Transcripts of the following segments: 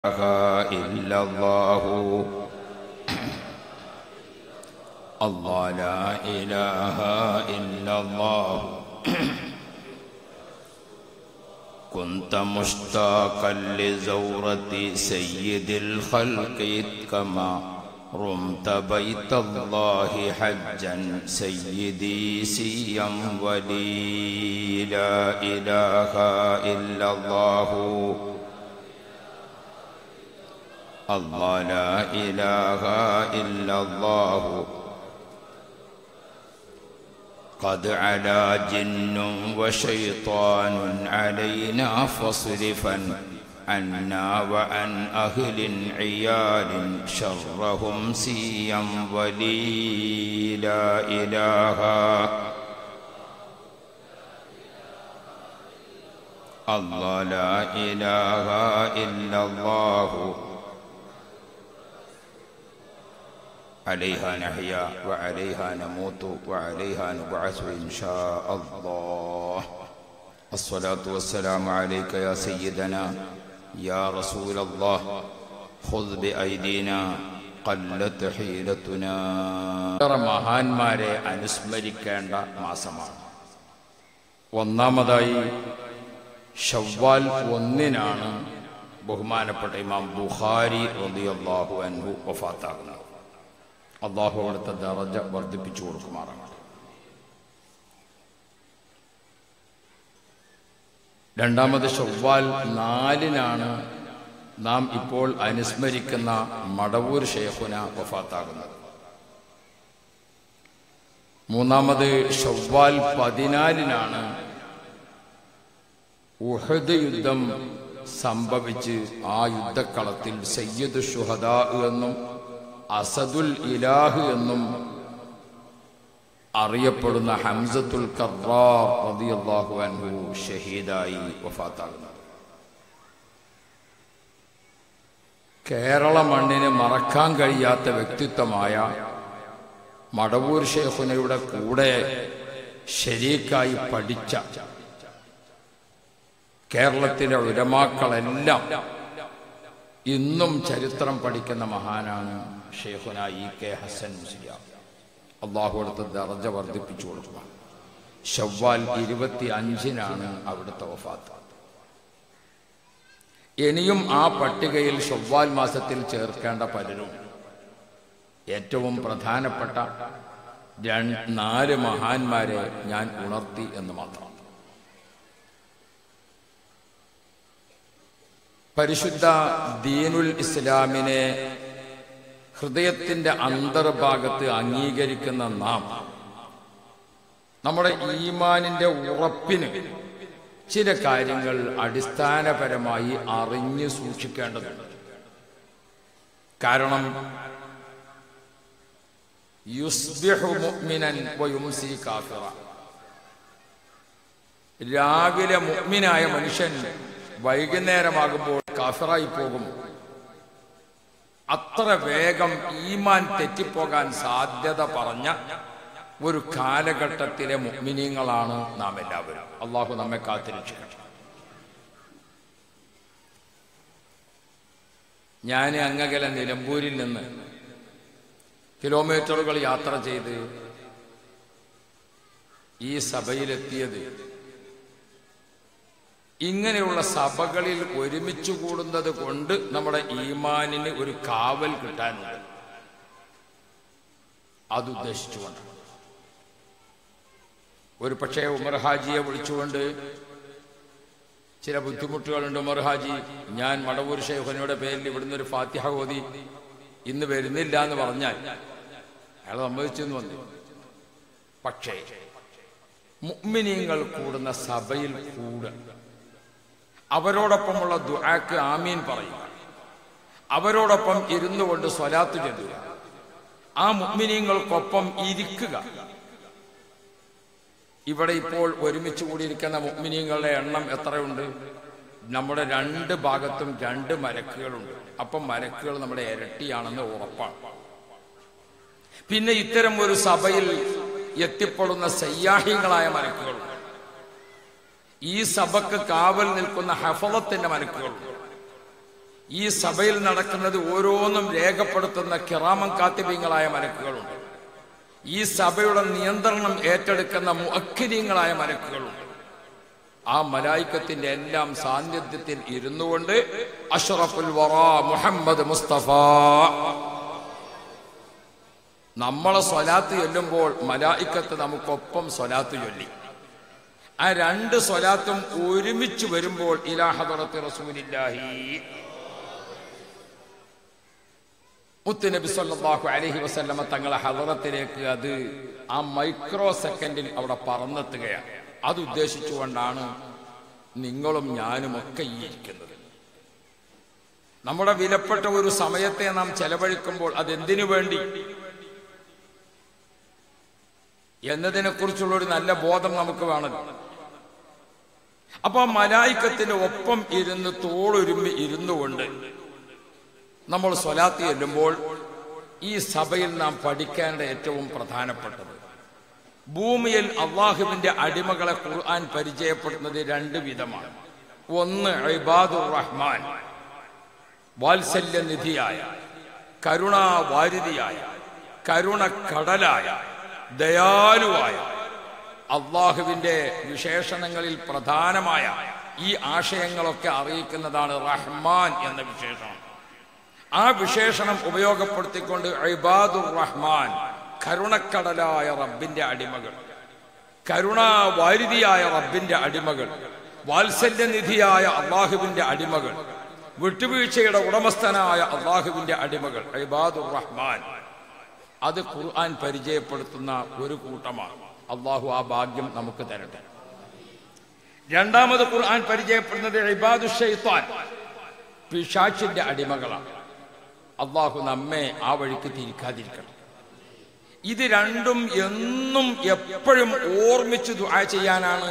إله إلا الله الله لا إله إلا الله كنت مشتاقا لزورة سيد الخلق كما رمت بيت الله حجا سيدي سيا ولي لا إله إلا الله الله لا إله إلا الله قد علا جن وشيطان علينا فاصرفا عنا وعن أهل عيال شرهم سيا ولي لا إله الله لا إله إلا الله عليها نحيا وعليها نموت وعليها نبعث إن شاء الله الصلاة والسلام عليك يا سيدنا يا رسول الله خذ بأيدينا قلت حيلتنا മഹാന്മാരെ അനുസ്മരിക്കേണ്ട മാസമാണ് ഒന്നാമതായി ഷവ്വാൽ ഒന്നിനാണ് ബഹുമാനപ്പെട്ട ഇമാം ബുഖാരി റളിയല്ലാഹു അൻഹു വഫാത്താകുന്നത് അള്ളാഹു അവിടുത്തെ ദറജ വർദ്ധിപ്പിച്ചു കൊടുക്കുമാറാണ് രണ്ടാമത് ഷവ്വാൽ നാലിനാണ് നാം ഇപ്പോൾ അനുസ്മരിക്കുന്ന മടവൂർ ഷെയ്ഖുന വഫാത്താകുന്നത് മൂന്നാമത് ഷവ്വാൽ പതിനാലിനാണ് ഉഹദ് യുദ്ധം സംഭവിച്ച് ആ യുദ്ധക്കളത്തിൽ സയ്യദ് ഷുഹദാ എന്നും അസദുൽ ഇലാഹ് എന്നും അറിയപ്പെടുന്ന ഹംസത്തുൽ കറാർ റളിയല്ലാഹു അൻഹു ഷഹീദായി വഫാത്താകുന്നത് കേരള മണ്ണിന് മറക്കാൻ കഴിയാത്ത വ്യക്തിത്വമായ മടവൂർ ഷേഖുനയുടെ കൂടെ ഷരീക്കായി പഠിച്ച കേരളത്തിലെ ഉലമാക്കളെല്ലാം ഇന്നും ചരിത്രം പഠിക്കുന്ന മഹാനാണ് ഷെയ്ഖുന ഇ കെ ഹസൻ മുസ്ലിയാർ അള്ളാഹു അടുത്ത് ദർജ വർദ്ധിപ്പിച്ചു കൊടുക്കുക ഷവ്വാൽ ഇരുപത്തി അഞ്ചിനാണ് അവിടുത്തെ വഫാത്ത് ഇനിയും ആ പട്ടികയിൽ ഷവ്വാൽ മാസത്തിൽ ചേർക്കേണ്ട പലരും ഏറ്റവും പ്രധാനപ്പെട്ട രണ്ട് നാല് മഹാന്മാരെ ഞാൻ ഉണർത്തി എന്ന് മാത്രം പരിശുദ്ധ ദീനുൽ ഇസ്ലാമിനെ ഹൃദയത്തിന്റെ അന്തർഭാഗത്ത് അംഗീകരിക്കുന്ന നാം നമ്മുടെ ഈമാനിന്റെ ഉറപ്പിന് ചില കാര്യങ്ങൾ അടിസ്ഥാനപരമായി അറിഞ്ഞു സൂക്ഷിക്കേണ്ടതുണ്ട് കാരണം യുസ്ബിഹു മുഅ്മിനൻ വയുംസി കാഫിറ രാവിലെ മുഅ്മിനായ മനുഷ്യൻ വൈകുന്നേരമാകുമ്പോൾ കാഫിറായി പോകും അത്ര വേഗം ഈമാൻ തെറ്റിപ്പോകാൻ സാധ്യത പറഞ്ഞ ഒരു കാലഘട്ടത്തിലെ മുഗ്മിനീങ്ങളാണ് നാം എല്ലാവരും അള്ളാഹു നമ്മെ കാത്തിരക്ഷിക്കട്ടെ ഞാൻ അങ്ങകല നിലമ്പൂരിൽ നിന്ന് കിലോമീറ്ററുകൾ യാത്ര ചെയ്ത് ഈ സഭയിലെത്തിയത് ഇങ്ങനെയുള്ള സഭകളിൽ ഒരുമിച്ച് കൂടുന്നത് കൊണ്ട് നമ്മുടെ ഈമാനിന് ഒരു കാവൽ കിട്ടാനുണ്ട് അതുദ്ദേശിച്ചുകൊണ്ട് ഒരു പക്ഷേ ഉമർ ഹാജിയെ വിളിച്ചുകൊണ്ട് ചില ബുദ്ധിമുട്ടുകളുണ്ട് ഉമർ ഹാജി ഞാൻ മടവൂർ ഷെയ്ഖനയുടെ പേരിൽ ഇവിടുന്ന് ഒരു ഫാത്തിഹ ഓതി ഇന്ന് വരുന്നില്ല എന്ന് പറഞ്ഞാൽ അയാൾ സമ്മതിച്ചെന്ന് വന്നു പക്ഷേ മുഗ്മിനീങ്ങൾ കൂടുന്ന സഭയിൽ കൂടുക അവരോടൊപ്പമുള്ള ദുആക്ക് ആമീൻ പറയുക അവരോടൊപ്പം ഇരുന്നു കൊണ്ട് സ്വലാത്ത് ചെല്ലുക ആ മുഗ്മിനീങ്ങൾക്കൊപ്പം ഇരിക്കുക ഇവിടെ ഇപ്പോൾ ഒരുമിച്ച് കൂടിയിരിക്കുന്ന മുഗ്മിനീങ്ങളുടെ എണ്ണം എത്രയുണ്ട് നമ്മുടെ രണ്ട് ഭാഗത്തും രണ്ട് മരക്കുകളുണ്ട് അപ്പം മരക്കുകൾ നമ്മുടെ ഇരട്ടിയാണെന്ന് ഉറപ്പാണ് പിന്നെ ഇത്തരം ഒരു സഭയിൽ എത്തിപ്പെടുന്ന സയ്യാഹികളായ മലക്കുകളുണ്ട് ഈ സഭക്ക് കാവൽ നിൽക്കുന്ന ഹഫളത്തിന്റെ മലക്കുകളുണ്ട് ഈ സഭയിൽ നടക്കുന്നത് ഓരോന്നും രേഖപ്പെടുത്തുന്ന കിറാമം കാത്തിബീങ്ങളായ മലക്കുകളുണ്ട് ഈ സഭയുടെ നിയന്ത്രണം ഏറ്റെടുക്കുന്ന മുഅക്കിരീങ്ങളായ മലക്കുകളുണ്ട് ആ മലായിക്കത്തിന്റെ എല്ലാം സാന്നിധ്യത്തിൽ ഇരുന്നു കൊണ്ട് അഷ്റഫുൽ വറ മുഹമ്മദ് മുസ്തഫ നമ്മളെ സ്വലാത്ത് ചൊല്ലുമ്പോൾ മലായിക്കത്ത് നമുക്കൊപ്പം സ്വലാത്ത് ചൊല്ലി ആ രണ്ട് സ്വലാത്തും ഒരുമിച്ച് വരുമ്പോൾ ഇലാഹദറത്ത് റസൂലില്ലാഹി മുത്തുനബി സല്ലല്ലാഹു അലൈഹി വസല്ലമ തങ്ങളെ ഹദറത്തിലേക്ക് അത് ആ മൈക്രോ സെക്കൻഡിൽ അവിടെ പറന്നെത്തുകയാണ് അത് ഉദ്ദേശിച്ചുകൊണ്ടാണ് നിങ്ങളും ഞാനും ഒക്കെ ഈ ഇരിക്കുന്നത് നമ്മുടെ വിലപ്പെട്ട ഒരു സമയത്തെ നാം ചെലവഴിക്കുമ്പോൾ അതെന്തിനു വേണ്ടി എന്നതിനെ കുറിച്ചുള്ള ഒരു നല്ല ബോധം നമുക്ക് വേണമല്ലോ അപ്പൊ മലായിക്കത്തിന്റെ ഒപ്പം ഇരുന്ന് തോളൊരുമ്പി ഇരുന്നു കൊണ്ട് നമ്മൾ സ്വലാത്ത് ചെല്ലുമ്പോൾ ഈ സഭയിൽ നാം പഠിക്കേണ്ട ഏറ്റവും പ്രധാനപ്പെട്ടത് ഭൂമിയിൽ അള്ളാഹുവിന്റെ അടിമകളെ ഖുർആൻ പരിചയപ്പെടുന്നത് രണ്ട് വിധമാണ് ഒന്ന് ഇബാദുർ റഹ്മാൻ വാത്സല്യനിധിയായ കരുണാവാരിതിയായ കരുണക്കടലായ ദയാലുവായ അള്ളാഹുവിന്റെ വിശേഷണങ്ങളിൽ പ്രധാനമായ ഈ ആശയങ്ങളൊക്കെ അറിയിക്കുന്നതാണ് റഹ്മാൻ എന്ന വിശേഷണം ആ വിശേഷണം ഉപയോഗപ്പെടുത്തിക്കൊണ്ട് ഇബാദുർ റഹ്മാൻ കരുണക്കടലായ റബ്ബിന്റെ അടിമകൾ കരുണാവാരിതിയായ റബ്ബിന്റെ അടിമകൾ വാത്സല്യനിധിയായ അള്ളാഹുവിന്റെ അടിമകൾ വിട്ടുവീഴ്ചയുടെ ഉടമസ്ഥനായ അള്ളാഹുവിന്റെ അടിമകൾ ഇബാദുർ റഹ്മാൻ അത് ഖുർആൻ പരിചയപ്പെടുത്തുന്ന ഒരു കൂട്ടമാണ് അള്ളാഹു ആ ഭാഗ്യം നമുക്ക് തരട്ടെ രണ്ടാമത് ഖുർആൻ പരിചയപ്പെടുന്നത് ഇബാദു ഷെയ്ത്താൻ പിശാച്ചിന്റെ അടിമകളാണ് അള്ളാഹു നമ്മെ ആ വഴിക്ക് തിരിക്കാതിരിക്കണം ഇത് രണ്ടും എന്നും എപ്പോഴും ഓർമ്മിച്ച് ദുആ ചെയ്യാനാണ്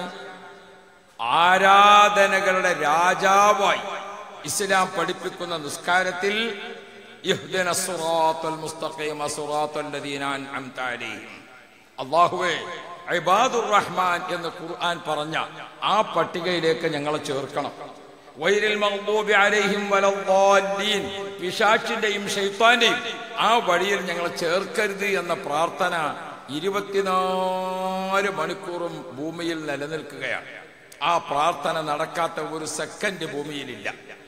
ആരാധനകളുടെ രാജാവായി ഇസ്ലാം പഠിപ്പിക്കുന്ന നിസ്കാരത്തിൽ ഇഹ്ദിന സിറാത്തൽ മുസ്തഖീമ സിറാത്തൽ ലദീന അൻഅംത അലൈഹിം അല്ലാഹുവേ ഇബാദുർ റഹ്മാൻ എന്ന് ഖുർആൻ പറഞ്ഞ ആ പട്ടികയിലേക്ക് ഞങ്ങളെ ചേർക്കണം വൈരിൽ മഗ്ദൂബി അലൈഹിം വലദ്ദാലീൻ പിശാച്ചിന്റെയും ഷൈത്താന്റെയും ആ വഴിയിൽ ഞങ്ങളെ ചേർക്കരുത് എന്ന പ്രാർത്ഥന ഇരുപത്തിനാല് മണിക്കൂറും ഭൂമിയിൽ നിലനിൽക്കുകയാണ് ആ പ്രാർത്ഥന നടക്കാത്ത ഒരു സെക്കൻഡ് ഭൂമിയിലില്ല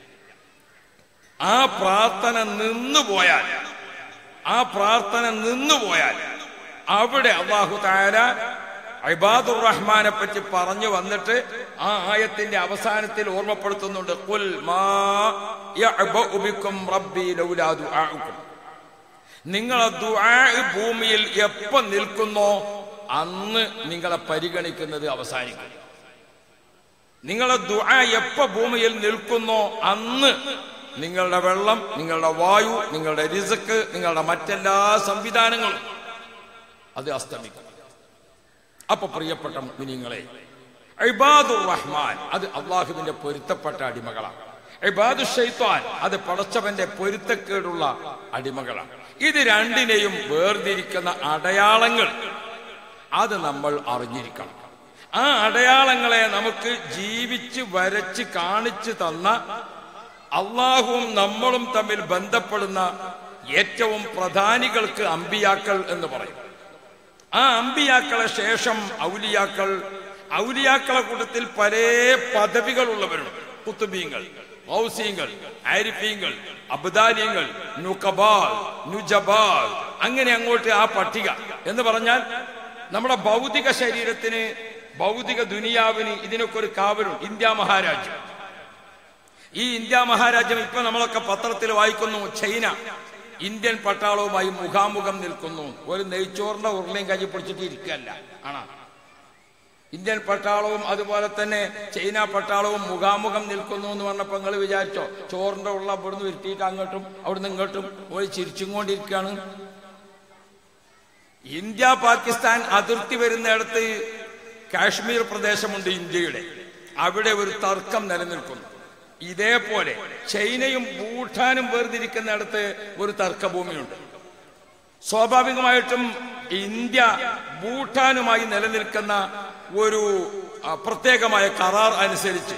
ആ പ്രാർത്ഥന നിന്നുപോയാൽ ആ പ്രാർത്ഥന നിന്നുപോയാൽ അവിടെ അള്ളാഹു താര ഇബാദുർ റഹ്മാനെ പറ്റി പറഞ്ഞു വന്നിട്ട് ആ ആയത്തിന്റെ അവസാനത്തിൽ ഓർമ്മപ്പെടുത്തുന്നുണ്ട് കുൽ മാ യഅബഉ ബിക്കും റബ്ബി ലൗലാ ദുആഉക്കും നിങ്ങളെ ദുആ ഭൂമിയിൽ എപ്പോ നിൽക്കുന്നോ അന്ന് നിങ്ങളെ പരിഗണിക്കുന്നത് അവസാനിക്കും നിങ്ങളെ ദുആ എപ്പോ ഭൂമിയിൽ നിൽക്കുന്നോ അന്ന് നിങ്ങളുടെ വെള്ളം നിങ്ങളുടെ വായു നിങ്ങളുടെ റിസക്ക് നിങ്ങളുടെ മറ്റെല്ലാ സംവിധാനങ്ങളും അത് അസ്തമിക്കും അപ്പൊ പ്രിയപ്പെട്ട മുനിങ്ങളെ ഇബാദുർ റഹ്മാൻ അത് അള്ളാഹുവിന്റെ പൊരുത്തപ്പെട്ട അടിമകളാണ് ഇബാദു ഷെയ്ത്താൻ അത് പടച്ചവന്റെ പൊരുത്തക്കേടുള്ള അടിമകളാണ് ഇത് രണ്ടിനെയും വേർതിരിക്കുന്ന അടയാളങ്ങൾ അത് നമ്മൾ അറിഞ്ഞിരിക്കണം ആ അടയാളങ്ങളെ നമുക്ക് ജീവിച്ച് വരച്ച് കാണിച്ചു തന്ന അള്ളാഹുവും നമ്മളും തമ്മിൽ ബന്ധപ്പെടുന്ന ഏറ്റവും പ്രധാനികൾക്ക് അമ്പിയാക്കൾ എന്ന് പറയും ആ അമ്പിയാക്കളെ ശേഷം ഔലിയാക്കൾ ഔലിയാക്കളെ കൂട്ടത്തിൽ പല പദവികളുള്ളവരുണ്ട് കുത്തുബീങ്ങൾ ഔസീങ്ങൾ ആരിഫീങ്ങൾ അബ്ദാലിയങ്ങൾ നുക്കബാൽ നുജബാൽ അങ്ങനെ അങ്ങോട്ട് ആ പട്ടിക എന്ന് പറഞ്ഞാൽ നമ്മുടെ ഭൗതിക ശരീരത്തിന് ഭൗതിക ദുനിയാവിന് ഇതിനൊക്കെ ഒരു കാവലുണ്ട് ഇന്ത്യ മഹാരാജ്യം ഈ ഇന്ത്യ മഹാരാജ്യം ഇപ്പൊ നമ്മളൊക്കെ പത്രത്തിൽ വായിക്കുന്നു ചൈന ഇന്ത്യൻ പട്ടാളവുമായി മുഖാമുഖം നിൽക്കുന്നു ഒരു നെയ്ച്ചോറിന്റെ ഉരുളയും കഞ്ഞി പിടിച്ചിട്ട് ഇരിക്കല്ല ആണോ ഇന്ത്യൻ പട്ടാളവും അതുപോലെ തന്നെ ചൈന പട്ടാളവും മുഖാമുഖം നിൽക്കുന്നു എന്ന് പറഞ്ഞപ്പോ നിങ്ങൾ വിചാരിച്ചോ ചോറിന്റെ ഉള്ള ഇവിടുന്ന് ഇരുത്തിയിട്ട് അങ്ങോട്ടും അവിടുന്ന് ഇങ്ങോട്ടും പോയി ചിരിച്ചും കൊണ്ടിരിക്കുകയാണ് ഇന്ത്യ പാകിസ്ഥാൻ അതിർത്തി വരുന്നിടത്ത് കാശ്മീർ പ്രദേശമുണ്ട് ഇന്ത്യയുടെ അവിടെ ഒരു തർക്കം നിലനിൽക്കുന്നു ഇതേപോലെ ചൈനയും ഭൂട്ടാനും വേർതിരിക്കുന്നിടത്ത് ഒരു തർക്കഭൂമിയുണ്ട് സ്വാഭാവികമായിട്ടും ഇന്ത്യ ഭൂട്ടാനുമായി നിലനിൽക്കുന്ന ഒരു ആ, പ്രത്യേകമായ കരാർ അനുസരിച്ച്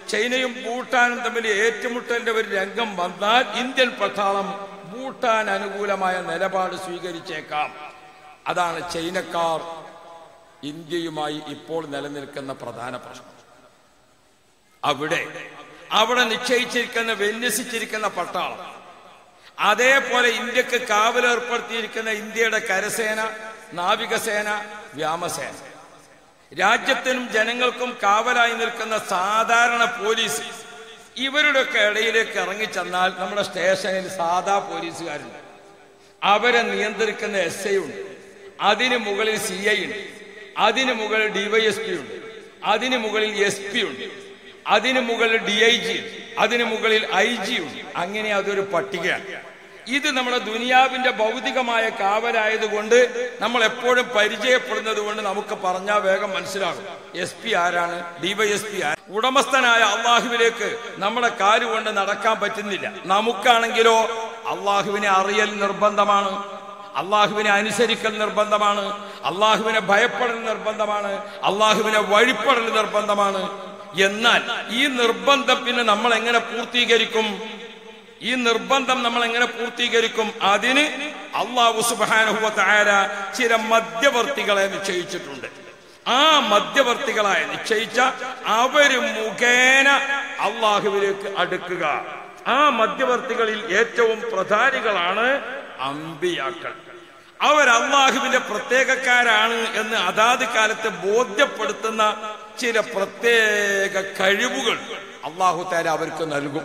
ചൈനയും ഭൂട്ടാനും തമ്മിൽ ഏറ്റുമുട്ടലിന്റെ ഒരു രംഗം വന്നാൽ ഇന്ത്യൻ പട്ടാളം ഭൂട്ടാൻ അനുകൂലമായ നിലപാട് സ്വീകരിച്ചേക്കാം അതാണ് ചൈനക്കാർ ഇന്ത്യയുമായി ഇപ്പോൾ നിലനിൽക്കുന്ന പ്രധാന പ്രശ്നം അവിടെ അവിടെ നിശ്ചയിച്ചിരിക്കുന്ന വിന്യസിച്ചിരിക്കുന്ന പട്ടാളം അതേപോലെ ഇന്ത്യക്ക് കാവലേർപ്പെടുത്തിയിരിക്കുന്ന ഇന്ത്യയുടെ കരസേന നാവികസേന വ്യോമസേന രാജ്യത്തിനും ജനങ്ങൾക്കും കാവലായി നിൽക്കുന്ന സാധാരണ പോലീസ് ഇവരുടെയൊക്കെ ഇടയിലേക്ക് ഇറങ്ങിച്ചെന്നാൽ നമ്മുടെ സ്റ്റേഷനിൽ സാധാ പോലീസുകാരുണ്ട് അവരെ നിയന്ത്രിക്കുന്ന എസ് ഐ ഉണ്ട് അതിന് മുകളിൽ സി ഐ ഉണ്ട് അതിന് മുകളിൽ ഡിവൈഎസ്പി ഉണ്ട് അതിന് മുകളിൽ എസ് പി ഉണ്ട് അതിന് മുകളിൽ ഡി ഐ ജി ഉണ്ട് അതിന് മുകളിൽ ഐ ജി ഉണ്ട് അങ്ങനെ അതൊരു പട്ടികയാണ് ഇത് നമ്മുടെ ദുനിയാവിന്റെ ഭൗതികമായ കാവലായതുകൊണ്ട് നമ്മൾ എപ്പോഴും പരിചയപ്പെടുന്നത് കൊണ്ട് നമുക്ക് പറഞ്ഞാൽ വേഗം മനസ്സിലാകും എസ് പി ആരാണ് ഡിവൈഎസ് പി ആരാണ് ഉടമസ്ഥനായ അള്ളാഹുവിലേക്ക് നമ്മുടെ കാലുകൊണ്ട് നടക്കാൻ പറ്റുന്നില്ല നമുക്കാണെങ്കിലോ അള്ളാഹുവിനെ അറിയൽ നിർബന്ധമാണ് അള്ളാഹുവിനെ അനുസരിക്കൽ നിർബന്ധമാണ് അള്ളാഹുവിനെ ഭയപ്പെടൽ നിർബന്ധമാണ് അള്ളാഹുവിനെ വഴിപ്പെടൽ നിർബന്ധമാണ് എന്നാൽ ഈ നിർബന്ധം പിന്നെ നമ്മൾ എങ്ങനെ പൂർത്തീകരിക്കും ഈ നിർബന്ധം നമ്മൾ എങ്ങനെ പൂർത്തീകരിക്കും അതിന് അള്ളാഹു സുബാനുഭവത്തായ ചില മധ്യവർത്തികളെ നിശ്ചയിച്ചിട്ടുണ്ട് ആ മധ്യവർത്തികളായ നിശ്ചയിച്ച അവര് മുഖേന അള്ളാഹുവിലേക്ക് അടുക്കുക ആ മധ്യവർത്തികളിൽ ഏറ്റവും പ്രധാനികളാണ് അമ്പിയാക്കൾ അവർ അള്ളാഹുവിന്റെ പ്രത്യേകക്കാരാണ് എന്ന് അതാത് കാലത്ത് ബോധ്യപ്പെടുത്തുന്ന ചില പ്രത്യേക കഴിവുകൾ അള്ളാഹു താര അവർക്ക് നൽകും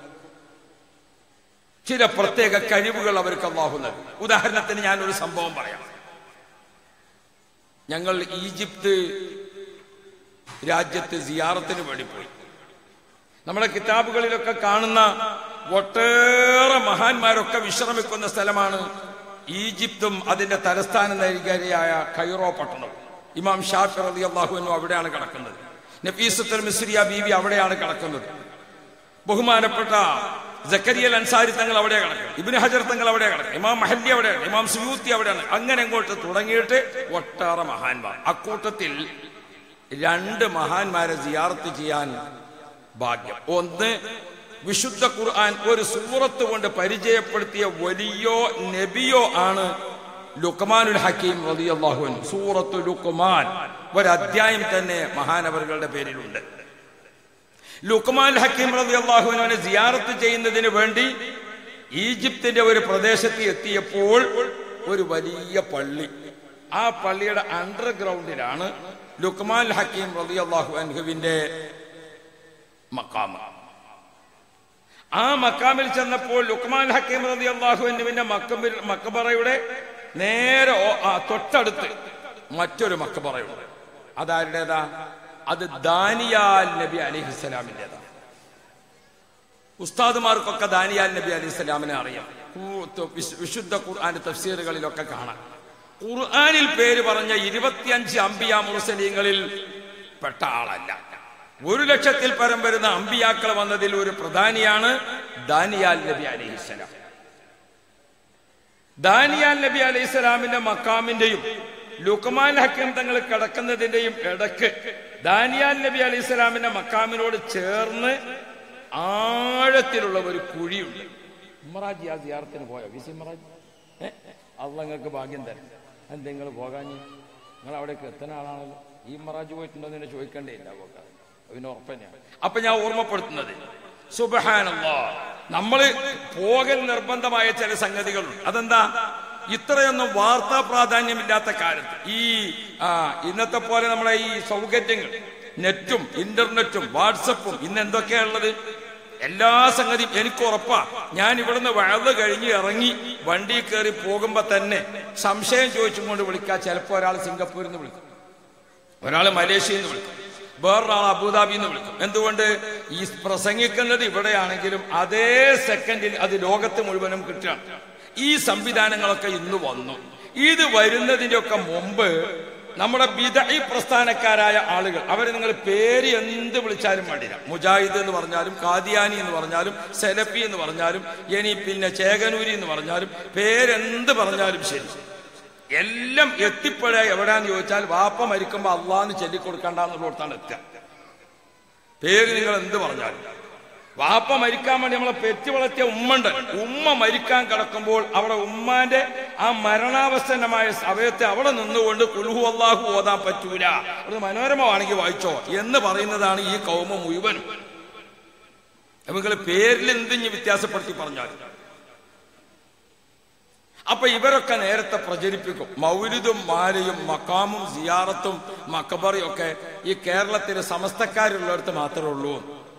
ചില പ്രത്യേക കഴിവുകൾ അവർക്ക് അള്ളാഹു നൽകും ഉദാഹരണത്തിന് ഞാനൊരു സംഭവം പറയാം ഞങ്ങൾ ഈജിപ്ത് രാജ്യത്ത് സിയാറത്തിന് വേണ്ടി പോയി നമ്മുടെ കിതാബുകളിലൊക്കെ കാണുന്ന ഒട്ടേറെ മഹാന്മാരൊക്കെ വിശ്രമിക്കുന്ന സ്ഥലമാണ് ഈജിപ്തും അതിന്റെ തലസ്ഥാന നഗരിയായ കൈറോ പട്ടണവും ഇമാം ഷാഫി റലി അള്ളാഹുവിനും അവിടെയാണ് കിടക്കുന്നത് നഫീസത്തുൽ മിസ്രിയ ബീവി അവിടെയാണ് കിടക്കുന്നത് ബഹുമാനപ്പെട്ട ജക്കരിയൽ അൻസാരി തങ്ങൾ അവിടെ കിടക്കും ഇബിന് ഹജർ തങ്ങൾ അവിടെ കിടക്കും ഇമാം മഹല്ലി അവിടെയാണ് ഇമാം സുയൂത്തി അവിടെയാണ് അങ്ങനെ അങ്ങോട്ട് തുടങ്ങിയിട്ട് ഒട്ടേറെ മഹാന്മാർ അക്കൂട്ടത്തിൽ രണ്ട് മഹാന്മാരെ സിയാറത്ത് ചെയ്യാൻ ഭാഗ്യം ഒന്ന് വിശുദ്ധ ഖുർആൻ ഒരു സൂറത്ത് കൊണ്ട് പരിചയപ്പെടുത്തിയ വലിയോ നബിയോ ആണ് ലുക്മാനുൽ ഹക്കീം റളിയല്ലാഹു അൻഹു സൂറത്തു ലുക്മാൻ ഒരു അധ്യായം തന്നെ മഹാനവറുകളുടെ പേരിലുണ്ട് ലുക്മാൻ ഹക്കീം റളിയല്ലാഹു അൻഹുവിനെ സിയാറത്ത് ചെയ്യുന്നതിന് വേണ്ടി ഈജിപ്തിന്റെ ഒരു പ്രദേശത്ത് എത്തിയപ്പോൾ ഒരു വലിയ പള്ളി ആ പള്ളിയുടെ അണ്ടർഗ്രൗണ്ടിലാണ് ലുക്മാൻ ഹക്കീം റളിയല്ലാഹു അൻഹുവിന്റെ മക്കാമ ആ മക്കാമിൽ ചെന്നപ്പോൾ ലുക്മാൻ ഹക്കീം റതി അള്ളാഹുവിന്റെ മക്കബിൽ മക്കബറയുടെ നേരെ ഓ- ആ തൊട്ടടുത്ത് മറ്റൊരു മക്കബറയുണ്ട് അതാരുടേതാ അത് ദാനിയാൽ നബി അലിഹിസ്സലാമിൻ്റെതാ ഉസ്താദുമാർക്കൊക്കെ ദാനിയാൽ നബി അലിസ്സലാമിനെ അറിയാം കൂ- ത- വിശു- വിശുദ്ധ ഖുർആൻ തഫ്സീറുകളിലൊക്കെ കാണാം ഖുർആനിൽ പേര് പറഞ്ഞ ഇരുപത്തിയഞ്ച് അംബിയ മുർസലീങ്ങളിൽ പെട്ട ആളല്ല ഒരു ലക്ഷത്തിൽ പരം വരുന്ന അമ്പിയാക്കൾ വന്നതിൽ ഒരു പ്രധാനിയാണ് ദാനിയാൽ നബി അലൈഹിസ്സലാം ദാനിയാൽ നബി അലൈഹിസ്സലാമിന്റെ മക്കാമിന്റെയും ലുക്മാൻ ഹക്കീം തങ്ങൾ കിടക്കുന്നതിന്റെയും ഇടക്ക് ദാനിയാൽ നബി അലൈഹിസ്സലാമിന്റെ മക്കാമിനോട് ചേർന്ന് ആഴത്തിലുള്ള ഒരു കുഴിയുണ്ട് ഇമ്മറാജി ആ സിയാറത്തിന് പോയോ വി സി ഇമ്മറാജി ഏ അള്ള നിങ്ങൾക്ക് ഭാഗ്യം തരും എന്താ നിങ്ങൾ പോകാഞ്ഞ് നിങ്ങൾ അവിടേക്ക് എത്തുന്ന ആളാണല്ലോ ഈ മറാജ് പോയിട്ടുണ്ടോ എന്ന് ചോദിക്കേണ്ടേ ഇല്ല പോകാൻ പിന്നെ ഉറപ്പന്നെയാണ് അപ്പൊ ഞാൻ ഓർമ്മപ്പെടുത്തുന്നത് സുബഹാനല്ലാ നമ്മള് പോകൽ നിർബന്ധമായ ചില സംഗതികളുണ്ട് അതെന്താ ഇത്രയൊന്നും വാർത്താ പ്രാധാന്യമില്ലാത്ത കാലത്ത് ഈ ആ ഇന്നത്തെ പോലെ നമ്മളെ ഈ സൗകര്യങ്ങൾ നെറ്റും ഇന്റർനെറ്റും വാട്സപ്പും ഇന്ന് എന്തൊക്കെയാണുള്ളത് എല്ലാ സംഗതിയും എനിക്ക് ഉറപ്പാ ഞാൻ ഇവിടുന്ന് വഴത് കഴിഞ്ഞ് ഇറങ്ങി വണ്ടി കയറി പോകുമ്പോ തന്നെ സംശയം ചോദിച്ചും കൊണ്ട് വിളിക്കാം ചിലപ്പോ ഒരാൾ സിംഗപ്പൂരിൽ നിന്ന് വിളിക്കും ഒരാൾ മലേഷ്യയിൽ നിന്ന് വിളിക്കും വേറൊരാൾ അബുദാബിയിൽ നിന്ന് വിളിക്കും എന്തുകൊണ്ട് ഈ പ്രസംഗിക്കുന്നത് ഇവിടെയാണെങ്കിലും അതേ സെക്കൻഡിൽ അത് ലോകത്ത് മുഴുവനും കിട്ടുകയാണ് ഈ സംവിധാനങ്ങളൊക്കെ ഇന്ന് വന്നു ഇത് വരുന്നതിന്റെ ഒക്കെ മുമ്പ് നമ്മുടെ ബിദഈ പ്രസ്ഥാനക്കാരായ ആളുകൾ അവരെ നിങ്ങൾ പേര് എന്ത് വിളിച്ചാലും വേണ്ടില്ല മുജാഹിദ് എന്ന് പറഞ്ഞാലും കാദിയാനി എന്ന് പറഞ്ഞാലും സെലഫി എന്ന് പറഞ്ഞാലും ഇനി പിന്നെ ചേകനൂരി എന്ന് പറഞ്ഞാലും പേരെന്ത് പറഞ്ഞാലും ശരി എല്ലാം എത്തിപ്പെടാ എവിടെയാന്ന് ചോദിച്ചാൽ വാപ്പ മരിക്കുമ്പോ അള്ളാന്ന് ചൊല്ലിക്കൊടുക്കണ്ടെന്നുള്ളിടത്താണ് എത്തുക പേര് നിങ്ങൾ എന്ത് പറഞ്ഞാലും വാപ്പ മരിക്കാൻ വേണ്ടി നമ്മളെ പെറ്റ് വളർത്തിയ ഉമ്മണ്ട് ഉമ്മ മരിക്കാൻ കിടക്കുമ്പോൾ അവിടെ ഉമ്മാന്റെ ആ മരണാവസന്നമായ സമയത്ത് അവിടെ നിന്നുകൊണ്ട് കുൽഹു അള്ളാഹു ഓതാൻ പറ്റൂല അത് മനോരമമാണെങ്കിൽ വായിച്ചോ എന്ന് പറയുന്നതാണ് ഈ കൗമ മുഴുവനും നിങ്ങൾ പേരിൽ എന്തിഞ്ഞ് വ്യത്യാസപ്പെടുത്തി പറഞ്ഞാൽ അപ്പൊ ഇവരൊക്കെ നേരത്തെ പ്രചരിപ്പിക്കും മൗലിദും മാലയും മക്കാമും സിയാറത്തും മക്കബറിയും ഒക്കെ ഈ കേരളത്തിലെ സമസ്തക്കാരുള്ളിടത്ത് മാത്രമേ ഉള്ളൂ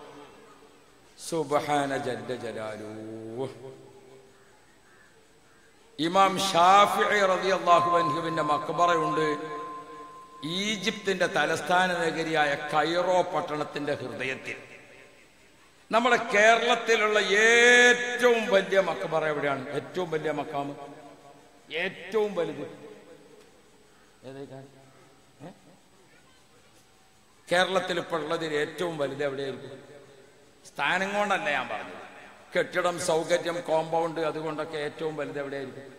സുബഹാന ജല്ല ജലാലൂ ഇമാം ഷാഫി റളിയല്ലാഹു അൻഹുവിന്റെ മക്ബറയുണ്ട് ഈജിപ്തിന്റെ തലസ്ഥാന നഗരിയായ കൈറോ പട്ടണത്തിന്റെ ഹൃദയത്തിൽ നമ്മുടെ കേരളത്തിലുള്ള ഏറ്റവും വലിയ മക്കബറ എവിടെയാണ് ഏറ്റവും വലിയ മക്കാമ് ഏറ്റവും വലുത് ഏതേക്കാ? ഏ? കേരളത്തിൽ ഇപ്പോൾ ഉള്ളതിൽ ഏറ്റവും വലുത് എവിടെയായിരിക്കും സ്ഥാനം കൊണ്ടല്ല ഞാൻ പറഞ്ഞത് കെട്ടിടം സൗകര്യം കോമ്പൗണ്ട് അതുകൊണ്ടൊക്കെ ഏറ്റവും വലുത് എവിടെയായിരിക്കും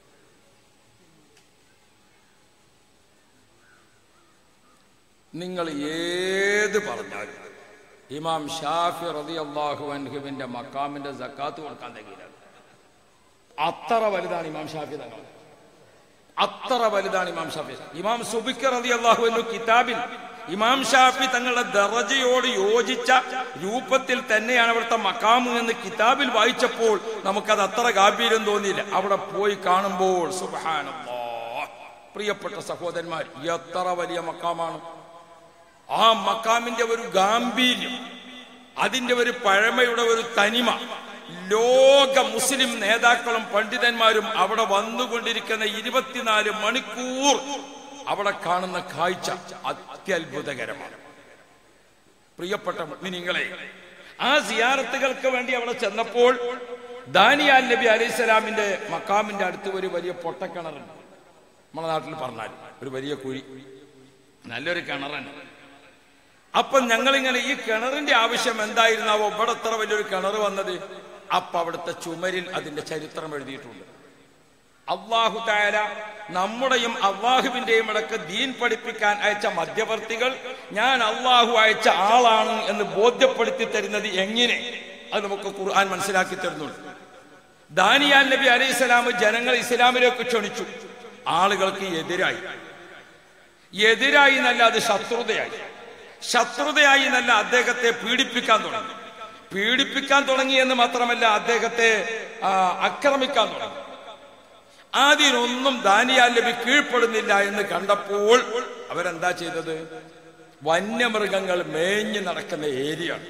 നിങ്ങൾ ഏത് പറഞ്ഞാലും ഇമാം ഷാഫി റതി അള്ളാഹു അൻഹുവിന്റെ മക്കാമിന്റെ സക്കാത്ത് കൊടുക്കാൻ തകയില്ല അത്ര വലുതാണ് ഇമാം ഷാഫി തങ്ങൾ അത്ര വലുതാണ് ഇമാം ഷാഫി ഇമാം സുബിക്കർ റതി അള്ളാഹു എന്നു കിതാബിൽ ഇമാം ഷാഫി തങ്ങളുടെ ദറജയോട് യോജിച്ച രൂപത്തിൽ തന്നെയാണ് അവിടുത്തെ മക്കാമ് എന്ന് കിതാബിൽ വായിച്ചപ്പോൾ നമുക്കത് അത്ര ഗാഭീര്യം തോന്നിയില്ല അവിടെ പോയി കാണുമ്പോൾ സുബഹാനല്ലാ പ്രിയപ്പെട്ട സഹോദരന്മാർ എത്ര വലിയ മക്കാമാണ് ആ മക്കാമിന്റെ ഒരു ഗാംഭീര്യം അതിന്റെ ഒരു പഴമയുടെ ഒരു തനിമ ലോക മുസ്ലിം നേതാക്കളും പണ്ഡിതന്മാരും അവിടെ വന്നുകൊണ്ടിരിക്കുന്ന ഇരുപത്തിനാല് മണിക്കൂർ അവിടെ കാണുന്ന കാഴ്ച അത്യത്ഭുതകരമാണ് പ്രിയപ്പെട്ട മിനിങ്ങളെ ആ സിയാറത്തുകൾക്ക് വേണ്ടി അവിടെ ചെന്നപ്പോൾ ദാനിയാൽ നബി അലൈഹിസ്സലാമിന്റെ മക്കാമിന്റെ അടുത്ത് ഒരു വലിയ പൊട്ടക്കിണറുണ്ട് നമ്മുടെ നാട്ടിൽ പറഞ്ഞാൽ ഒരു വലിയ കുഴി നല്ലൊരു കിണറന്നെ അപ്പൊ ഞങ്ങളിങ്ങനെ ഈ കിണറിന്റെ ആവശ്യം എന്തായിരുന്നാവോ ഇവിടെ എത്ര വലിയൊരു കിണർ വന്നത് അപ്പൊ അവിടുത്തെ ചുമരിൽ അതിന്റെ ചരിത്രം എഴുതിയിട്ടുണ്ട് അള്ളാഹു താര നമ്മുടെയും അള്ളാഹുവിന്റെയും ഇടക്ക് ദീൻ പഠിപ്പിക്കാൻ അയച്ച മധ്യവർത്തികൾ ഞാൻ അള്ളാഹു അയച്ച ആളാണ് എന്ന് ബോധ്യപ്പെടുത്തി തരുന്നത് എങ്ങനെ അത് നമുക്ക് ഖുർആൻ മനസ്സിലാക്കി തരുന്നുണ്ട് ദാനിയാൽ നബി അലൈഹി സ്വലാം ജനങ്ങൾ ഇസ്ലാമിലേക്ക് ക്ഷണിച്ചു ആളുകൾക്ക് എതിരായി എതിരായി നല്ല അത് ശത്രുതയായി ശത്രുതയായി നല്ല അദ്ദേഹത്തെ പീഡിപ്പിക്കാൻ തുടങ്ങി പീഡിപ്പിക്കാൻ തുടങ്ങി എന്ന് മാത്രമല്ല അദ്ദേഹത്തെ ആ, ആക്രമിക്കാൻ തുടങ്ങി അതിനൊന്നും ദാനിയാൽ നബി കീഴ്പ്പെടുന്നില്ല എന്ന് കണ്ടപ്പോൾ അവരെന്താ ചെയ്തത് വന്യമൃഗങ്ങൾ മേഞ്ഞു നടക്കുന്ന ഏരിയയാണ്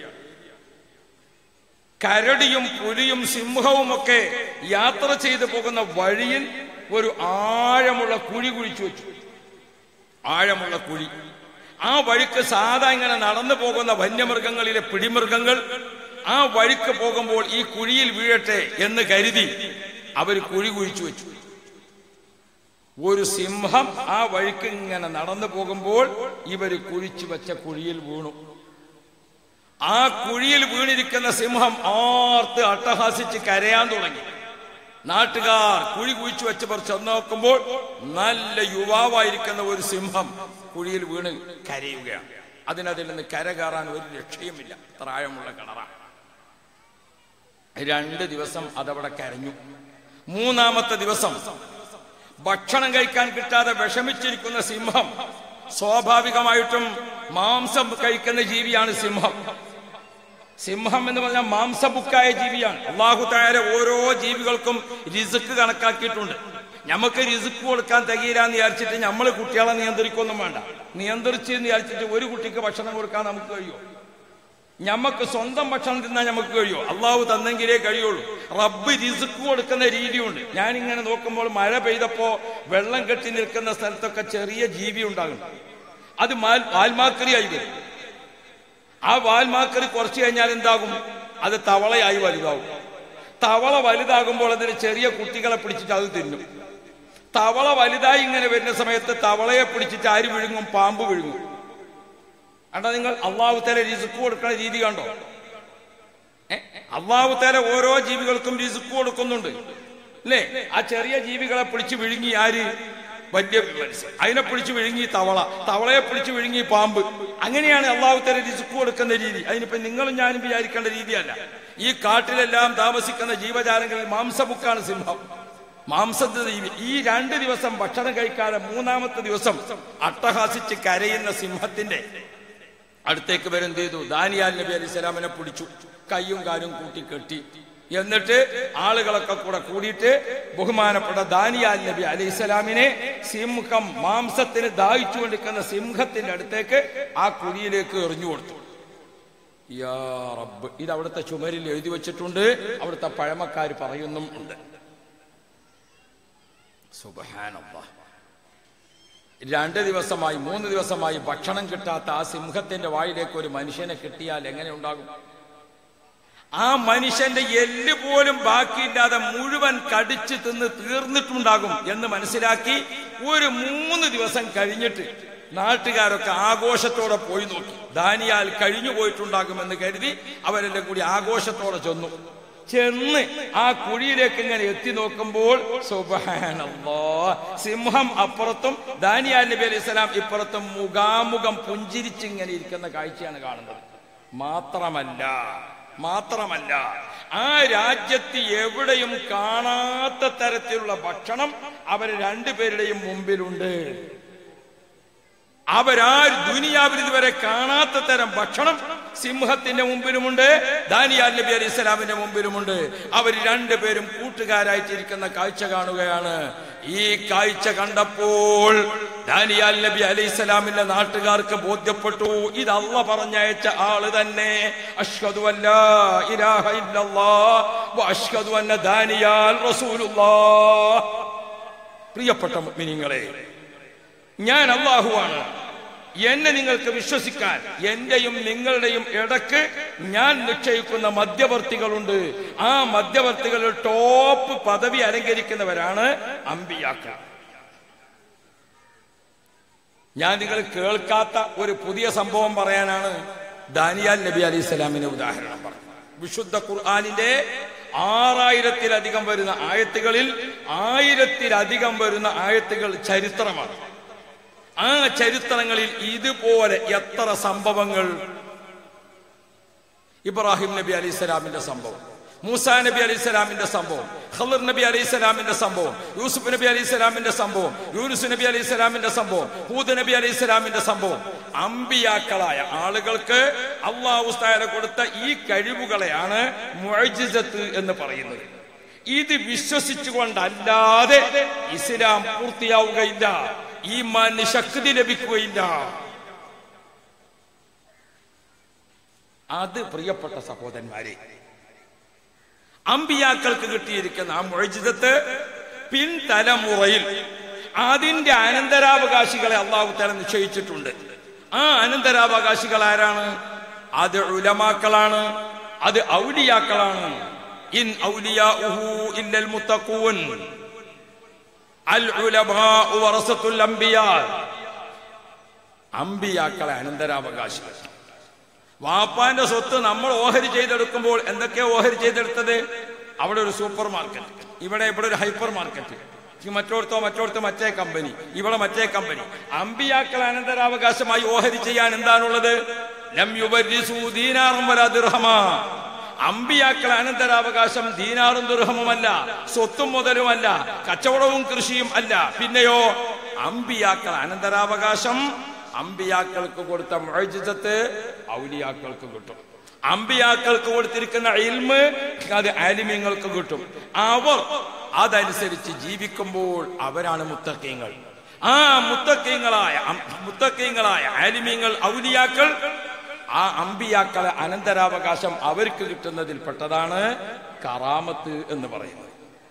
കരടിയും പുലിയും സിംഹവും ഒക്കെ യാത്ര ചെയ്തു പോകുന്ന വഴിയിൽ ഒരു ആഴമുള്ള കുഴി കുഴിച്ചു വെച്ചു ആഴമുള്ള കുഴി ആ വഴിക്ക് സാധാ ഇങ്ങനെ നടന്നു പോകുന്ന വന്യമൃഗങ്ങളിലെ പിടിമൃഗങ്ങൾ ആ വഴിക്ക് പോകുമ്പോൾ ഈ കുഴിയിൽ വീഴട്ടെ എന്ന് കരുതി അവർ കുഴി കുഴിച്ചു വെച്ചു ഒരു സിംഹം ആ വഴിക്ക് ഇങ്ങനെ നടന്നു പോകുമ്പോൾ ഇവര് കുഴിച്ചു വെച്ച കുഴിയിൽ വീണു ആ കുഴിയിൽ വീണിരിക്കുന്ന സിംഹം ആർത്ത് അട്ടഹാസിച്ച് കരയാൻ തുടങ്ങി നാട്ടുകാർ കുഴി കുഴിച്ചു വെച്ചവർ ചെന്ന് നോക്കുമ്പോൾ നല്ല യുവാവായിരിക്കുന്ന ഒരു സിംഹം കുഴിയിൽ വീണ് കരയുകയാണ് അതിനതിൽ നിന്ന് കര കയറാൻ ഒരു രക്ഷയുമില്ല പ്രായമുള്ള കിണറാണ് രണ്ട് ദിവസം അതവിടെ കരഞ്ഞു മൂന്നാമത്തെ ദിവസം ഭക്ഷണം കഴിക്കാൻ കിട്ടാതെ വിഷമിച്ചിരിക്കുന്ന സിംഹം സ്വാഭാവികമായിട്ടും മാംസം കഴിക്കുന്ന ജീവിയാണ് സിംഹം സിംഹം എന്ന് പറഞ്ഞാൽ മാംസബുക്കായ ജീവിയാണ് അള്ളാഹു താര ഓരോ ജീവികൾക്കും റിസുക്ക് കണക്കാക്കിയിട്ടുണ്ട് നമുക്ക് റിസുക്ക് കൊടുക്കാൻ തികയില്ല എന്ന് വിചാരിച്ചിട്ട് നമ്മൾ കുട്ടികളെ നിയന്ത്രിക്കൊന്നും വേണ്ട നിയന്ത്രിച്ച് എന്ന് വിചാരിച്ചിട്ട് ഒരു കുട്ടിക്ക് ഭക്ഷണം കൊടുക്കാൻ നമുക്ക് കഴിയുമോ ഞമ്മക്ക് സ്വന്തം ഭക്ഷണം തിന്നാൻ നമുക്ക് കഴിയുമോ അള്ളാഹു തന്നെങ്കിലേ കഴിയുള്ളൂ റബ്ബ് റിസുക്ക് കൊടുക്കുന്ന രീതിയുണ്ട് ഞാനിങ്ങനെ നോക്കുമ്പോൾ മഴ പെയ്തപ്പോ വെള്ളം കെട്ടി നിൽക്കുന്ന സ്ഥലത്തൊക്കെ ചെറിയ ജീവി ഉണ്ടാകും അത് മാൽ വാൽമാക്രിയായി വരും ആ വാൽമാക്കറി കുറച്ച് കഴിഞ്ഞാൽ എന്താകും അത് തവളയായി വലുതാവും തവള വലുതാകുമ്പോൾ അതിന് ചെറിയ കുട്ടികളെ പിടിച്ചിട്ട് അത് തിന്നും തവള വലുതായി ഇങ്ങനെ വരുന്ന സമയത്ത് തവളയെ പിടിച്ചിട്ട് ആര് വിഴുങ്ങും പാമ്പ് വിഴുങ്ങും കണ്ടോ നിങ്ങൾ അള്ളാഹു തല റിസുക്ക് കൊടുക്കുന്ന രീതി കണ്ടോ അള്ളാഹു തല ഓരോ ജീവികൾക്കും റിസുക്ക് കൊടുക്കുന്നുണ്ട് അല്ലേ ആ ചെറിയ ജീവികളെ പിടിച്ച് വിഴുങ്ങി ആര് വലിയ മത്സ്യം അതിനെ പിടിച്ച് വിഴുങ്ങി തവള തവളയെ പിടിച്ച് വിഴുങ്ങി പാമ്പ് അങ്ങനെയാണ് അള്ളാഹു തല റിസ്ക് കൊടുക്കുന്ന രീതി അതിനിപ്പോ നിങ്ങളും ഞാനും വിചാരിക്കേണ്ട രീതിയല്ല ഈ കാട്ടിലെല്ലാം താമസിക്കുന്ന ജീവജാലങ്ങളിൽ മാംസബുക്കാണ് സിംഹം മാംസത്തെ ജീവി ഈ രണ്ട് ദിവസം ഭക്ഷണം കഴിക്കാതെ മൂന്നാമത്തെ ദിവസം അട്ടഹാസിച്ച് കരയുന്ന സിംഹത്തിന്റെ അടുത്തേക്ക് വരും എന്ത് ചെയ്തു ദാനിയാൽ നബി അലൈഹി സ്വലാമിനെ പിടിച്ചു കയ്യും കാലും കൂട്ടി കെട്ടി എന്നിട്ട് ആളുകളൊക്കെ കൂടെ കൂടിയിട്ട് ബഹുമാനപ്പെട്ട ദാനിയാൽ നബി അലൈഹി സ്വലാമിനെ സിംഹം മാംസത്തിന് ദാഹിച്ചു കൊണ്ടിരിക്കുന്ന സിംഹത്തിന്റെ അടുത്തേക്ക് ആ കുഴിയിലേക്ക് എറിഞ്ഞു കൊടുത്തു യാ റബ്ബ് ഇത് അവിടുത്തെ ചുമരിൽ എഴുതി വെച്ചിട്ടുണ്ട് അവിടുത്തെ പഴമക്കാർ പറയുന്നും ഉണ്ട് സുബ്ഹാനല്ലാഹ് രണ്ട് ദിവസമായി മൂന്ന് ദിവസമായി ഭക്ഷണം കിട്ടാത്ത ആ സിംഹത്തിന്റെ വായിലേക്ക് ഒരു മനുഷ്യനെ കിട്ടിയാൽ എങ്ങനെ ഉണ്ടാകും ആ മനുഷ്യന്റെ എല്ല് പോലും ബാക്കിയില്ലാതെ മുഴുവൻ കടിച്ച് തിന്ന് തീർന്നിട്ടുണ്ടാകും എന്ന് മനസ്സിലാക്കി ഒരു മൂന്ന് ദിവസം കഴിഞ്ഞിട്ട് നാട്ടുകാരൊക്കെ ആഘോഷത്തോടെ പോയി നോക്കി ദാനിയാൽ കഴിഞ്ഞു പോയിട്ടുണ്ടാകുമെന്ന് കരുതി അവരെല്ലാം കൂടി ആഘോഷത്തോടെ ചെന്നു ചെന്ന് ആ കുഴിയിലേക്ക് ഇങ്ങനെ എത്തി നോക്കുമ്പോൾ സുബ്ഹാനല്ലാ സിംഹം അപ്പുറത്തും ദാനിയാൽ നബി അലൈഹി സ്വലാം ഇപ്പുറത്തും മുഖാമുഖം പുഞ്ചിരിച്ച് ഇങ്ങനെ ഇരിക്കുന്ന കാഴ്ചയാണ് കാണുന്നത് മാത്രമല്ല മാത്രമല്ല ആ രാജ്യത്ത് എവിടെയും കാണാത്ത തരത്തിലുള്ള ഭക്ഷണം അവർ രണ്ടുപേരുടെയും മുമ്പിലുണ്ട് അവരാ ദുനിയാവിൽ ഇതുവരെ കാണാത്ത തരം ഭക്ഷണം സിംഹത്തിന്റെ മുമ്പിലുമുണ്ട് ദാനിയാൽ നബി അലൈഹി സ്വലാമിന്റെ മുമ്പിലുമുണ്ട് അവർ രണ്ടുപേരും കൂട്ടുകാരായിട്ടിരിക്കുന്ന കാഴ്ച കാണുകയാണ് ഈ കാഴ്ച കണ്ടപ്പോൾ ദാനിയാൽ നബി അലൈഹി സ്വലാമിന്റെ നാട്ടുകാർക്ക് ബോധ്യപ്പെട്ടു ഇത് അള്ള പറഞ്ഞയച്ച ആള് തന്നെ അഷ്ഹദു അല്ലാ ഇലാഹ ഇല്ലല്ലാഹ് വ അഷ്ഹദു അന്ന ദാനിയാൽ റസൂലുള്ളാഹ് പ്രിയപ്പെട്ട മുഅ്മിനീങ്ങളെ ഞാൻ അള്ളാഹുവാണ് എന്നെ നിങ്ങൾക്ക് വിശ്വസിക്കാൻ എന്റെയും നിങ്ങളുടെയും ഇടക്ക് ഞാൻ നിശ്ചയിക്കുന്ന മധ്യവർത്തികളുണ്ട് ആ മധ്യവർത്തികളിൽ ടോപ്പ് പദവി അലങ്കരിക്കുന്നവരാണ് അമ്പിയാക്കൾ ഞാൻ നിങ്ങൾ കേൾക്കാത്ത ഒരു പുതിയ സംഭവം പറയാനാണ് ദാനിയാൽ നബി അലൈഹി സ്വലാമിന്റെ ഉദാഹരണം പറഞ്ഞു വിശുദ്ധ ഖുർആാനിന്റെ ആറായിരത്തിലധികം വരുന്ന ആയത്തുകളിൽ ആയിരത്തിലധികം വരുന്ന ആയത്തുകൾ ചരിത്രമാണ് ആ ചരിത്രങ്ങളിൽ ഇതുപോലെ എത്ര സംഭവങ്ങൾ ഇബ്രാഹിം നബി അലൈഹി സ്വലാമിന്റെ സംഭവം മൂസാ നബി അലൈഹി സ്വലാമിന്റെ സംഭവം ഖദർ നബി അലൈഹി സ്വലാമിന്റെ സംഭവം യൂസുഫ് നബി അലൈഹി സ്വലാമിന്റെ സംഭവം യൂനുസ് നബി അലൈഹി സ്വലാമിന്റെ സംഭവം ഹൂദ് നബി അലൈഹി സ്വലാമിന്റെ സംഭവം അമ്പിയാക്കളായ ആളുകൾക്ക് അള്ളാഹു താല കൊടുത്ത ഈ കഴിവുകളെയാണ് മുഅ്ജിസത്ത് എന്ന് പറയുന്നത് ഇത് വിശ്വസിച്ചുകൊണ്ടല്ലാതെ ഇസ്ലാം പൂർത്തിയാവുകയില്ല ഈമാന് ശക്തി ലഭിക്കുകയില്ല അത് പ്രിയപ്പെട്ട സഹോദരന്മാരെ അമ്പിയാക്കൾക്ക് കിട്ടിയിരിക്കുന്ന ആ മുഴജിതത്ത് പിൻതലമുറയിൽ അതിന്റെ അനന്തരാവകാശികളെ അള്ളാഹു തല നിശ്ചയിച്ചിട്ടുണ്ട് ആ അനന്തരാവകാശികൾ ആരാണ് അത് ഉലമാക്കളാണ് അത് ഔലിയാക്കളാണ് ഇൻ ഔലിയാഉഹു ഇല്ലൽ മുത്തഖൂൻ അൽ ഉലമാഉ വറസത്തുൽ അംബിയാ അമ്പിയാക്കളെ അനന്തരാവകാശികൾ വാപ്പാന്റെ സ്വത്ത് നമ്മൾ ഓഹരി ചെയ്തെടുക്കുമ്പോൾ എന്തൊക്കെയാ ഓഹരി ചെയ്തെടുത്തത് അവിടെ ഒരു സൂപ്പർ മാർക്കറ്റ് ഇവിടെ ഇവിടെ ഒരു ഹൈപ്പർ മാർക്കറ്റ് മറ്റോടത്തോ മറ്റോടത്തോ മറ്റേ കമ്പനി ഇവിടെ മറ്റേ കമ്പനി അമ്പിയാക്കൾ അനന്തരാവകാശമായി ഓഹരി ചെയ്യാൻ എന്താണുള്ളത് ലം യുബരിസു ദീനാറും വരാ ദിർഹമാ അമ്പിയാക്കൾ അനന്തരാവകാശം ദീനാറും ദുർഹമുമല്ല സ്വത്തും മുതലുമല്ല കച്ചവടവും കൃഷിയും അല്ല പിന്നെയോ അമ്പിയാക്കൾ അനന്തരാവകാശം അമ്പിയാക്കൾക്ക് കൊടുത്ത മുഴജിതത്ത് ഔലിയാക്കൾക്ക് കിട്ടും അമ്പിയാക്കൾക്ക് കൊടുത്തിരിക്കുന്ന ഇൽമ് അത് ആലിമ്യങ്ങൾക്ക് കിട്ടും അവർ അതനുസരിച്ച് ജീവിക്കുമ്പോൾ അവരാണ് മുത്തക്കീങ്ങൾ ആ മുത്തക്കീങ്ങളായ മുത്തക്കീങ്ങളായ ആലിമ്യങ്ങൾ ഔലിയാക്കൾ ആ അമ്പിയാക്കളെ അനന്തരാവകാശം അവർക്ക് കിട്ടുന്നതിൽ പെട്ടതാണ് കറാമത്ത് എന്ന് പറയുന്നത്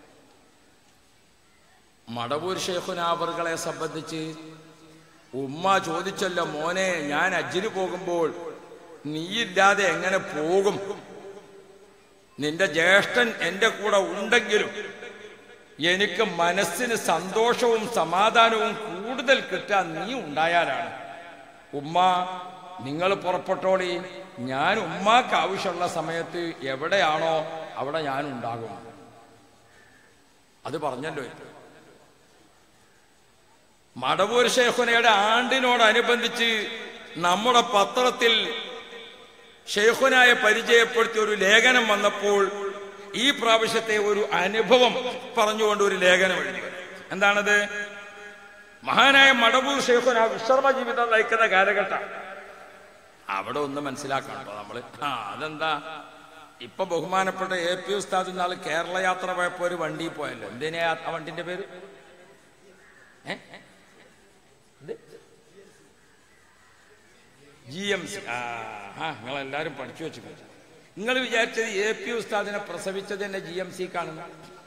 മടവൂർ ഷേഖുനാബറുകളെ സംബന്ധിച്ച് ഉമ്മ ചോദിച്ചല്ലോ മോനെ ഞാൻ അജ്ജിന് പോകുമ്പോൾ നീയില്ലാതെ എങ്ങനെ പോകും നിന്റെ ജ്യേഷ്ഠൻ എന്റെ കൂടെ ഉണ്ടെങ്കിലും എനിക്ക് മനസ്സിന് സന്തോഷവും സമാധാനവും കൂടുതൽ കിട്ടാൻ നീ ഉണ്ടായാലാണ് ഉമ്മ നിങ്ങൾ പുറപ്പെട്ടോളി ഞാൻ ഉമ്മാക്ക് ആവശ്യമുള്ള സമയത്ത് എവിടെയാണോ അവിടെ ഞാൻ ഉണ്ടാകും അത് പറഞ്ഞല്ലോ ഇപ്പൊ മടവൂർ ഷെയ്ഖുനയുടെ ആണ്ടിനോടനുബന്ധിച്ച് നമ്മുടെ പത്രത്തിൽ ഷെയ്ഖുനായെ പരിചയപ്പെടുത്തിയ ഒരു ലേഖനം വന്നപ്പോൾ ഈ പ്രാവശ്യത്തെ ഒരു അനുഭവം പറഞ്ഞുകൊണ്ട് ഒരു ലേഖനം എഴുതി എന്താണത് മഹാനായ മടവൂർ ഷെയ്ഖുന വിശ്രമ ജീവിതം നയിക്കുന്ന കാലഘട്ടം അവിടെ ഒന്ന് മനസ്സിലാക്കണം കേട്ടോ നമ്മള് ആ അതെന്താ ഇപ്പൊ ബഹുമാനപ്പെട്ട എ പി ഉസ്താദ് നാള് കേരള യാത്ര പോയപ്പോ ഒരു വണ്ടി പോയല്ലോ എന്തിനാ ആ വണ്ടിന്റെ പേര് ജി എം സി ആ നിങ്ങൾ എല്ലാരും പഠിച്ചു വെച്ചിട്ടുണ്ട് നിങ്ങൾ വിചാരിച്ചത് എ പി ഉസ്താദിനെ പ്രസവിച്ചത് തന്നെ ജി എം സി കാണുന്നു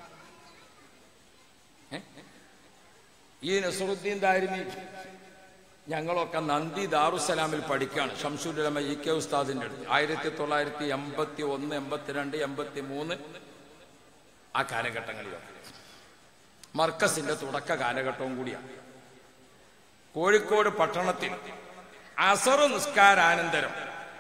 ഈ നസറുദ്ദീൻ ദാരിമി ഞങ്ങളൊക്കെ നന്ദി ദാറുസലാമിൽ പഠിക്കുകയാണ് ഷംസുലമ ഇ കെ ഉസ്താദിന്റെ അടുത്ത് ആയിരത്തി തൊള്ളായിരത്തി എൺപത്തി ഒന്ന് എൺപത്തിരണ്ട് എൺപത്തി മൂന്ന് ആ കാലഘട്ടങ്ങളിലൊക്കെ മർക്കസിന്റെ തുടക്ക കാലഘട്ടവും കൂടിയാണ് കോഴിക്കോട് പട്ടണത്തിൽ അസറു നിസ്കാരാനന്തരം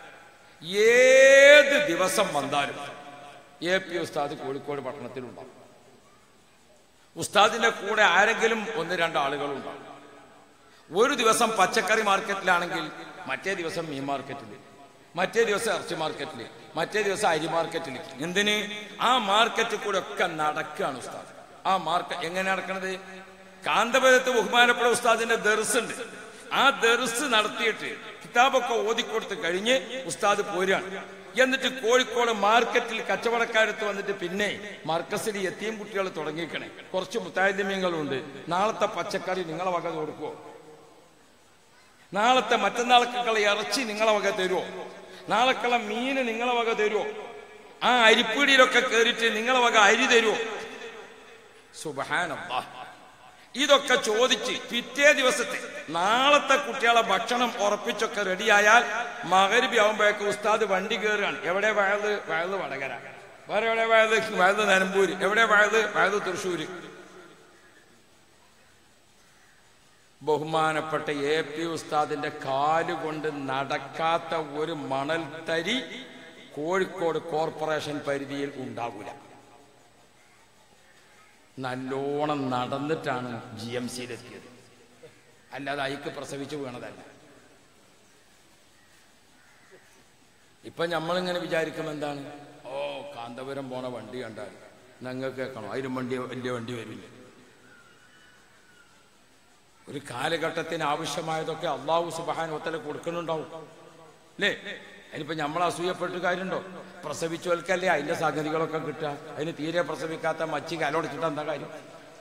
ഏത് ദിവസം വന്നാലും എ പി ഉസ്താദ് കോഴിക്കോട് പട്ടണത്തിലുണ്ടാവും ഉസ്താദിന്റെ കൂടെ ആരെങ്കിലും ഒന്ന് രണ്ട് ആളുകളുണ്ടാവും ഒരു ദിവസം പച്ചക്കറി മാർക്കറ്റിലാണെങ്കിൽ മറ്റേ ദിവസം മീൻ മാർക്കറ്റിൽ മറ്റേ ദിവസം ഇറച്ചി മാർക്കറ്റിൽ മറ്റേ ദിവസം അരി മാർക്കറ്റിൽ എന്തിന് ആ മാർക്കറ്റിൽ കൂടെ ഒക്കെ നടക്കുകയാണ് ഉസ്താദ് ആ മാർക്കറ്റ് എങ്ങനെ നടക്കണത് കാന്തപുരത്ത് ബഹുമാനപ്പെട്ട ഉസ്താദിന്റെ ദർസ് ഉണ്ട് ആ ദർസ് നടത്തിയിട്ട് കിതാബൊക്കെ ഓതിക്കൊടുത്ത് കഴിഞ്ഞ് ഉസ്താദ് പോരാണ് എന്നിട്ട് കോഴിക്കോട് മാർക്കറ്റിൽ കച്ചവടക്കാരത്ത് വന്നിട്ട് പിന്നെ മർക്കസിൽ എത്തിയും കുട്ടികൾ തുടങ്ങിക്കണേ കുറച്ച് മുത്തായദ്യമീങ്ങളുണ്ട് നാളത്തെ പച്ചക്കറി നിങ്ങളെ വക കൊടുക്കുവോ നാളത്തെ മറ്റന്നാൾക്കുള്ള ഇറച്ചി നിങ്ങളെ വക തരുമോ നാളെക്കുള്ള മീന് നിങ്ങളെ വക തരുമോ ആ അരിപ്പീടിയിലൊക്കെ കയറിയിട്ട് നിങ്ങളെ വക അരി തരുമോ സുബഹാനല്ലാ ഇതൊക്കെ ചോദിച്ച് പിറ്റേ ദിവസത്തെ നാളത്തെ കുട്ടികളെ ഭക്ഷണം ഉറപ്പിച്ചൊക്കെ റെഡിയായാൽ മകരുബി ആവുമ്പോഴേക്ക് ഉസ്താദ് വണ്ടി കയറുകയാണ് എവിടെ വയത് വയത് വടകര വേറെ എവിടെ വയത് വയത് നിലമ്പൂര് എവിടെ വയത് വയത് തൃശ്ശൂര് ബഹുമാനപ്പെട്ട എ പി ഉസ്താദിന്റെ കാലുകൊണ്ട് നടക്കാത്ത ഒരു മണൽ തരി കോഴിക്കോട് കോർപ്പറേഷൻ പരിധിയിൽ ഉണ്ടാകൂല നല്ലോണം നടന്നിട്ടാണ് ജി എം സിയിലെത്തിയത് അല്ലാതെ അയക്ക് പ്രസവിച്ചു വീണതല്ല ഇപ്പൊ നമ്മളിങ്ങനെ വിചാരിക്കും എന്താണ് ഓ കാന്തപുരം പോണ വണ്ടി കണ്ടാൽ ഞങ്ങൾക്ക് കേൾക്കണം അതിലും വണ്ടി വലിയ വണ്ടി വരില്ല ഒരു കാലഘട്ടത്തിന് ആവശ്യമായതൊക്കെ അള്ളാഹു സുബാൻ ഒത്തല കൊടുക്കുന്നുണ്ടാവും അല്ലേ അതിനിപ്പോ നമ്മൾ അസൂയപ്പെട്ട് കാര്യമുണ്ടോ പ്രസവിച്ചവർക്കല്ലേ അതിന്റെ സംഗതികളൊക്കെ കിട്ടുക അതിന് തീരെ പ്രസവിക്കാത്ത മച്ചി കലോടിച്ചിട്ട് എന്താ കാര്യം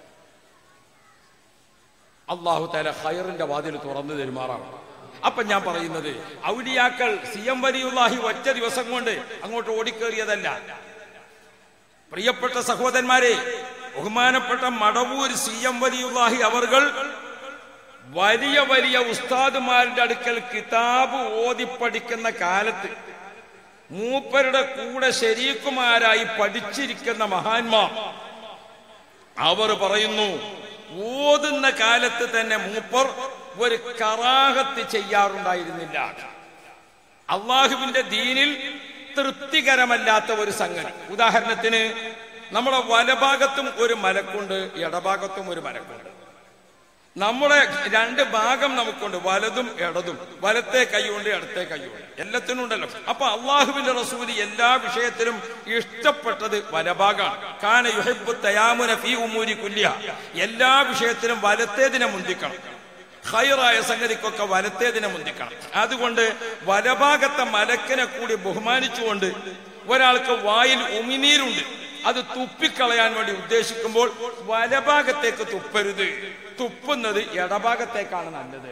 അള്ളാഹു തല ഹയറിന്റെ വാതിൽ തുറന്നു തരുമാറാണ് അപ്പൊ ഞാൻ പറയുന്നത് ഔലിയാക്കൾ സി എം വലിയുള്ളാഹി ഒറ്റ ദിവസം കൊണ്ട് അങ്ങോട്ട് ഓടിക്കേറിയതല്ല പ്രിയപ്പെട്ട സഹോദരന്മാരെ ബഹുമാനപ്പെട്ട മടവൂർ സി എം വലിയുള്ളാഹി അവർകൾ വലിയ വലിയ ഉസ്താദുമാരുടെ അടുക്കൽ കിതാബ് ഓതി പഠിക്കുന്ന കാലത്ത് മൂപ്പരുടെ കൂടെ ശരീക്കുമാരായി പഠിച്ചിരിക്കുന്ന മഹാന്മാർ അവർ പറയുന്നു ഓതുന്ന കാലത്ത് തന്നെ മൂപ്പർ ഒരു കറാഹത്ത് ചെയ്യാറുണ്ടായിരുന്നില്ല അള്ളാഹുവിന്റെ ദീനിൽ തൃപ്തികരമല്ലാത്ത ഒരു സംഗതി ഉദാഹരണത്തിന് നമ്മുടെ വലഭാഗത്തും ഒരു മലക്കുണ്ട് ഇടഭാഗത്തും ഒരു മലക്കുണ്ട് നമ്മുടെ രണ്ട് ഭാഗം നമുക്കുണ്ട് വലതും ഇടതും വലത്തെ കൈയുണ്ട് ഇടത്തെ കൈയുണ്ട് എല്ലാത്തിനും ഉണ്ടല്ലോ അപ്പൊ അള്ളാഹുവിന്റെ റസൂല് എല്ലാ വിഷയത്തിലും ഇഷ്ടപ്പെട്ടത് വലഭാഗമാണ് കാന യുഹിബ്ബു തയാമുന ഫീ ഉമൂരി കുല്ലിയ എല്ലാ വിഷയത്തിലും വലത്തേതിനെ മുന്തിക്കണം ഹൈറായ സംഗതിക്കൊക്കെ വലത്തേതിനെ മുന്തിക്കണം അതുകൊണ്ട് വലഭാഗത്തെ മലക്കിനെ കൂടി ബഹുമാനിച്ചുകൊണ്ട് ഒരാൾക്ക് വായിൽ ഉമിനീരുണ്ട് അത് തുപ്പിക്കളയാൻ വേണ്ടി ഉദ്ദേശിക്കുമ്പോൾ വലഭാഗത്തേക്ക് തുപ്പരുത് തുപ്പുന്നത് ഇടഭാഗത്തേക്കാണ് നല്ലത്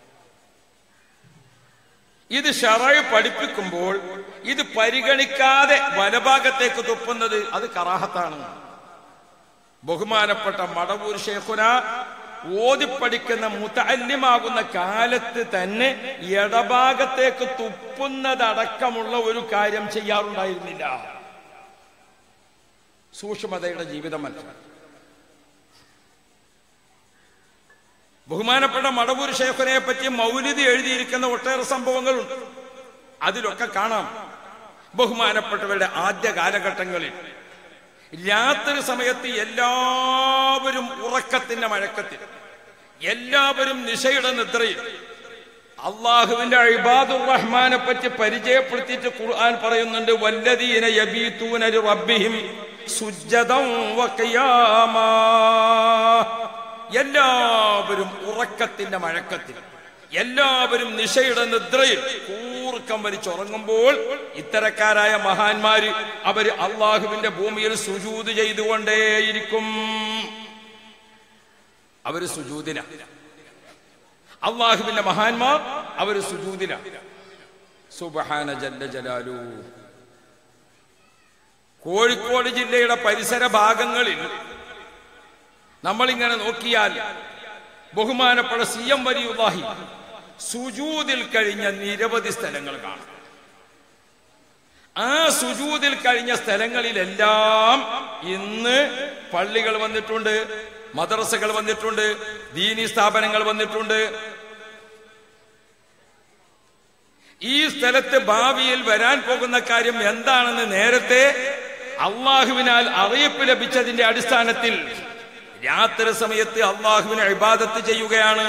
ഇത് ഷറായി പഠിപ്പിക്കുമ്പോൾ ഇത് പരിഗണിക്കാതെ വലഭാഗത്തേക്ക് തുപ്പുന്നത് അത് കറാഹത്താണ് ബഹുമാനപ്പെട്ട മടവൂർ ഷേഖുന ഓതിപ്പടിക്കുന്ന മുത്തല്യമാകുന്ന കാലത്ത് തന്നെ ഇടഭാഗത്തേക്ക് തുപ്പുന്നതടക്കമുള്ള ഒരു കാര്യം ചെയ്യാറുണ്ടായിരുന്നില്ല സൂക്ഷ്മതയുടെ ജീവിതം മനസ്സിലാക്കി ബഹുമാനപ്പെട്ട മടവൂർ ഷേഖനെ പറ്റി മൗലിദ് എഴുതിയിരിക്കുന്ന ഒട്ടേറെ സംഭവങ്ങളുണ്ട് അതിലൊക്കെ കാണാം ബഹുമാനപ്പെട്ടവരുടെ ആദ്യ കാലഘട്ടങ്ങളിൽ രാത്രി സമയത്ത് എല്ലാവരും ഉറക്കത്തിന്റെ മഴക്കത്തിൽ എല്ലാവരും നിശയുടെ നിദ്രയിൽ അള്ളാഹുവിന്റെ ഇബാദുർ റഹ്മാനെ പറ്റി പരിചയപ്പെടുത്തിയിട്ട് ഖുർആൻ പറയുന്നുണ്ട് വല്ലദീന യബീതൂന റബ്ബിഹിം സുജ്ജദം വഖിയാമാ എല്ലാവരും ഉറക്കത്തിന്റെ മഴക്കത്തിൽ എല്ലാവരും നിശയുടെ നിദ്രയിൽ കൂർക്കം വലിച്ചുറങ്ങുമ്പോൾ ഇത്തരക്കാരായ മഹാന്മാര് അവര് അള്ളാഹുവിന്റെ ഭൂമിയിൽ സുജൂത് ചെയ്തുകൊണ്ടേയിരിക്കും അവര് സുജൂതിന അള്ളാഹുവിന്റെ മഹാന്മാർ അവര് സുജൂതിന സുബഹാന ജല്ല ജലാലു കോഴിക്കോട് ജില്ലയുടെ പരിസര ഭാഗങ്ങളിൽ നമ്മളിങ്ങനെ നോക്കിയാൽ ബഹുമാനപ്പെട്ട സി എം വലിയുല്ലാഹി സുജൂതിൽ കഴിഞ്ഞ നിരവധി സ്ഥലങ്ങൾ കാണാം ആ സുജൂതിൽ കഴിഞ്ഞ സ്ഥലങ്ങളിലെല്ലാം ഇന്ന് പള്ളികൾ വന്നിട്ടുണ്ട് മദ്രസകൾ വന്നിട്ടുണ്ട് ദീനി സ്ഥാപനങ്ങൾ വന്നിട്ടുണ്ട് ഈ സ്ഥലത്ത് ഭാവിയിൽ വരാൻ പോകുന്ന കാര്യം എന്താണെന്ന് നേരത്തെ അള്ളാഹുവിനാൽ അറിയിപ്പ് ലഭിച്ചതിന്റെ അടിസ്ഥാനത്തിൽ രാത്രി സമയത്ത് അള്ളാഹുവിനെ ഇബാദത്ത് ചെയ്യുകയാണ്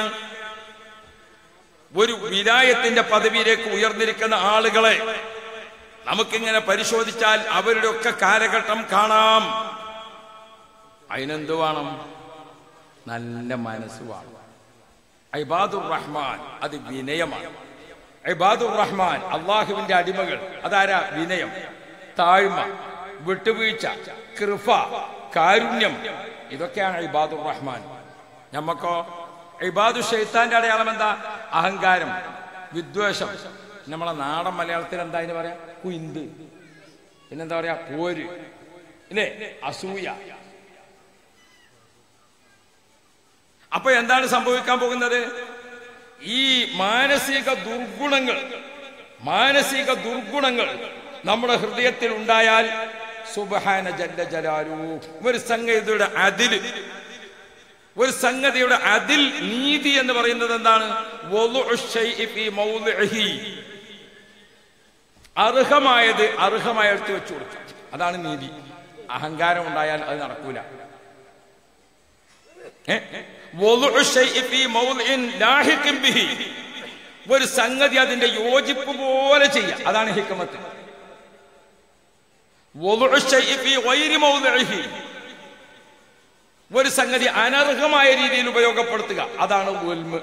ഒരു വിലായത്തിന്റെ പദവിയിലേക്ക് ഉയർന്നിരിക്കുന്ന ആളുകളെ നമുക്കിങ്ങനെ പരിശോധിച്ചാൽ അവരുടെ ഒക്കെ കാലഘട്ടം കാണാം അതിനെന്ത് വേണം നല്ല മനസ്സ് വേണം ഇബാദുർ റഹ്മാൻ അത് വിനയമാണ് ഇബാദുർ റഹ്മാൻ അള്ളാഹുവിന്റെ അടിമകൾ അതാരാ വിനയം താഴ്മ വിട്ടുവീഴ്ച കൃപ കാരുണ്യം ഇതൊക്കെയാണ് ഇബാദുർ റഹ്മാൻ നമ്മക്കോ ഇബാദു ഷെയ്ത്താന്റെ അടയാളം എന്താ അഹങ്കാരം വിദ്വേഷം നമ്മളെ നാടൻ മലയാളത്തിൽ എന്താ അതിന് പറയാ കുയിന്ത് പിന്നെന്താ പറയാ പോര് ഇല്ലേ അസൂയ അപ്പൊ എന്താണ് സംഭവിക്കാൻ പോകുന്നത് ഈ മാനസിക ദുർഗുണങ്ങൾ മാനസിക ദുർഗുണങ്ങൾ നമ്മുടെ ഹൃദയത്തിൽ ഉണ്ടായാൽ സുബഹാന ജല്ല ജലാലു ഒരു സംഗതിയുടെ അതില് ഒരു സംഗതിയുടെ അതിൽ നീതി എന്ന് പറയുന്നത് എന്താണ് വളുഉ ശൈഇ ഫീ മൗളിഇഹി. അർഹമായത് അർഹമായടുത്ത് വെച്ചു കൊടുക്കുക അതാണ് നീതി അഹങ്കാരം ഉണ്ടായാൽ അത് നടക്കൂല ഏ? വളുഉ ശൈഇ ഫീ മൗളിഇൻ ലാഹിഖിൻ ബിഹി. ഒരു സംഗതി അതിന്റെ യോജിപ്പ് പോലെ ചെയ്യുക അതാണ് ഹിക്കമത്ത് വളുഉ ശൈഇ ഫീ ഗൈരി മൗളിഇഹി. ഒരു സംഗതി അനർഹമായ രീതിയിൽ ഉപയോഗപ്പെടുത്തുക അതാണ് ഉൽമ്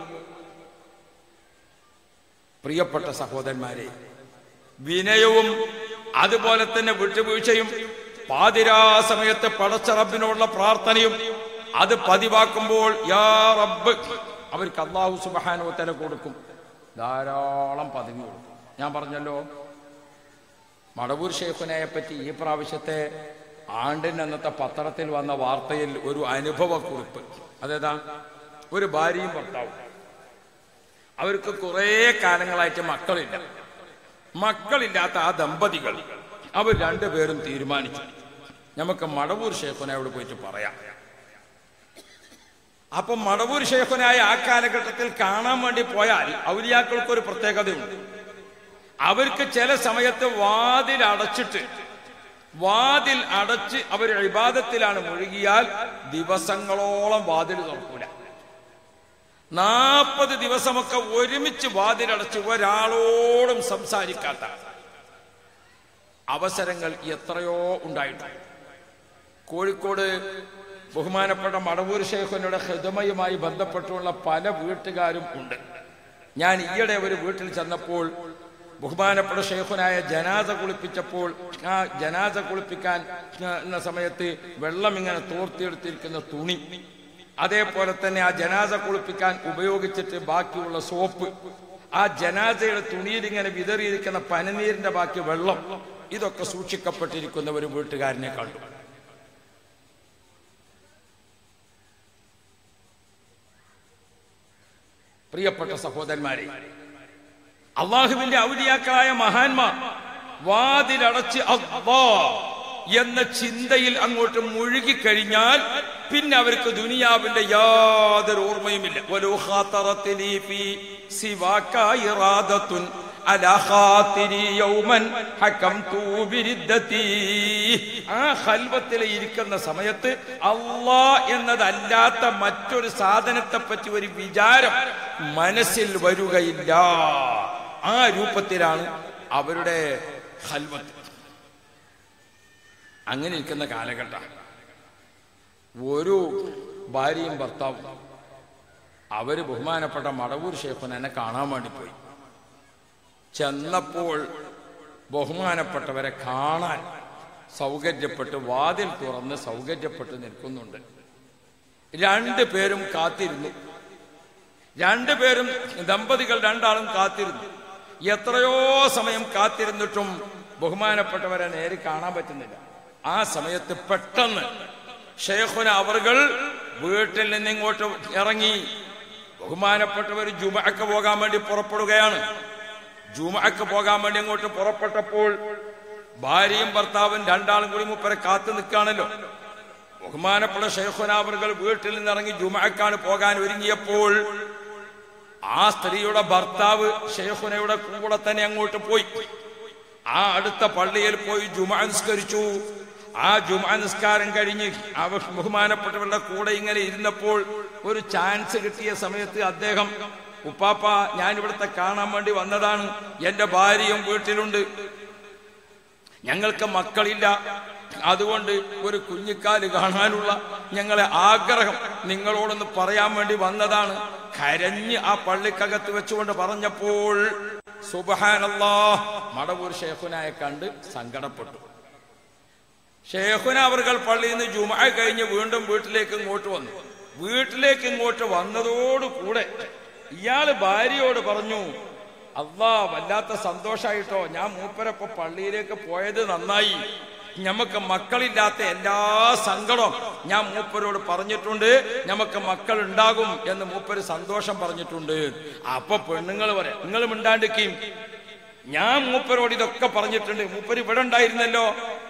പ്രിയപ്പെട്ട സഹോദരന്മാരെ വിനയവും അതുപോലെ തന്നെ വിട്ടുവീഴ്ചയും പാതിരാ സമയത്ത് പടച്ച റബ്ബിനോടുള്ള പ്രാർത്ഥനയും അത് പതിവാക്കുമ്പോൾ യാ റബ്ബ് അവർക്ക് അള്ളാഹു സുബഹാനോ തല കൊടുക്കും ധാരാളം പദവി കൊടുക്കും ഞാൻ പറഞ്ഞല്ലോ മടവൂർ ഷെയ്ഖുനയെ പറ്റി ഈ പ്രാവശ്യത്തെ ആണ്ടിന് അന്നത്തെ പത്രത്തിൽ വന്ന വാർത്തയിൽ ഒരു അനുഭവക്കുറിപ്പ് അതേതാ ഒരു ഭാര്യയും ഭർത്താവും അവർക്ക് കുറേ കാലങ്ങളായിട്ട് മക്കളില്ല മക്കളില്ലാത്ത ആ ദമ്പതികൾ അവർ രണ്ടുപേരും തീരുമാനിച്ചു നമുക്ക് മടവൂർ ഷേഖുനയോട് പോയിട്ട് പറയാം അപ്പം മടവൂർ ഷേഖുനായ ആ കാലഘട്ടത്തിൽ കാണാൻ വേണ്ടി പോയാൽ ഔലിയാക്കൾക്ക് ഒരു പ്രത്യേകതയുണ്ട് അവർക്ക് ചില സമയത്ത് വാതിൽ അടച്ചിട്ട് വാതിൽ അടച്ച് അവർ ഇബാദത്തിലാണ് മുഴുകിയാൽ ദിവസങ്ങളോളം വാതിൽ തുറക്കൂല നാൽപ്പത് ദിവസമൊക്കെ ഒരുമിച്ച് വാതിലടച്ച് ഒരാളോടും സംസാരിക്കാത്ത അവസരങ്ങൾ എത്രയോ ഉണ്ടായിട്ടുണ്ട് കോഴിക്കോട് ബഹുമാനപ്പെട്ട മടവൂർ ഷെയ്ഖിനുടെ ഹൃദമയുമായി ബന്ധപ്പെട്ടുള്ള പല വീട്ടുകാരും ഉണ്ട് ഞാൻ ഈയിടെ ഒരു വീട്ടിൽ ചെന്നപ്പോൾ ബഹുമാനപ്പെട്ട ഷെയ്ഖുനായ ജനാസ കുളിപ്പിച്ചപ്പോൾ ആ ജനാസ കുളിപ്പിക്കാൻ എന്ന സമയത്ത് വെള്ളം ഇങ്ങനെ തോർത്തിയെടുത്തിരിക്കുന്ന തുണി അതേപോലെ തന്നെ ആ ജനാസ കുളിപ്പിക്കാൻ ഉപയോഗിച്ചിട്ട് ബാക്കിയുള്ള സോപ്പ് ആ ജനാസയുടെ തുണിയിൽ ഇങ്ങനെ വിതറിയിരിക്കുന്ന പനനീരിന്റെ ബാക്കി വെള്ളം ഇതൊക്കെ സൂക്ഷിക്കപ്പെട്ടിരിക്കുന്ന ഒരു വീട്ടുകാരനെ കണ്ടു പ്രിയപ്പെട്ട സഹോദരന്മാരെ അള്ളാഹുവിന്റെ ഔലിയാക്കളായ മഹാന്മാർ വാതിലടച്ച് അള്ളാ എന്ന ചിന്തയിൽ അങ്ങോട്ട് മുഴുകിക്കഴിഞ്ഞാൽ പിന്നെ അവർക്ക് ദുനിയാവിന്റെ യാതൊരു ഓർമ്മയുമില്ല വലോ ഖാതറത്ത് ലീ ഫീ സിവാക ഇറാദത്തുൻ على خاطري يوما حكمت بردتي ആ ഖൽവത്തിൽ ഇരിക്കുന്ന സമയത്ത് അള്ളാ എന്നതല്ലാത്ത മറ്റൊരു സാധനത്തെ പറ്റി ഒരു വിചാരം മനസ്സിൽ വരുകയില്ല ആ രൂപത്തിലാണ് അവരുടെ ഖൽവത്ത് അങ്ങനെ ഇരിക്കുന്ന കാലഘട്ടം ഒരു ഭാര്യയും ഭർത്താവും അവര് ബഹുമാനപ്പെട്ട മടവൂർ ഷേഖുൻ എന്നെ കാണാൻ വേണ്ടി പോയി ചെന്നപ്പോൾ ബഹുമാനപ്പെട്ടവരെ കാണാൻ സൗകര്യപ്പെട്ട് വാതിൽ തുറന്ന് സൗകര്യപ്പെട്ട് നിൽക്കുന്നുണ്ട് രണ്ടു പേരും കാത്തിരുന്നു രണ്ടുപേരും ദമ്പതികൾ രണ്ടാളും കാത്തിരുന്നു എത്രയോ സമയം കാത്തിരുന്നിട്ടും ബഹുമാനപ്പെട്ടവരെ നേരെ കാണാൻ പറ്റുന്നില്ല ആ സമയത്ത് പെട്ടെന്ന് ഷെയ്ഖുന അവർകൾ വീട്ടിൽ നിന്ന് ഇങ്ങോട്ട് ഇറങ്ങി ബഹുമാനപ്പെട്ടവർ ജുമക്ക് പോകാൻ വേണ്ടി പുറപ്പെടുകയാണ് ജുമക്ക് പോകാൻ വേണ്ടി അങ്ങോട്ട് പുറപ്പെട്ടപ്പോൾ ഭാര്യയും ഭർത്താവും രണ്ടാളും കൂടി മുപ്പരെ കാത്തു നിൽക്കുകയാണല്ലോ ബഹുമാനപ്പെട്ട ഷെയ്ഖുനാവറുകൾ വീട്ടിൽ നിന്നിറങ്ങി ജുമക്കാണ് പോകാൻ ഒരുങ്ങിയപ്പോൾ ആ സ്ത്രീയുടെ ഭർത്താവ് ഷെയ്ഖുനയുടെ കൂടെ തന്നെ അങ്ങോട്ട് പോയി ആ അടുത്ത പള്ളിയിൽ പോയി ജുമ നിസ്കരിച്ചു ആ ജുമ നിസ്കാരം കഴിഞ്ഞ് അവ ബഹുമാനപ്പെട്ടവരുടെ കൂടെ ഇങ്ങനെ ഇരുന്നപ്പോൾ ഒരു ചാൻസ് കിട്ടിയ സമയത്ത് അദ്ദേഹം ഉപ്പാപ്പ ഞാൻ ഇവിടുത്തെ കാണാൻ വേണ്ടി വന്നതാണ് എന്റെ ഭാര്യയും വീട്ടിലുണ്ട് ഞങ്ങൾക്ക് മക്കളില്ല അതുകൊണ്ട് ഒരു കുഞ്ഞിക്കാല് കാണാനുള്ള ഞങ്ങളെ ആഗ്രഹം നിങ്ങളോടൊന്ന് പറയാൻ വേണ്ടി വന്നതാണ് കരഞ്ഞ് ആ പള്ളിക്കകത്ത് വെച്ചുകൊണ്ട് പറഞ്ഞപ്പോൾ സുബഹാനല്ലാ മടവൂർ ഷേഖുനായെ കണ്ട് സങ്കടപ്പെട്ടു ഷേഖുന അവർകൾ പള്ളിയിൽ നിന്ന് ജുമ കഴിഞ്ഞ് വീണ്ടും വീട്ടിലേക്ക് ഇങ്ങോട്ട് വന്നു വീട്ടിലേക്ക് ഇങ്ങോട്ട് വന്നതോടുകൂടെ ഇയാള് ഭാര്യയോട് പറഞ്ഞു അള്ളാ വല്ലാത്ത സന്തോഷായിട്ടോ ഞാൻ മൂപ്പരപ്പ പള്ളിയിലേക്ക് പോയത് നന്നായി ഞമ്മക്ക് മക്കളില്ലാത്ത എല്ലാ സങ്കടവും ഞാൻ മൂപ്പരോട് പറഞ്ഞിട്ടുണ്ട് ഞമ്മക്ക് മക്കൾ ഉണ്ടാകും എന്ന് മൂപ്പര് സന്തോഷം പറഞ്ഞിട്ടുണ്ട് അപ്പൊ പെണ്ണുങ്ങൾ പറയാം നിങ്ങൾ മിണ്ടാണ്ടിക്കും ഞാൻ മൂപ്പരോട് ഇതൊക്കെ പറഞ്ഞിട്ടുണ്ട് മൂപ്പര് ഇവിടെ ഉണ്ടായിരുന്നല്ലോ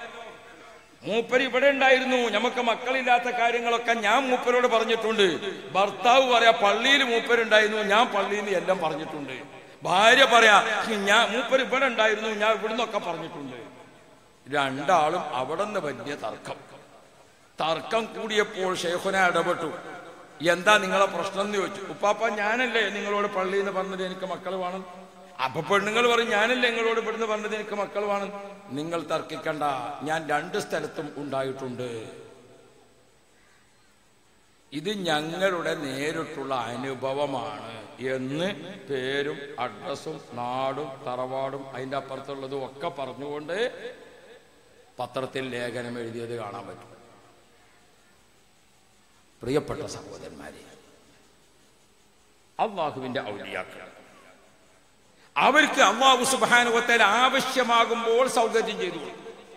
മൂപ്പര് ഇവിടെ ഉണ്ടായിരുന്നു നമുക്ക് മക്കളില്ലാത്ത കാര്യങ്ങളൊക്കെ ഞാൻ മൂപ്പരോട് പറഞ്ഞിട്ടുണ്ട് ഭർത്താവ് പറയാ പള്ളിയിൽ മൂപ്പരുണ്ടായിരുന്നു ഞാൻ പള്ളിയിൽ നിന്ന് എല്ലാം പറഞ്ഞിട്ടുണ്ട് ഭാര്യ പറയാ ഞാൻ മൂപ്പര് ഇവിടെ ഉണ്ടായിരുന്നു ഞാൻ ഇവിടുന്നൊക്കെ പറഞ്ഞിട്ടുണ്ട് രണ്ടാളും അവിടെ നിന്ന് വലിയ തർക്കം തർക്കം കൂടിയപ്പോൾ ഷെയ്ഖുന ഇടപെട്ടു എന്താ നിങ്ങളെ പ്രശ്നം എന്ന് ചോദിച്ചു ഉപ്പാപ്പ ഞാനല്ലേ നിങ്ങളോട് പള്ളിയിൽ നിന്ന് പറഞ്ഞത് എനിക്ക് മക്കൾ വേണം അപ്പൊ പെണ്ണുങ്ങൾ പറയും ഞാനല്ലേ നിങ്ങളോട് ഇവിടുന്ന് പറഞ്ഞത് എനിക്ക് മക്കൾ വേണം നിങ്ങൾ തർക്കിക്കണ്ട ഞാൻ രണ്ട് സ്ഥലത്തും ഉണ്ടായിട്ടുണ്ട് ഇത് ഞങ്ങളുടെ നേരിട്ടുള്ള അനുഭവമാണ് എന്ന് പേരും അഡ്രസ്സും നാടും തറവാടും അതിന്റെ അപ്പുറത്തുള്ളതും ഒക്കെ പറഞ്ഞുകൊണ്ട് പത്രത്തിൽ ലേഖനം എഴുതിയത് കാണാൻ പറ്റും പ്രിയപ്പെട്ട സഹോദരന്മാരെ അള്ളാഹുവിന്റെ ഔലിയാക്കൾ അവർക്ക് അള്ളാഹു സുബാനുവത്തേൽ ആവശ്യമാകുമ്പോൾ സൗകര്യം ചെയ്തു കൊടുക്കും.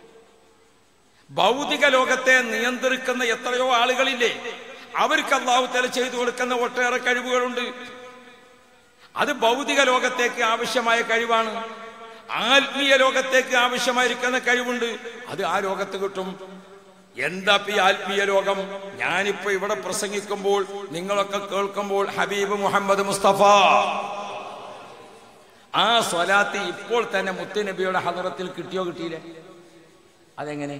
ഭൗതിക ലോകത്തെ നിയന്ത്രിക്കുന്ന എത്രയോ ആളുകളില്ലേ അവർക്ക് അള്ളാഹു തല ചെയ്തു കൊടുക്കുന്ന ഒട്ടേറെ കഴിവുകളുണ്ട് അത് ഭൗതിക ലോകത്തേക്ക് ആവശ്യമായ കഴിവാണ് ആത്മീയ ലോകത്തേക്ക് ആവശ്യമായിരിക്കുന്ന കഴിവുണ്ട് അത് ആ ലോകത്ത് കിട്ടും എന്താ ഇപ്പൊ ഈ ആത്മീയ ലോകം ഞാനിപ്പോ ഇവിടെ പ്രസംഗിക്കുമ്പോൾ നിങ്ങളൊക്കെ കേൾക്കുമ്പോൾ ഹബീബ് മുഹമ്മദ് മുസ്തഫ ആ സ്വലാത്ത് ഇപ്പോൾ തന്നെ മുത്തുനബിയുടെ ഹദറത്തിൽ കിട്ടിയോ കിട്ടിയില്ലേ അതെങ്ങനെ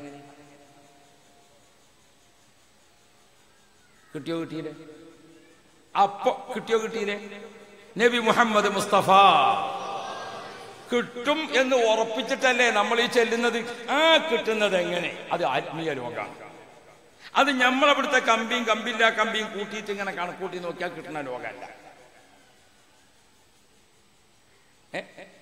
കിട്ടിയോ കിട്ടിയില്ലേ അപ്പൊ കിട്ടിയോ കിട്ടിയില്ലേ നബി മുഹമ്മദ് മുസ്തഫ കിട്ടും എന്ന് ഉറപ്പിച്ചിട്ടല്ലേ നമ്മൾ ഈ ചെല്ലുന്നത് ആ കിട്ടുന്നത് എങ്ങനെ അത് ആത്മീയ ലോകമാണ് അത് നമ്മളവിടുത്തെ കമ്പിയും കമ്പില്ല കമ്പിയും കൂട്ടിയിട്ട് ഇങ്ങനെ കണക്കൂട്ടി നോക്കിയാൽ കിട്ടുന്ന ലോകമല്ല ഏ?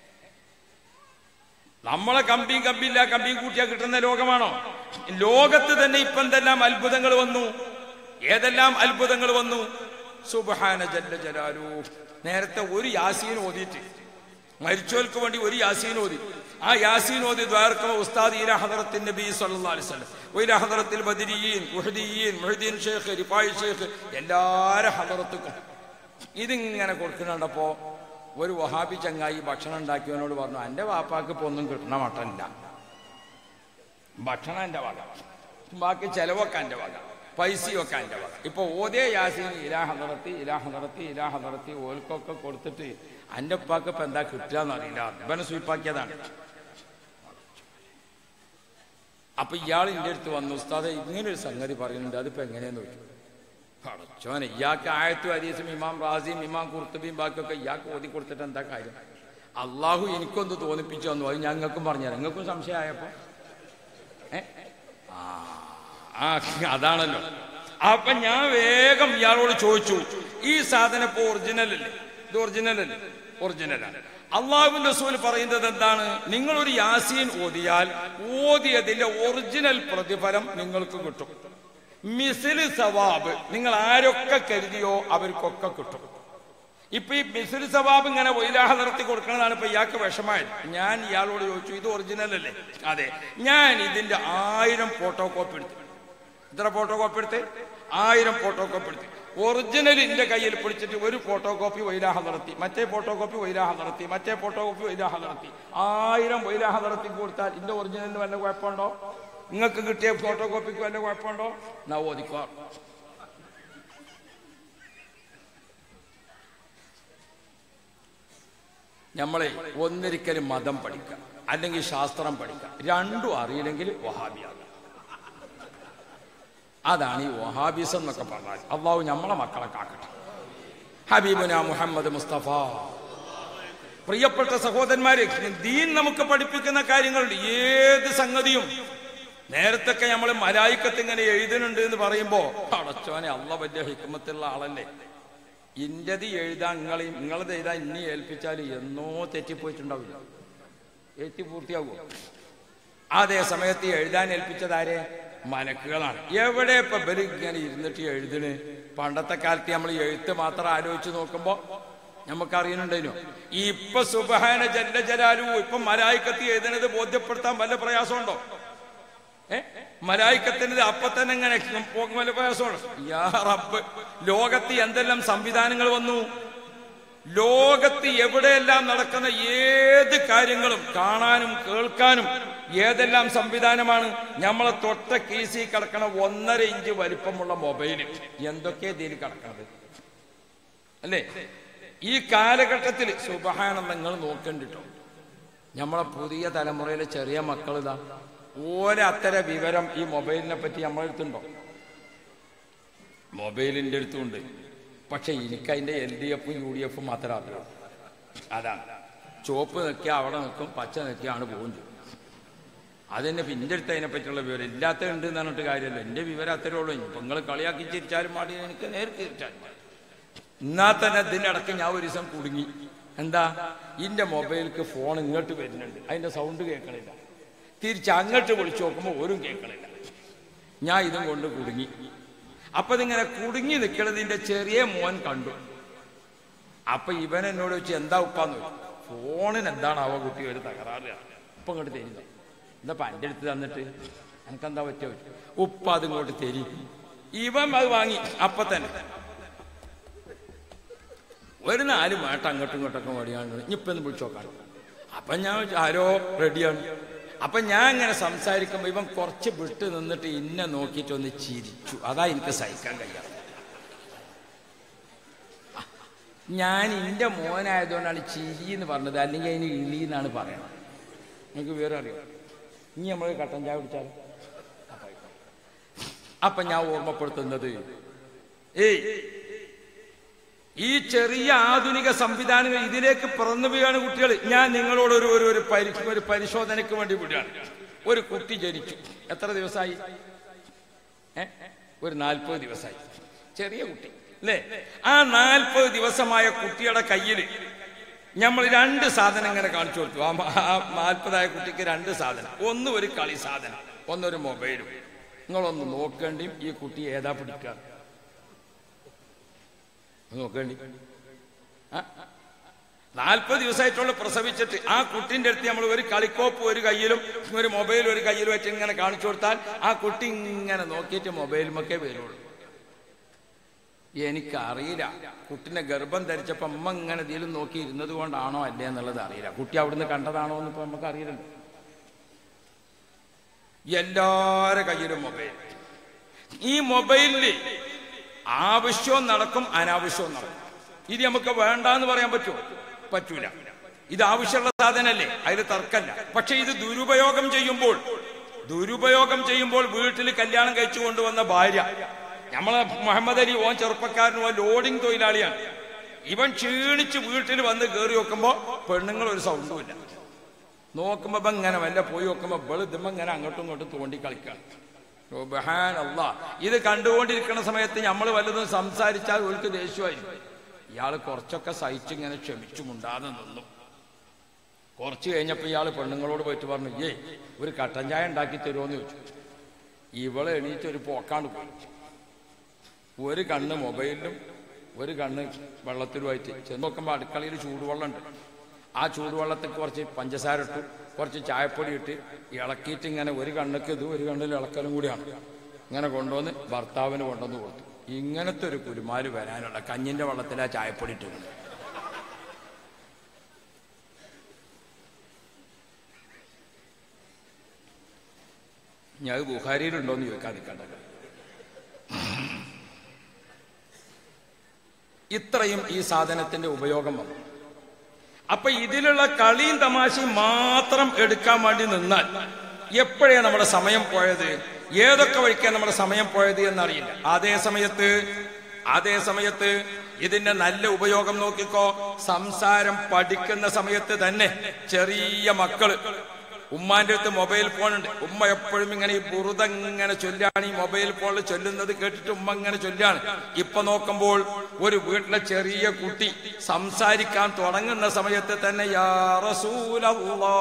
നമ്മളെ കമ്പിയും കമ്പില്ല കമ്പിയും കൂട്ടിയാൽ കിട്ടുന്ന ലോകമാണോ ലോകത്ത് തന്നെ ഇപ്പൊ എന്തെല്ലാം അത്ഭുതങ്ങൾ വന്നു ഏതെല്ലാം അത്ഭുതങ്ങൾ വന്നു സുബഹാന ജല്ല ജലാലു നേരത്തെ ഒരു യാസീൻ ഓതിയിട്ട് മരിച്ചോൽക്ക് വേണ്ടി ഒരു യാസീൻ ഓതി ആ യാസീൻ ഓതി ദ്വാരക്കമ ഉസ്താദ് ഇല ഹദറത്തിൻ നബി സല്ലല്ലാഹു അലൈഹി വസല്ലം ഇല ഹദറത്തിൽ ബദരിയീൻ മുഹദിയീൻ മുഹദ്ദീൻ ഷേഖ് റിഫായി ഷേഖ് എല്ലാരെ ഹദറത്തുക്കും ഇതിങ്ങനെ കൊടുക്കുന്നുണ്ടപ്പോ ഒരു വഹാബി ചങ്ങായി ഭക്ഷണം ഉണ്ടാക്കിയവനോട് പറഞ്ഞു എൻ്റെ വാപ്പാക്ക് ഇപ്പൊ ഒന്നും കിട്ടണ മട്ടല്ല ഭക്ഷണം എൻ്റെ വക ബാക്കി ചെലവൊക്കെ എൻ്റെ വക പൈസയും ഒക്കെ എൻ്റെ വക ഇപ്പൊ ഓതേ യാസീൻ ഇലാഹ നടത്തി ഇലാഹ നടത്തി ഇലാഹ നടത്തി ഓൽക്കൊക്കെ കൊടുത്തിട്ട് എൻ്റെ ഉപ്പാക്ക് ഇപ്പൊ എന്താ കിട്ടുക എന്നറിയില്ല ഇവനെ സ്വീപ്പാക്കിയതാണ് അപ്പൊ ഇയാൾ എൻ്റെ അടുത്ത് വന്നു ഉസ്താദെ ഇങ്ങനെ ഒരു സംഗതി പറയുന്നുണ്ട് അതിപ്പോ എങ്ങനെയെന്ന് ചോദിച്ചു പടച്ചോനെ ഇയാൾക്ക് ആയത്തും ഹദീസും ഇമാം റാസിയും ഇമാം കുർത്തുബിയും ബാക്കിയൊക്കെ ഇയാൾക്ക് ഓതി കൊടുത്തിട്ട് എന്താ കാര്യം അള്ളാഹു എനിക്കൊന്ന് തോന്നിപ്പിച്ചു തന്നു അത് ഞങ്ങൾക്കും പറഞ്ഞുതരാം നിങ്ങൾക്കും സംശയമായപ്പോ ഏ ആ ആ, അതാണല്ലോ അപ്പൊ ഞാൻ വേഗം ഇയാളോട് ചോദിച്ചു ഈ സാധനം ഇപ്പൊ ഒറിജിനൽ അല്ലേ ഇത് ഒറിജിനൽ അല്ലേ ഒറിജിനലാണ് അള്ളാഹുവിന്റെ റസൂൽ പറയുന്നത് എന്താണ് നിങ്ങൾ ഒരു യാസീൻ ഓതിയാൽ ഓതിയതിന്റെ ഒറിജിനൽ പ്രതിഫലം നിങ്ങൾക്ക് കിട്ടും മിസില് സവാബ് നിങ്ങൾ ആരൊക്കെ കരുതിയോ അവർക്കൊക്കെ കിട്ടും ഇപ്പൊ ഈ മിസിൽ സവാബ് ഇങ്ങനെ വൈലാഹ നടത്തി കൊടുക്കണതാണ് ഇപ്പൊ ഇയാൾക്ക് വിഷമായത് ഞാൻ ഇയാളോട് ചോദിച്ചു ഇത് ഒറിജിനൽ അല്ലേ അതെ ഞാൻ ഇതിന്റെ ആയിരം ഫോട്ടോ കോപ്പി എടുത്തു എത്ര ഫോട്ടോ കോപ്പി എടുത്ത് ആയിരം ഫോട്ടോ കോപ്പി എടുത്ത് ഒറിജിനൽ എന്റെ കയ്യിൽ പിടിച്ചിട്ട് ഒരു ഫോട്ടോ കോപ്പി വൈലാഹ നടത്തി മറ്റേ ഫോട്ടോ കോപ്പി വൈലാഹ നടത്തി മറ്റേ ഫോട്ടോ കോപ്പി വൈലാഹ നടത്തി ആയിരം വൈലാഹ നടത്തി കൊടുത്താൽ ഇതിന്റെ ഒറിജിനലിന് വല്ല കുഴപ്പമുണ്ടോ നിങ്ങൾക്ക് കിട്ടിയ ഫോട്ടോ കോപ്പിക്ക് വല്ല കുഴപ്പമുണ്ടോ എന്നാ ഓദിക്കോ നമ്മളെ ഒന്നിരിക്കലും മതം പഠിക്കുക അല്ലെങ്കിൽ ശാസ്ത്രം പഠിക്കുക രണ്ടും അറിയില്ലെങ്കിൽ വഹാബിയാകുക അതാണ് ഈ വഹാബിസം എന്നൊക്കെ പറഞ്ഞാൽ അള്ളാഹു നമ്മളെ മക്കളെ കാക്കട്ടെ ഹബീബുന മുഹമ്മദ് മുസ്തഫ പ്രിയപ്പെട്ട സഹോദരന്മാരെ ദീൻ നമുക്ക് പഠിപ്പിക്കുന്ന കാര്യങ്ങളുണ്ട് ഏത് സംഗതിയും നേരത്തൊക്കെ നമ്മൾ മലായിക്കത്ത് ഇങ്ങനെ എഴുതുന്നുണ്ട് എന്ന് പറയുമ്പോ അടച്ചോനെ അള്ള വലിയ ഹിക്മത്തുള്ള ആളല്ലേ ഇന്റത് എഴുതാൻ നിങ്ങളെയും നിങ്ങളത് എഴുതാൻ ഇനി ഏൽപ്പിച്ചാൽ എന്നോ തെറ്റിപ്പോയിട്ടുണ്ടാവില്ല എഴുത്തി പൂർത്തിയാകുമോ അതേ സമയത്ത് എഴുതാൻ ഏൽപ്പിച്ചതാരെ മലക്കുകളാണ് എവിടെ ഇപ്പൊ ഇവര് ഇങ്ങനെ ഇരുന്നിട്ട് എഴുതണ് പണ്ടത്തെ കാലത്ത് നമ്മൾ എഴുത്ത് മാത്രം ആലോചിച്ച് നോക്കുമ്പോ നമുക്കറിയുന്നുണ്ടല്ലോ ഇപ്പൊ സുബഹാന ജല്ല ജലാലു ഇപ്പൊ മലായിക്കത്തി എഴുതുന്നത് ബോധ്യപ്പെടുത്താൻ വല്ല പ്രയാസമുണ്ടോ ഏ മലായിക്കത്തിനത് അപ്പൊ തന്നെ ഇങ്ങനെ പോകും വല്ല പ്രയാസമുണ്ടോ യാ റബ്ബ് ലോകത്ത് എന്തെല്ലാം സംവിധാനങ്ങൾ വന്നു ലോകത്ത് എവിടെയെല്ലാം നടക്കുന്ന ഏത് കാര്യങ്ങളും കാണാനും കേൾക്കാനും ഏതെല്ലാം സംവിധാനമാണ് നമ്മളെ തൊട്ട കീസി കിടക്കണ ഒന്നര ഇഞ്ച് വലിപ്പമുള്ള മൊബൈല് എന്തൊക്കെ ഇതിൽ കിടക്കണത് അല്ലേ ഈ കാലഘട്ടത്തിൽ സുബഹാനം നിങ്ങൾ നോക്കണ്ടിട്ടോ നമ്മളെ പുതിയ തലമുറയിലെ ചെറിയ മക്കൾ ഇതാ ഓരോ അത്തര വിവരം ഈ മൊബൈലിനെ പറ്റി നമ്മളെടുത്തുണ്ടോ മൊബൈലിന്റെ അടുത്തുണ്ട് പക്ഷെ എനിക്ക് അതിന്റെ എൽ ഡി എഫും യു ഡി എഫും മാത്രമേ അറിയുള്ളൂ അതാണ് ചുവപ്പ് നിൽക്കുക അവിടെ നിൽക്കും പച്ച നിൽക്കുകയാണ് പോകും ചെയ്യും അതെന്നെ പിന്നെ അടുത്ത് അതിനെ പറ്റിയുള്ള വിവരം ഇല്ലാത്ത ഉണ്ട് എന്ന് പറഞ്ഞിട്ട് കാര്യമല്ല എന്റെ വിവരം അത്രേ ഉള്ളൂ ഇപ്പൊ നിങ്ങൾ കളിയാക്കി ചിരിച്ചാലും പാടി എനിക്ക് നേരിട്ട് ചിരിച്ചാലും മതി. എന്നാ തന്നെ ഇതിനിടക്ക് ഞാൻ ഒരു ദിവസം കുടുങ്ങി എന്താ ഇന്റെ മൊബൈലിക്ക് ഫോൺ ഇങ്ങോട്ട് വരുന്നുണ്ട് അതിന്റെ സൗണ്ട് കേൾക്കണില്ല തിരിച്ച് അങ്ങോട്ട് വിളിച്ചു നോക്കുമ്പോൾ ഒരു കേൾക്കണില്ല ഞാൻ ഇതും കൊണ്ട് കുടുങ്ങി അപ്പൊ ഇതിങ്ങനെ കുടുങ്ങി നിൽക്കണതിന്റെ ചെറിയ മോൻ കണ്ടു അപ്പൊ ഇവൻ എന്നോട് വെച്ച് എന്താ ഉപ്പാന്ന് ചോദിച്ചു ഫോണിന് എന്താണ് അവ കുട്ടി ഒരു തകരാറ് ഉപ്പ ഇങ്ങോട്ട് തരുന്നത് എന്താ എൻ്റെ അടുത്ത് തന്നിട്ട് എനിക്കെന്താ പറ്റിയ ഉപ്പ അതിങ്ങോട്ട് തരി ഇവൻ അത് വാങ്ങി അപ്പൊ തന്നെ ഒരു നാല് മാട്ടം അങ്ങോട്ടും ഇങ്ങോട്ടൊക്കെ മടിയാണ് ഇനിയിപ്പം വിളിച്ചു നോക്കാൻ അപ്പൊ ഞാൻ വിചാരിച്ചു, ആരോ റെഡിയാണ് അപ്പൊ ഞാൻ ഇങ്ങനെ സംസാരിക്കുമ്പോ ഇവൻ കുറച്ച് വിട്ട് നിന്നിട്ട് ഇന്നെ നോക്കിയിട്ട് ഒന്ന് ചിരിച്ചു അതാ എനിക്ക് സഹിക്കാൻ കഴിയാത്ത ഞാൻ ഇന്റെ മോനായതുകൊണ്ടാണ് ചിരി എന്ന് പറഞ്ഞത് അല്ലെങ്കിൽ അതിന് ഇളി എന്നാണ് പറയണത് നിങ്ങൾക്ക് വേറെ അറിയാം ഇനി നമ്മൾ കട്ടൻ ചായ കുടിച്ചാലോ അപ്പൊ ആയിക്കോട്ടെ. അപ്പൊ ഞാൻ ഓർമ്മപ്പെടുത്തുന്നത് ഏയ് ഈ ചെറിയ ആധുനിക സംവിധാനങ്ങൾ ഇതിലേക്ക് പിറന്നു വീഴാണ് കുട്ടികൾ ഞാൻ നിങ്ങളോട് ഒരു ഒരു ഒരു പരി- ഒരു പരിശോധനയ്ക്ക് വേണ്ടി വിടുകയാണ് ഒരു കുട്ടി ജനിച്ചു എത്ര ദിവസമായി ഏ ഒരു നാൽപ്പത് ദിവസമായി ചെറിയ കുട്ടി അല്ലേ ആ നാൽപ്പത് ദിവസമായ കുട്ടിയുടെ കയ്യിൽ നമ്മൾ രണ്ട് സാധനം ഇങ്ങനെ കാണിച്ചു കൊടുത്തു ആ മ- ആ നാൽപ്പതായ കുട്ടിക്ക് രണ്ട് സാധനം ഒന്ന് ഒരു കളി സാധനം ഒന്നൊരു മൊബൈലും നിങ്ങളൊന്ന് നോക്കേണ്ടിയും ഈ കുട്ടി ഏതാ പിടിക്കുക നോക്കേണ്ടി നാൽപ്പത് ദിവസമായിട്ടുള്ള പ്രസവിച്ചിട്ട് ആ കുട്ടിന്റെ അടുത്ത് നമ്മൾ ഒരു കളിക്കോപ്പ് ഒരു കയ്യിലും ഒരു മൊബൈൽ ഒരു കയ്യിലും വെച്ച് ഇങ്ങനെ കാണിച്ചു കൊടുത്താൽ ആ കുട്ടി ഇങ്ങനെ നോക്കിയിട്ട് മൊബൈലുമൊക്കെ വരുള്ളൂ എനിക്കറിയില്ല കുട്ടിനെ ഗർഭം ധരിച്ചപ്പോ അമ്മ ഇങ്ങനെ ഇതിലും നോക്കി ഇരുന്നത് കൊണ്ടാണോ അല്ലേ എന്നുള്ളത് അറിയില്ല കുട്ടി അവിടുന്ന് കണ്ടതാണോ എന്ന് ഇപ്പൊ നമുക്ക് അറിയില്ലല്ലോ എല്ലാരെ കയ്യിലും മൊബൈൽ ഈ മൊബൈലിൽ ആവശ്യവും നടക്കും അനാവശ്യവും നടക്കും ഇത് നമുക്ക് വേണ്ടാന്ന് പറയാൻ പറ്റുമോ പറ്റൂല ഇത് ആവശ്യമുള്ള സാധനല്ലേ അതിൽ തർക്കല്ല പക്ഷെ ഇത് ദുരുപയോഗം ചെയ്യുമ്പോൾ ദുരുപയോഗം ചെയ്യുമ്പോൾ വീട്ടിൽ കല്യാണം കഴിച്ചു കൊണ്ടുവന്ന ഭാര്യ നമ്മളെ മുഹമ്മദ് അലി ഓൻ ചെറുപ്പക്കാരനും ഓൻ ലോഡിംഗ് തൊഴിലാളിയാണ് ഇവൻ ക്ഷീണിച്ച് വീട്ടിൽ വന്ന് കയറി നോക്കുമ്പോ പെണ്ണുങ്ങൾ ഒരു സൗണ്ടും ഇല്ല നോക്കുമ്പോ ഇപ്പൊ ഇങ്ങനെ വല്ല പോയി നോക്കുമ്പോ ഇവള് ഇതുമ്പോ ഇങ്ങനെ അങ്ങോട്ടും ഇങ്ങോട്ടും തോണ്ടി കളിക്കാം സുബ്ഹാനല്ലാ. ഇത് കണ്ടുകൊണ്ടിരിക്കുന്ന സമയത്ത് നമ്മൾ വല്ലതും സംസാരിച്ചാൽ ഒരു ദേഷ്യമായിരിക്കും ഇയാള് കുറച്ചൊക്കെ സഹിച്ചിങ്ങനെ ക്ഷമിച്ചു മുണ്ടാതെ നിന്നു കുറച്ച് കഴിഞ്ഞപ്പോ ഇയാള് പെണ്ണുങ്ങളോട് പോയിട്ട് പറഞ്ഞു ഏയ് ഒരു കട്ടൻ ചായ ഉണ്ടാക്കി തരുമോന്ന് ചോദിച്ചു ഇവള് എണീറ്റ് ഒരു പോക്കാണ്ട് പോയി ഒരു കണ്ണ് മൊബൈലിലും ഒരു കണ്ണ് വെള്ളത്തിലുമായിട്ട് ചെന്ന് നോക്കുമ്പോൾ അടുക്കളയിൽ ചൂടുവെള്ളമുണ്ട് ആ ചൂടുവെള്ളത്തിൽ കുറച്ച് പഞ്ചസാര ഇട്ടു കുറച്ച് ചായപ്പൊടി ഇട്ട് ഇളക്കിയിട്ട് ഇങ്ങനെ ഒരു കണ്ണക്ക് ഇത് ഒരു കണ്ണിൽ ഇളക്കലും കൂടിയാണ് ഇങ്ങനെ കൊണ്ടുവന്ന് ഭർത്താവിന് കൊണ്ടുവന്ന് കൊടുത്തു ഇങ്ങനത്തെ ഒരു കുരുമാല് വരാനുള്ള കഞ്ഞിന്റെ വെള്ളത്തിൽ ആ ചായപ്പൊടി ഇട്ടു ഞാൻ ബുഹാരിയിലുണ്ടോന്ന് ചോദിക്കാതിരിക്കണ്ടല്ലോ ഇത്രയും ഈ സാധനത്തിന്റെ ഉപയോഗം വന്നു അപ്പൊ ഇതിലുള്ള കളിയും തമാശയും മാത്രം എടുക്കാൻ വേണ്ടി നിന്നാൽ എപ്പോഴേ നമ്മുടെ സമയം പോയത് ഏതൊക്കെ വഴിക്കാൻ നമ്മുടെ സമയം പോയത് എന്നറിയില്ല അതേ സമയത്ത് അതേ സമയത്ത് ഇതിന്റെ നല്ല ഉപയോഗം നോക്കിക്കോ സംസാരം പഠിക്കുന്ന സമയത്ത് തന്നെ ചെറിയ മക്കള് ഉമ്മാന്റെ അടുത്ത് മൊബൈൽ ഫോൺ ഉണ്ട് ഉമ്മ എപ്പോഴും ഇങ്ങനെ ഈ ബുറുത ഇങ്ങനെ ചൊല്ലാണ് ഈ മൊബൈൽ ഫോണിൽ ചൊല്ലുന്നത് കേട്ടിട്ട് ഉമ്മ ഇങ്ങനെ ചൊല്ലാണ് ഇപ്പൊ നോക്കുമ്പോൾ ഒരു വീട്ടിലെ ചെറിയ കുട്ടി സംസാരിക്കാൻ തുടങ്ങുന്ന സമയത്ത് തന്നെ യാ റസൂലല്ലാ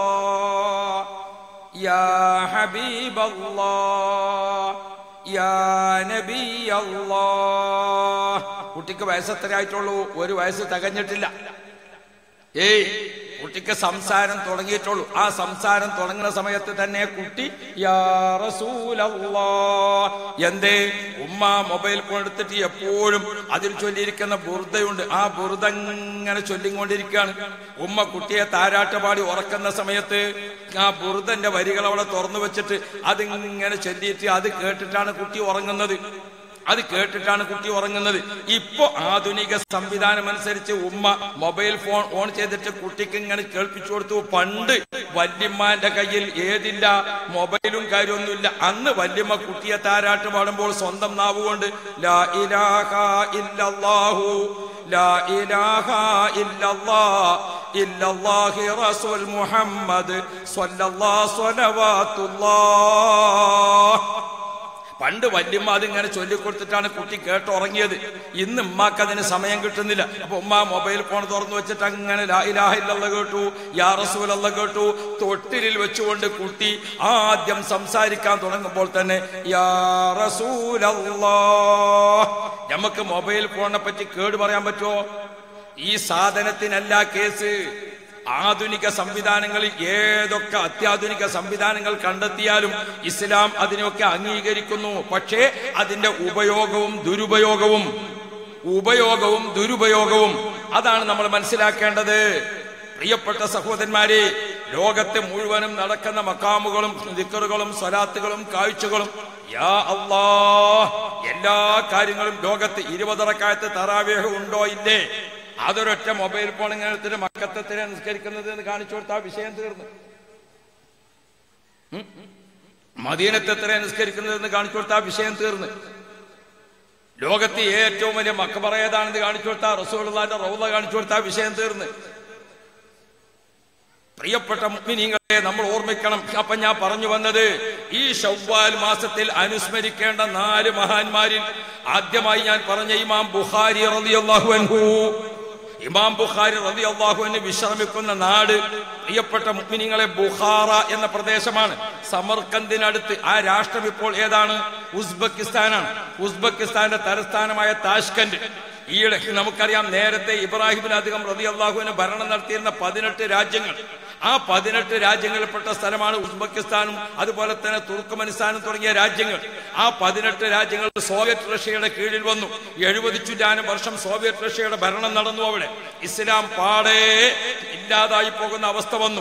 യാ ഹബീബല്ലാ യാ നബിയല്ലാ കുട്ടിക്ക് വയസ്സ് എത്രയായിട്ടുള്ളൂ ഒരു വയസ്സ് തികഞ്ഞിട്ടില്ല ഏയ് കുട്ടിക്ക് സംസാരം തുടങ്ങിയിട്ടുള്ളൂ ആ സംസാരം തുടങ്ങുന്ന സമയത്ത് തന്നെ കുട്ടി യാ റസൂലല്ലാ എന്തേ ഉമ്മ മൊബൈൽ ഫോൺ എടുത്തിട്ട് എപ്പോഴും അതിൽ ചൊല്ലിയിരിക്കുന്ന ബുർദയുണ്ട് ആ ബുർദ ഇങ്ങനെ ചൊല്ലിക്കൊണ്ടിരിക്കുകയാണ് ഉമ്മ കുട്ടിയെ താരാട്ട് പാടി ഉറക്കുന്ന സമയത്ത് ആ ബുർദന്റെ വരികൾ അവിടെ തുറന്നു വെച്ചിട്ട് അതിങ്ങനെ ചൊല്ലിയിട്ട് അത് കേട്ടിട്ടാണ് കുട്ടി ഉറങ്ങുന്നത് അത് കേട്ടിട്ടാണ് കുട്ടി ഉറങ്ങുന്നത് ഇപ്പൊ ആധുനിക സംവിധാനം അനുസരിച്ച് ഉമ്മ മൊബൈൽ ഫോൺ ഓൺ ചെയ്തിട്ട് കുട്ടിക്ക് ഇങ്ങനെ കേൾപ്പിച്ചു കൊടുത്തു പണ്ട് വല്യമ്മാന്റെ കയ്യിൽ ഏതില്ല മൊബൈലും കാര്യമൊന്നുമില്ല അന്ന് വല്യമ്മ കുട്ടിയെ താരാട്ട് പാടുമ്പോൾ സ്വന്തം നാവുകൊണ്ട് ലാ ഇലാഹ ഇല്ലല്ലാഹു ലാ ഇലാഹ ഇല്ലല്ലാ ഇല്ലല്ലാഹി റസൂൽ മുഹമ്മദ് സ്വല്ലല്ലാഹു സ്വലവാത്തുല്ലാഹ് പണ്ട് വല്യമ്മ അതിങ്ങനെ ചൊല്ലിക്കൊടുത്തിട്ടാണ് കുട്ടി കേട്ടുറങ്ങിയത് ഇന്ന് ഉമ്മാക്ക് അതിന് സമയം കിട്ടുന്നില്ല അപ്പൊ ഉമ്മ മൊബൈൽ ഫോൺ തുറന്നു വെച്ചിട്ട് അങ്ങനെ ലാ ഇലാഹ ഇല്ലല്ലാഹ് കേട്ടു യാ റസൂലല്ല കേട്ടു തൊട്ടിലിൽ വെച്ചുകൊണ്ട് കുട്ടി ആദ്യം സംസാരിക്കാൻ തുടങ്ങുമ്പോൾ തന്നെ യാ റസൂലല്ലാ നമുക്ക് മൊബൈൽ ഫോണിനെ പറ്റി കേട് പറയാൻ പറ്റുമോ ഈ സാധനത്തിനല്ല കേസ് ആധുനിക സംവിധാനങ്ങളിൽ ഏതൊക്കെ അത്യാധുനിക സംവിധാനങ്ങൾ കണ്ടെത്തിയാലും ഇസ്ലാം അതിനെയൊക്കെ അംഗീകരിക്കുന്നു പക്ഷേ അതിന്റെ ഉപയോഗവും ദുരുപയോഗവും ഉപയോഗവും ദുരുപയോഗവും അതാണ് നമ്മൾ മനസ്സിലാക്കേണ്ടത് പ്രിയപ്പെട്ട സഹോദരന്മാരെ ലോകത്തെ മുഴുവനും നടക്കുന്ന മക്കാമുകളും ദിക്കറുകളും സ്വലാത്തുകളും കാഴ്ചകളും യാ അല്ലാ എല്ലാ കാര്യങ്ങളും ലോകത്ത് ഇരുപതറക്കാലത്ത് തറാവേഹ ഉണ്ടോ ഇല്ലേ അതൊരൊറ്റ മൊബൈൽ ഫോൺ ഇങ്ങനെ എടുത്തിട്ട് മക്കത്തത്തിനെ നിസ്കരിക്കുന്നത് എന്ന് കാണിച്ചു കൊടുത്ത ആ വിഷയം തീർന്നു ഉം? മദീനത്തെത്ര നിസ്കരിക്കുന്നത് എന്ന് കാണിച്ചു കൊടുത്ത ആ വിഷയം തീർന്നു ലോകത്ത് ഏറ്റവും വലിയ മക്കബറ ഏതാണെന്ന് കാണിച്ചു കൊടുത്ത റസൂലുള്ളാന്റെ റൗള കാണിച്ചു കൊടുത്ത ആ വിഷയം തീർന്നു പ്രിയപ്പെട്ട മുഗ്മിനീങ്ങളെ നമ്മൾ ഓർമ്മിക്കണം അപ്പൊ ഞാൻ പറഞ്ഞു വന്നത് ഈ ഷവ്വാൽ മാസത്തിൽ അനുസ്മരിക്കേണ്ട നാല് മഹാന്മാരിൽ ആദ്യമായി ഞാൻ പറഞ്ഞ ഇമാം ബുഖാരി റളിയല്ലാഹു അൻഹു ഇമാം ബുഖാരി റളിയല്ലാഹു അൻഹു വിശ്രമിക്കുന്ന നാട് പ്രിയപ്പെട്ട മുഗ്മിനീങ്ങളെ ബുഖാറ എന്ന പ്രദേശമാണ് സമർക്കന്തിനടുത്ത് ആ രാഷ്ട്രം ഇപ്പോൾ ഏതാണ് ഉസ്ബെക്കിസ്ഥാനാണ് ഉസ്ബെക്കിസ്ഥാന്റെ തലസ്ഥാനമായ താഷ്കന്റ് ഈയിടെ നമുക്കറിയാം നേരത്തെ ഇബ്രാഹിമിന് അധികം റതി അള്ളാഹുവിന് ഭരണം നടത്തിയിരുന്ന പതിനെട്ട് രാജ്യങ്ങൾ ആ പതിനെട്ട് രാജ്യങ്ങളിൽപ്പെട്ട സ്ഥലമാണ് ഉസ്ബെക്കിസ്ഥാനും അതുപോലെ തന്നെ തുർക്കമനിസ്ഥാനും തുടങ്ങിയ രാജ്യങ്ങൾ ആ പതിനെട്ട് രാജ്യങ്ങൾ സോവിയറ്റ് റഷ്യയുടെ കീഴിൽ വന്നു എഴുപത് ചുറ്റാനും വർഷം സോവിയറ്റ് റഷ്യയുടെ ഭരണം നടന്നു അവിടെ ഇസ്ലാം പാടെ ഇല്ലാതായി പോകുന്ന അവസ്ഥ വന്നു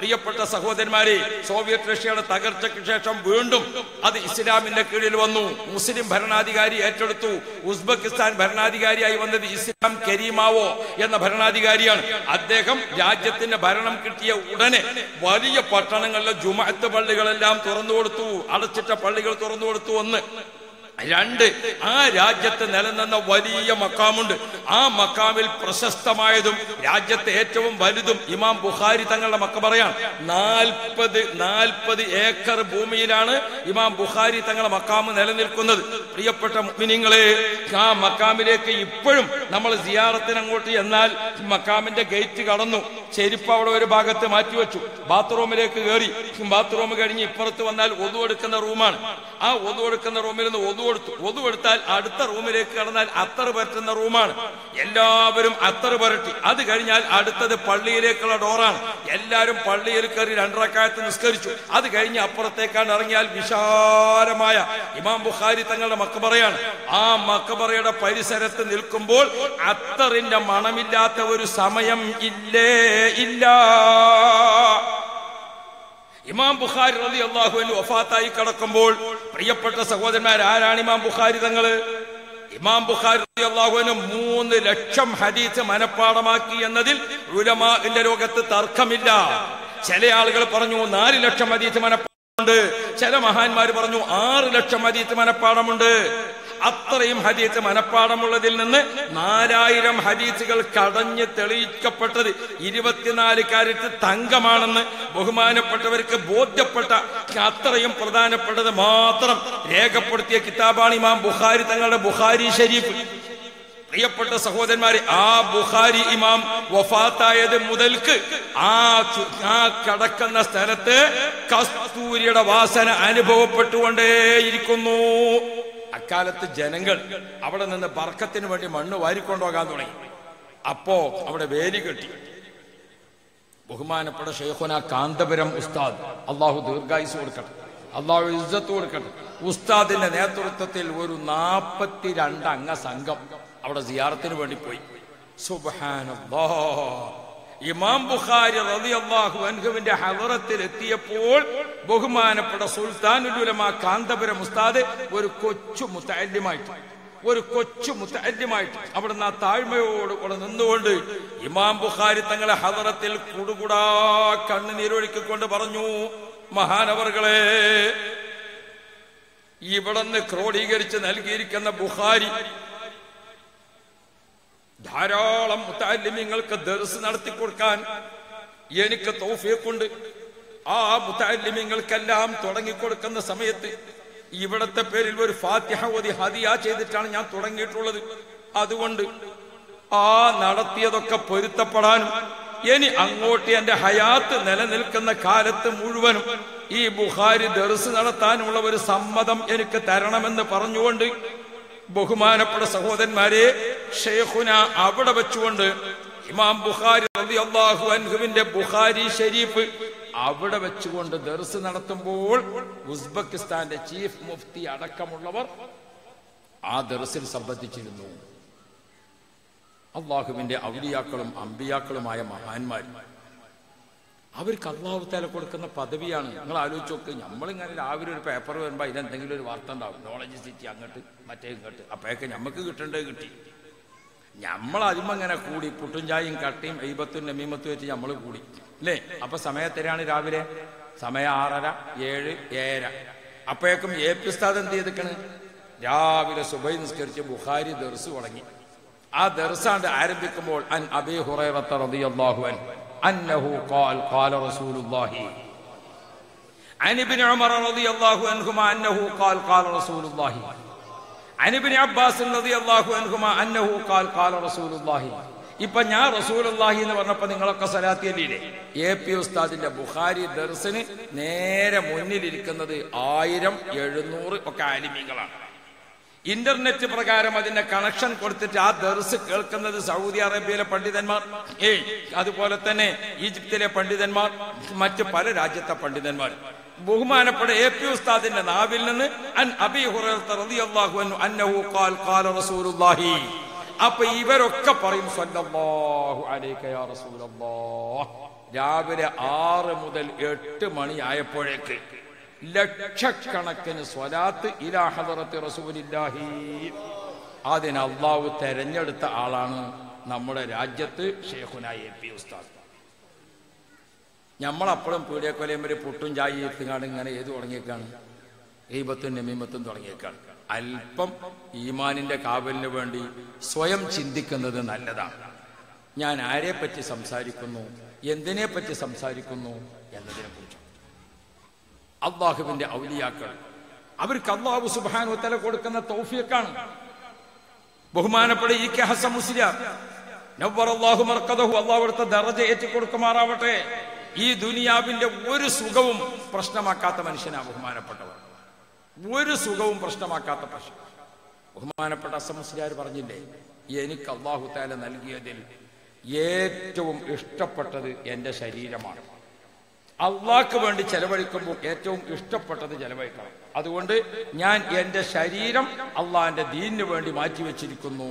പ്രിയപ്പെട്ട സഹോദരന്മാരെ സോവിയറ്റ് റഷ്യയുടെ തകർച്ചയ്ക്ക് ശേഷം വീണ്ടും അത് ഇസ്ലാമിന്റെ കീഴിൽ വന്നു മുസ്ലിം ഭരണാധികാരി ഏറ്റെടുത്തു ഉസ്ബെക്കിസ്ഥാൻ ഭരണാധികാരിയായി വന്നത് ഇസ്ലാം കരീമാവോ എന്ന ഭരണാധികാരിയാണ് അദ്ദേഹം രാജ്യത്തിന്റെ ഭരണം കിട്ടിയ ഉടനെ വലിയ പട്ടണങ്ങളിലെ ജുമാഅത്ത് പള്ളികളെല്ലാം തുറന്നു കൊടുത്തു അടച്ചിട്ട പള്ളികൾ തുറന്നു കൊടുത്തു ഒന്ന് രണ്ട് ആ രാജ്യത്ത് നിലനിന്ന വലിയ മക്കാമുണ്ട് ആ മക്കാമിൽ പ്രശസ്തമായതും രാജ്യത്തെ ഏറ്റവും വലുതും ഇമാം ബുഖാരി തങ്ങളുടെ മക്ക പറയാം നാൽപ്പത് നാൽപ്പത് ഏക്കർ ഭൂമിയിലാണ് ഇമാം ബുഖാരി തങ്ങളുടെ മക്കാമ് നിലനിൽക്കുന്നത് പ്രിയപ്പെട്ട മിനിങ്ങളെ ആ മക്കാമിലേക്ക് ഇപ്പോഴും നമ്മൾ സിയാറത്തിന് അങ്ങോട്ട് എന്നാൽ മക്കാമിന്റെ ഗേറ്റ് കടന്നു ചെരുപ്പ് അവിടെ ഒരു ഭാഗത്ത് മാറ്റിവെച്ചു ബാത്റൂമിലേക്ക് കയറി ബാത്റൂം കഴിഞ്ഞ് ഇപ്പുറത്ത് വന്നാൽ ഒതു എടുക്കുന്ന റൂമാണ് ആ ഒതു എടുക്കുന്ന റൂമിൽ നിന്ന് ഒതു കൊടുത്തു ഒതു എടുത്താൽ അടുത്ത റൂമിലേക്ക് കടന്നാൽ അത്തർ പരട്ടുന്ന റൂമാണ് എല്ലാവരും അത്തർ പരട്ടി അത് കഴിഞ്ഞാൽ അടുത്തത് പള്ളിയിലേക്കുള്ള ഡോറാണ് എല്ലാവരും പള്ളിയിൽ കയറി രണ്ടരക്കാലത്ത് നിസ്കരിച്ചു അത് കഴിഞ്ഞ് അപ്പുറത്തേക്കാണ് ഇറങ്ങിയാൽ വിശാലമായ ഇമാം ബുഖാരി തങ്ങളുടെ മക്കബറയാണ് ആ മക്കബറയുടെ പരിസരത്ത് നിൽക്കുമ്പോൾ അത്തറിന്റെ മണമില്ലാത്ത ഒരു സമയം ഇല്ലേ ഇല്ല ഇമാം ബുഖാരി റതി അള്ളാഹുവിന് വഫാത്തായി കിടക്കുമ്പോൾ പ്രിയപ്പെട്ട സഹോദരന്മാർ ആരാണ് ഇമാം ബുഖാരി തങ്ങള് ഇമാം ബുഖാരി റതി അള്ളാഹുവിന് മൂന്ന് ലക്ഷം ഹദീസ് മനഃപ്പാടമാക്കി എന്നതിൽ ഉലമാന്റെ ലോകത്ത് തർക്കമില്ല ചില ആളുകൾ പറഞ്ഞു നാല് ലക്ഷം ഹദീസ് മനഃപ്പാടമുണ്ട് ചില മഹാന്മാർ പറഞ്ഞു ആറ് ലക്ഷം ഹദീസ് മനഃപ്പാടമുണ്ട് അത്രയും ഹദീസ് മനഃപ്പാടമുള്ളതിൽ നിന്ന് നാലായിരം ഹദീസുകൾ കടഞ്ഞ് തെളിയിക്കപ്പെട്ടത് ഇരുപത്തിനാല് കാരറ്റ് തങ്കമാണെന്ന് ബഹുമാനപ്പെട്ടവർക്ക് ബോധ്യപ്പെട്ട അത്രയും പ്രധാനപ്പെട്ടത് മാത്രം രേഖപ്പെടുത്തിയ കിതാബാണ് ഇമാം ബുഖാരി തങ്ങളുടെ ബുഖാരി ഷരീഫ് പ്രിയപ്പെട്ട സഹോദരന്മാരെ ആ ബുഖാരി ഇമാം വഫാത്തായത് മുതൽക്ക് ആ ചു- ആ കടക്കുന്ന സ്ഥലത്ത് കസ്തൂരിയുടെ വാസന അനുഭവപ്പെട്ടുകൊണ്ടേയിരിക്കുന്നു അക്കാലത്ത് ജനങ്ങൾ അവിടെ നിന്ന് ബർക്കത്തിന് വേണ്ടി മണ്ണ് വാരിക്കൊണ്ടുപോകാൻ തുടങ്ങി അപ്പോ അവിടെ വേലി കെട്ടി ബഹുമാനപ്പെട്ട ഷെയ്ഖുന കാന്തപുരം ഉസ്താദ് അള്ളാഹു ദീർഘായുസ് കൊടുക്കട്ടെ അള്ളാഹു ഇസ്സത്ത് കൊടുക്കട്ടെ ഉസ്താദിന്റെ നേതൃത്വത്തിൽ ഒരു നാൽപ്പത്തിരണ്ട് അംഗ സംഘം അവിടെ സിയാറത്തിന് വേണ്ടി പോയി സുബ്ഹാനല്ലാ ഇമാം ബുഖാരി റളിയല്ലാഹു അൻഹുവിന്റെ ഹദറത്തിൽ എത്തിയപ്പോൾ ബഹുമാനപ്പെട്ട സുൽത്താനുൽ ഉലമ കാന്തപുരം ഉസ്താദ് ഒരു കൊച്ചു മുത്തല്യമായിട്ട് ഒരു കൊച്ചു മുത്തല്യമായിട്ട് അവിടുന്ന് ആ താഴ്മയോട് കൂടെ നിന്നുകൊണ്ട് ഇമാം ബുഖാരി തങ്ങളെ ഹദറത്തിൽ കുടുകുടാ കണ്ണുനീരൊഴുക്കിക്കൊണ്ട് പറഞ്ഞു മഹാനവറുകളെ ഇവിടുന്ന് ക്രോഡീകരിച്ച് നൽകിയിരിക്കുന്ന ബുഖാരി ധാരാളം മുത്താലിമ്യങ്ങൾക്ക് ദർസ് നടത്തി കൊടുക്കാൻ എനിക്ക് തൗഫീഖുണ്ട് ആ മുത്താലിമ്യങ്ങൾക്കെല്ലാം തുടങ്ങിക്കൊടുക്കുന്ന സമയത്ത് ഇവിടത്തെ പേരിൽ ഒരു ഫാത്തിഹ ഓതി ഹദിയ ചെയ്തിട്ടാണ് ഞാൻ തുടങ്ങിയിട്ടുള്ളത് അതുകൊണ്ട് ആ നടത്തിയതൊക്കെ പൊരുത്തപ്പെടാനും ഇനി അങ്ങോട്ട് എന്റെ ഹയാത്ത് നിലനിൽക്കുന്ന കാലത്ത് മുഴുവനും ഈ ബുഹാരി ദർസ് നടത്താനുമുള്ള ഒരു സമ്മതം എനിക്ക് തരണമെന്ന് പറഞ്ഞുകൊണ്ട് ബഹുമാനപ്പെട്ട സഹോദരന്മാരെ ഷെയ്ഖുന അവിടെ വെച്ചുകൊണ്ട് ഇമാം ബുഖാരി റളിയല്ലാഹു അൻഹുവിന്റെ ബുഖാരി ഷരീഫ് അവിടെ വെച്ചുകൊണ്ട് ദർസ് നടത്തുമ്പോൾ ഉസ്ബെക്കിസ്ഥാന്റെ ചീഫ് മുഫ്തി അടക്കമുള്ളവർ ആ ദർസിൽ സംബന്ധിച്ചിരുന്നു അള്ളാഹുവിന്റെ ഔലിയാക്കളും അമ്പിയാക്കളുമായ മഹാന്മാർ അവർക്ക് അള്ളാഹു തല കൊടുക്കുന്ന പദവിയാണ് നിങ്ങൾ ആലോചിച്ച് നോക്ക് നമ്മളിങ്ങനെ രാവിലെ ഒരു പേപ്പർ വരുമ്പോൾ അതിലെന്തെങ്കിലും ഒരു വാർത്ത ഉണ്ടാവും നോളജ് സിറ്റി അങ്ങോട്ട് മറ്റേ ഇങ്ങോട്ട് അപ്പോഴൊക്കെ നമുക്ക് കിട്ടേണ്ടത് കിട്ടി നമ്മൾ അതിമങ്ങനെ കൂടി പുട്ടും ചായയും കട്ടിയും എയ്പത്തും നമീമത്തും വെച്ച് നമ്മൾ കൂടി അല്ലേ അപ്പൊ സമയത്തരാണ് രാവിലെ സമയം ആറര ഏഴ് ഏഴര അപ്പോഴേക്കും എ പി ഉസ്താദ് എന്ത് ചെയ്തിക്കണ് രാവിലെ സുബൈ നിസ്കരിച്ച് ബുഖാരി ദർസ് തുടങ്ങി ആ ദർസാണ്ട് ആരംഭിക്കുമ്പോൾ അൻ അബി ഹുറൈറത്ത റളിയല്ലാഹു അൻഹു അന്നഹു ഖാൽ ഖാല റസൂലുള്ളാഹി عن ابن عمر رضي الله عنهما أنه قال قال رسول الله عن ابن عباس رضي الله عنهما أنه قال قال رسول الله ഇപ്പൊ ഞാൻ റസൂലുള്ളാഹി എന്ന് പറഞ്ഞപ്പോ നിങ്ങളൊക്കെ സലാത്തിയല്ലേ എ പി ഉസ്താദിന്റെ ബുഖാരി ദർസിന് നേരെ മുന്നിലിരിക്കുന്നത് ആയിരം എഴുന്നൂറ് ഒക്കെ ആലിമീങ്ങളാണ് ഇന്റർനെറ്റ് പ്രകാരം അതിന്റെ കണക്ഷൻ കൊടുത്തിട്ട് ആ ദർസ് കേൾക്കുന്നത് സൗദി അറേബ്യയിലെ പണ്ഡിതന്മാർ ഏയ് അതുപോലെ തന്നെ ഈജിപ്തിലെ പണ്ഡിതന്മാർ മറ്റ് പല രാജ്യത്തെ പണ്ഡിതന്മാർ ബഹുമാനപ്പെട്ട എ പി ഉസ്താദിന്റെ നാവിൽ നിന്ന് അൻ അബി ഹുറൈറ റളിയല്ലാഹു അൻഹു അന്നഹു ഖാൽ ഖാല റസൂലുള്ളാഹി അപ്പൊ ഇവരൊക്കെ പറയും സ്വല്ലല്ലാഹു അലൈക യാ റസൂലല്ലാഹ് രാവിലെ ആറ് മുതൽ എട്ട് മണി ആയപ്പോഴേക്ക് ലക്ഷക്കണക്കിന് സ്വലാത്ത് ഇലാ ഹദറത്തി റസൂലില്ലാഹി അതിന് അള്ളാഹു തെരഞ്ഞെടുത്ത ആളാണ് നമ്മുടെ രാജ്യത്ത് ഷേഖുന എ പി ഉസ്താദ് നമ്മളപ്പോഴും പീടിയക്കൊലയും വരെ പുട്ടും ചായ എത്തുകാണ് ഇങ്ങനെ ഏത് തുടങ്ങിയേക്കാണ് എയ്പത്തും നമീമത്തും തുടങ്ങിയേക്കാണ് അല്പം ഈമാനിന്റെ കാവലിന് വേണ്ടി സ്വയം ചിന്തിക്കുന്നത് നല്ലതാണ് ഞാൻ ആരെ പറ്റി സംസാരിക്കുന്നു എന്തിനെ പറ്റി സംസാരിക്കുന്നു എന്നതിനെ കുറിച്ച് അള്ളാഹുവിന്റെ ഔലിയാക്കൾ അവർക്ക് അള്ളാഹു സുബാനു തല കൊടുക്കുന്ന തൗഫിയക്കാണ് ബഹുമാനപ്പെട്ട ഇ കെ ഹസൻ മുസ്ലിയാർ നവ്വർ അല്ലാഹു മർക്കദഹു അള്ളാഹു എടുത്ത ദറജ ഏറ്റിക്കൊടുക്കുമാറാവട്ടെ ഈ ദുനിയാവിന്റെ ഒരു സുഖവും പ്രശ്നമാക്കാത്ത മനുഷ്യനാ ബഹുമാനപ്പെട്ടവർ ഒരു സുഖവും പ്രശ്നമാക്കാത്ത പ്രശ്നം ബഹുമാനപ്പെട്ട ഹസൻ മുസ്ലിയാർ പറഞ്ഞില്ലേ എനിക്ക് അള്ളാഹു താല നൽകിയതിൽ ഏറ്റവും ഇഷ്ടപ്പെട്ടത് എൻ്റെ ശരീരമാണ് അള്ളാഹ്ക്ക് വേണ്ടി ചെലവഴിക്കുമ്പോൾ ഏറ്റവും ഇഷ്ടപ്പെട്ടത് ചെലവഴിക്കണം അതുകൊണ്ട് ഞാൻ എൻ്റെ ശരീരം അള്ളാഹിന്റെ ദീനിന് വേണ്ടി മാറ്റിവെച്ചിരിക്കുന്നു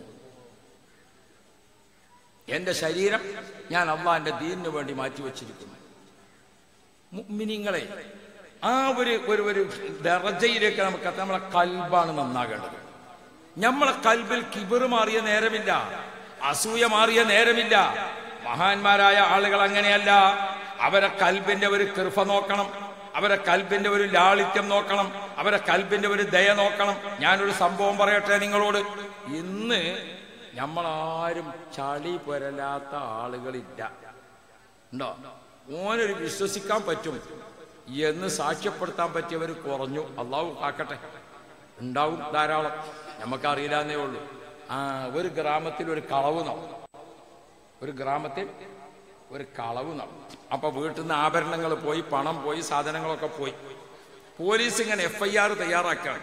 എൻ്റെ ശരീരം ഞാൻ അള്ളാഹിന്റെ ദീനിന് വേണ്ടി മാറ്റിവെച്ചിരിക്കുന്നു മുഅ്മിനീങ്ങളെ ആ ഒരു ഒരു ഒരു ദറജയിലേക്ക് നമുക്ക് എത്താൻ നമ്മളെ കൽബാണ് നന്നാകേണ്ടത് നമ്മളെ കൽബിൽ കിബിർ മാറിയ നേരമില്ല അസൂയ മാറിയ നേരമില്ല മഹാന്മാരായ ആളുകൾ അങ്ങനെയല്ല അവരെ കൽബിന്റെ ഒരു കൃപ നോക്കണം അവരെ കൽബിന്റെ ഒരു ലാളിത്യം നോക്കണം അവരെ കൽബിന്റെ ഒരു ദയ നോക്കണം ഞാനൊരു സംഭവം പറയട്ടെ നിങ്ങളോട് ഇന്ന് നമ്മളാരും ചളി പുരലാത്ത ആളുകളില്ല ഉണ്ടോ ഓനൊരു വിശ്വസിക്കാൻ പറ്റും എന്ന് സാക്ഷ്യപ്പെടുത്താൻ പറ്റിയവർ കുറഞ്ഞു അള്ളാഹു കാക്കട്ടെ ഉണ്ടാവും ധാരാളം നമുക്കറിയില്ല എന്നേ ഉള്ളൂ ആ ഒരു ഗ്രാമത്തിൽ ഒരു കളവ് നടന്നു ഒരു ഗ്രാമത്തിൽ ഒരു കളവ് നടന്നു അപ്പൊ വീട്ടിൽ നിന്ന് ആഭരണങ്ങൾ പോയി പണം പോയി സാധനങ്ങളൊക്കെ പോയി പോലീസ് ഇങ്ങനെ എഫ് ഐ ആർ തയ്യാറാക്കുകയാണ്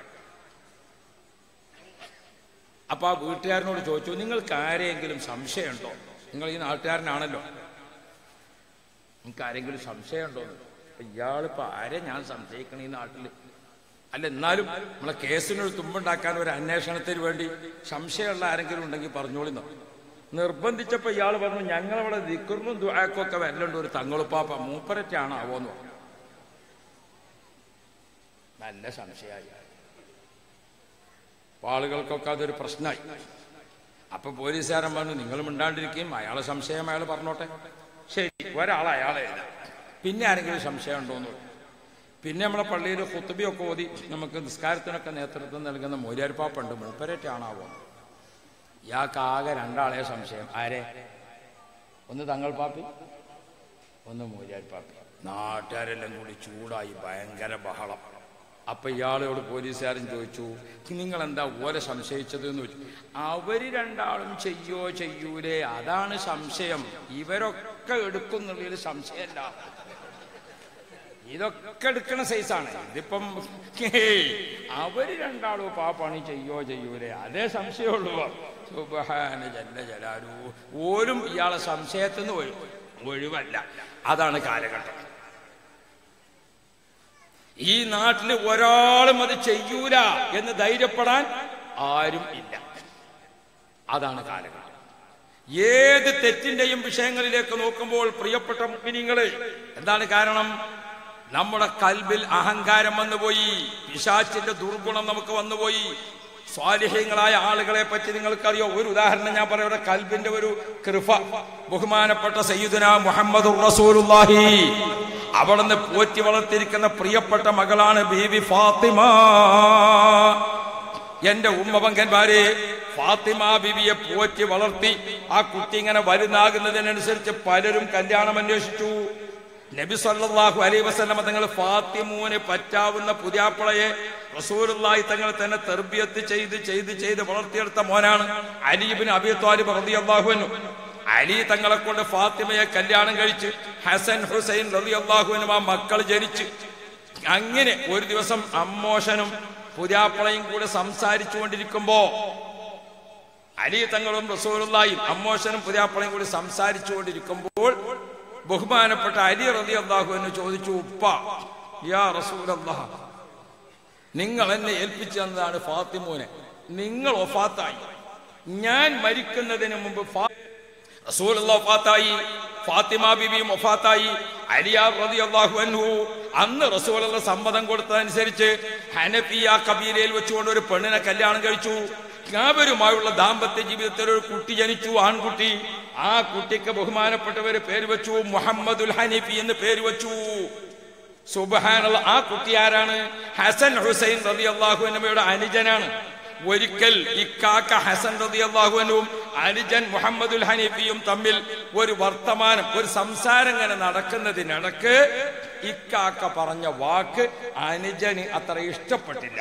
അപ്പൊ ആ വീട്ടുകാരനോട് ചോദിച്ചു നിങ്ങൾക്ക് ആരെയെങ്കിലും സംശയമുണ്ടോ നിങ്ങൾ ഈ നാട്ടുകാരനാണല്ലോ നിങ്ങൾക്ക് ആരെങ്കിലും സംശയമുണ്ടോ ഇയാളിപ്പോ ആരെ ഞാൻ സംശയിക്കണ ഈ നാട്ടില് അല്ല എന്നാലും നമ്മളെ കേസിനൊരു തുമ്പുണ്ടാക്കാൻ ഒരു അന്വേഷണത്തിന് വേണ്ടി സംശയമുള്ള ആരെങ്കിലും ഉണ്ടെങ്കിൽ പറഞ്ഞോളിന്നോ നിർബന്ധിച്ചപ്പോ ഇയാൾ പറഞ്ഞു ഞങ്ങളവിടെ ദിക്കറിനും ദുആക്കൊക്കെ വരലുണ്ട് ഒരു തങ്ങളുപ്പാപ്പ മൂപ്പരറ്റാണ് ആവോന്ന് പറഞ്ഞു നല്ല സംശയമായി അപ്പൊ ആളുകൾക്കൊക്കെ അതൊരു പ്രശ്നമായി അപ്പൊ പോലീസുകാരൻ പറഞ്ഞു നിങ്ങൾ മിണ്ടാണ്ടിരിക്കുകയും അയാളെ സംശയം അയാൾ പറഞ്ഞോട്ടെ ശരി ഒരാൾ അയാളെ എഴുതാം പിന്നെ ആരെങ്കിലും സംശയം ഉണ്ടോന്ന് ചോദിച്ചു. പിന്നെ നമ്മളെ പള്ളിയിൽ കുത്തുബിയൊക്കെ ഓതി നമുക്ക് നിസ്കാരത്തിനൊക്കെ നേതൃത്വം നൽകുന്ന മൂര്യാർപ്പാപ്പുണ്ട് മൂപ്പരറ്റാണാവോ ഇയാൾക്ക് ആകെ രണ്ടാളെ സംശയം ആരെ ഒന്ന് തങ്ങൾ പാപ്പി ഒന്ന് മൂര്യാർ പാപ്പി നാട്ടുകാരെല്ലാം കൂടി ചൂടായി ഭയങ്കര ബഹളം അപ്പൊ ഇയാളോട് പോലീസുകാരൻ ചോദിച്ചു നിങ്ങൾ എന്താ ഓരെ സംശയിച്ചത് എന്ന് ചോദിച്ചു അവര് രണ്ടാളും ചെയ്യോ ചെയ്യൂലേ അതാണ് സംശയം ഇവരൊക്കെ എടുക്കുന്നുള്ളതിൽ സംശയമല്ല ഇതൊക്കെ എടുക്കണ സൈസാണ് ഇതിപ്പം ഹേയ്, അവര് രണ്ടാളും ഇപ്പൊ ആ പണി ചെയ്യോ ചെയ്യൂലേ അതേ സംശയമുള്ളൂ സുബ്ഹാന ജല്ല ജലാലു ഓരും ഇയാളെ സംശയത്തിൽ നിന്ന് ഒഴി- ഒഴിവല്ല അതാണ് കാലഘട്ടം ഈ നാട്ടിൽ ഒരാളും അത് ചെയ്യൂല എന്ന് ധൈര്യപ്പെടാൻ ആരും ഇല്ല അതാണ് കാലഘട്ടം ഏത് തെറ്റിന്റെയും വിഷയങ്ങളിലേക്ക് നോക്കുമ്പോൾ പ്രിയപ്പെട്ട മുഗ്നിങ്ങളെ എന്താണ് കാരണം നമ്മുടെ കൽബിൽ അഹങ്കാരം വന്നുപോയി പിശാച്ചിന്റെ ദുർഗുണം നമുക്ക് വന്നുപോയി സ്വാലിഹ്യങ്ങളായ ആളുകളെ പറ്റി നിങ്ങൾക്കറിയോ ഒരു ഉദാഹരണം ഞാൻ പറയാം കൽബിന്റെ ഒരു കൃപ ബഹുമാനപ്പെട്ട സയ്യിദുന മുഹമ്മദ് റസൂലുള്ളാഹി അവിടുന്ന് പോറ്റി വളർത്തിയിരിക്കുന്ന പ്രിയപ്പെട്ട മകളാണ് ബീവി ഫാത്തിമ എന്റെ ഉമ്മപങ്കന്മാരെ ഫാത്തിമ ബിബിയെ പോറ്റി വളർത്തി ആ കുട്ടി ഇങ്ങനെ വലുതാകുന്നതിനനുസരിച്ച് പലരും കല്യാണം അന്വേഷിച്ചു നബി സല്ലല്ലാഹു അലൈഹി വസല്ലമ തങ്ങൾ ഫാത്തിമൂന് പറ്റാവുന്ന പുതിയാപ്പിളയെ റസൂലുള്ളാഹി തങ്ങൾ തന്നെ തെർബിയത്ത് ചെയ്ത് ചെയ്ത് ചെയ്ത് വളർത്തിയെടുത്ത മോനാണ് അലീബിന് അബി താലിബ് റളിയല്ലാഹു അൻഹു അലി തങ്ങളെ കൊണ്ട് ഫാത്തിമയെ കല്യാണം കഴിച്ച് ഹസൻ ഹുസൈൻ റളിയല്ലാഹു അൻഹു ആ മക്കൾ ജനിച്ച് അങ്ങനെ ഒരു ദിവസം അമ്മോഷനും പുതിയാപ്പിളയും കൂടെ സംസാരിച്ചു കൊണ്ടിരിക്കുമ്പോ അലി തങ്ങളും റസൂലുള്ളായും അമ്മോഷനും പുതിയാപ്പിളയും കൂടി സംസാരിച്ചു കൊണ്ടിരിക്കുമ്പോൾ ബഹുമാനപ്പെട്ട അലി റതി അള്ളാഹു എന്ന് ചോദിച്ചു ഉപ്പ യാ റസൂലല്ലാഹ് നിങ്ങൾ എന്നെ ഏൽപ്പിച്ചു തന്നതാണ് ഫാത്തിമോനെ നിങ്ങൾ ഒഫാത്തായി ഞാൻ മരിക്കുന്നതിന് മുമ്പ് ഫാ- റസൂലുള്ള വഫാത്തായി ഫാത്തിമ ബിബി വഫാത്തായി അലിയാർ റളിയല്ലാഹു അൻഹു അന്ന് റസൂലുള്ള സമ്മതം കൊടുത്തതനുസരിച്ച് ഹനഫിയ കബീലയിൽ വെച്ചുകൊണ്ട് ഒരു പെണ്ണിനെ കല്യാണം കഴിച്ചു അവരുമായുള്ള ദാമ്പത്യ ജീവിതത്തിൽ ഒരു കുട്ടി ജനിച്ചു ആൺകുട്ടി ആ കുട്ടിക്ക് ബഹുമാനപ്പെട്ടവര് പേര് വെച്ചു മുഹമ്മദുൽ ഹനീഫി എന്ന് പേര് വെച്ചു സുബഹാനുള്ള ആ കുട്ടി ആരാണ് ഹസൻ ഹുസൈൻ റതി അള്ളാഹു എന്നമ്മയുടെ അനുജനാണ് ഒരിക്കൽ ഇക്കാക്ക ഹസൻ റതി അള്ളാഹുവിനും അനുജൻ മുഹമ്മദുൽ ഹനീഫിയും തമ്മിൽ ഒരു വർത്തമാനം ഒരു സംസാരം ഇങ്ങനെ നടക്കുന്നതിനിടക്ക് ഇക്കാക്ക പറഞ്ഞ വാക്ക് അനുജന് അത്ര ഇഷ്ടപ്പെട്ടില്ല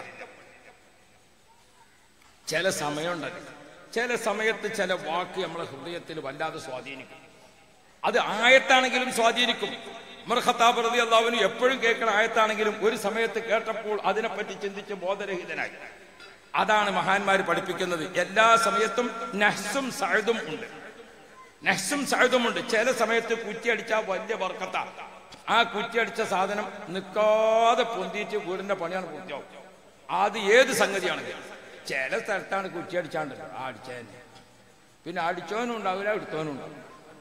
ചില സമയമുണ്ടല്ലോ ചില സമയത്ത് ചില വാക്ക് നമ്മളെ ഹൃദയത്തിൽ വല്ലാതെ സ്വാധീനിക്കും അത് ആയത്താണെങ്കിലും സ്വാധീനിക്കും ഉമർ ഖത്താബ് റതി അള്ളാഹുവിന് എപ്പോഴും കേൾക്കുന്ന ആയത്താണെങ്കിലും ഒരു സമയത്ത് കേട്ടപ്പോൾ അതിനെപ്പറ്റി ചിന്തിച്ച് ബോധരഹിതനായി അതാണ് മഹാന്മാർ പഠിപ്പിക്കുന്നത് എല്ലാ സമയത്തും നഹ്സും സഴുതും ഉണ്ട് നഹ്സും സഴുതും ഉണ്ട് ചില സമയത്ത് കുറ്റിയടിച്ചാൽ വലിയ വർക്കത്ത ആ കുറ്റിയടിച്ച സാധനം നിൽക്കാതെ പൊന്തിയിട്ട് വീടിന്റെ പണിയാണ് പൂർത്തിയാവും അത് ഏത് സംഗതിയാണെങ്കിലും ചില സ്ഥലത്താണ് കുറ്റിയടിച്ചാണ്ട് ആ അടിച്ചതന്നെ പിന്നെ അടിച്ചവനും ഉണ്ടാവില്ല എടുത്തവനും ഉണ്ടാവില്ല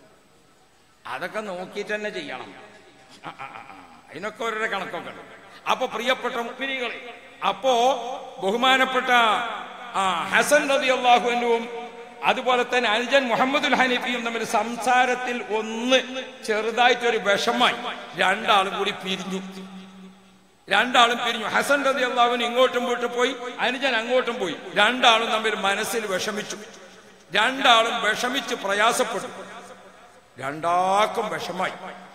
അതൊക്കെ നോക്കിയിട്ട് തന്നെ ചെയ്യണം ആ, ആ, ആ, ആ. അതിനൊക്കെ ഓരോരോ കണക്കൊക്കെ ഉണ്ട് അപ്പൊ പ്രിയപ്പെട്ട മുക്മിനികളെ അപ്പോ ബഹുമാനപ്പെട്ട ആ ഹസൻ റതി അള്ളാഹുവിനും അതുപോലെ തന്നെ അനുജൻ മുഹമ്മദുൽ ഹനീഫിയും തമ്മിൽ സംസാരത്തിൽ ഒന്ന് ചെറുതായിട്ടൊരു വിഷമായി രണ്ടാളും കൂടി പിരിഞ്ഞു രണ്ടാളും പിരിഞ്ഞു ഹസൻ റതി അള്ളാഹുവിന് ഇങ്ങോട്ടും പോയിട്ട് പോയി അനുജൻ അങ്ങോട്ടും പോയി രണ്ടാളും തമ്മിൽ മനസ്സിൽ വിഷമിച്ചു രണ്ടാളും വിഷമിച്ച് പ്രയാസപ്പെട്ടു രണ്ടാക്കും വിഷമായി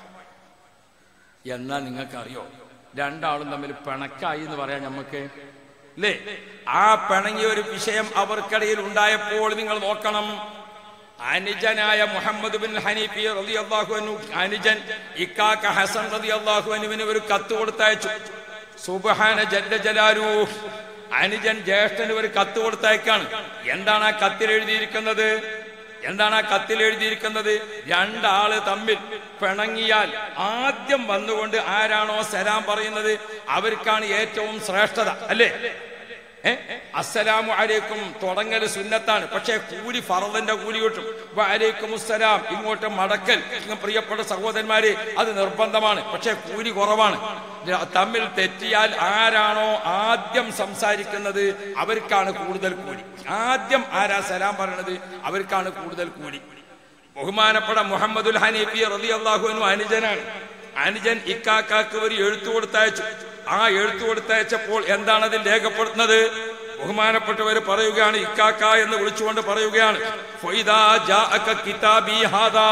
എന്നാ നിങ്ങൾക്കറിയോ രണ്ടാളും തമ്മിൽ പിണക്കായി എന്ന് പറയാം നമുക്ക് അല്ലേ ആ പിണങ്ങിയ ഒരു വിഷയം അവർക്കിടയിൽ ഉണ്ടായപ്പോൾ നിങ്ങൾ നോക്കണം അനുജനായ മുഹമ്മദ് ബിൻ ഹനീഫി റതി അള്ളാഹുനു അനുജൻ ഇക്കാക്ക ഹസൻ റതി അള്ളാഹുനുവിന് ഒരു കത്ത് കൊടുത്തയച്ചു സുബഹാന ജല്ല ജലാലു അനുജൻ ജ്യേഷ്ഠന് ഒരു കത്ത് കൊടുത്തയക്കാണ് എന്താണ് ആ കത്തിൽ എഴുതിയിരിക്കുന്നത് എന്താണ് ആ കത്തിൽ എഴുതിയിരിക്കുന്നത് രണ്ടാള് തമ്മിൽ പിണങ്ങിയാൽ ആദ്യം വന്നുകൊണ്ട് ആരാണോ സലാം പറയുന്നത് അവർക്കാണ് ഏറ്റവും ശ്രേഷ്ഠത അല്ലേ ഏ അസ്സലാമു അലൈക്കും തുടങ്ങൽ സുന്നത്താണ് പക്ഷേ കൂലി ഫറദിന്റെ കൂലി കിട്ടും അലൈക്കും അസ്സലാം ഇങ്ങോട്ട് മടക്കൽ ഇങ്ങ് പ്രിയപ്പെട്ട സഹോദരന്മാര് അത് നിർബന്ധമാണ് പക്ഷേ കൂലി കുറവാണ് ര- തമ്മിൽ തെറ്റിയാൽ ആരാണോ ആദ്യം സംസാരിക്കുന്നത് അവർക്കാണ് കൂടുതൽ കൂലി ആദ്യം ആരാ സലാം പറയണത് അവർക്കാണ് കൂടുതൽ കൂലി ബഹുമാനപ്പെട്ട മുഹമ്മദുൽ ഹനീഫി റതി അള്ളാഹുവിനും അനുജനാണ് അനുജൻ ഇക്കാക്കാക്ക് ഒരു എഴുത്തു കൊടുത്തയച്ചു ആ എഴുത്തു കൊടുത്തയച്ചപ്പോൾ എന്താണ് അതിൽ രേഖപ്പെടുത്തുന്നത് ബഹുമാനപ്പെട്ടവർ പറയുകയാണ് ഇക്കാക്ക എന്ന് വിളിച്ചുകൊണ്ട് പറയുകയാണ് "ഫൈദാ ജാഅക കിതാബി ഹാദാ."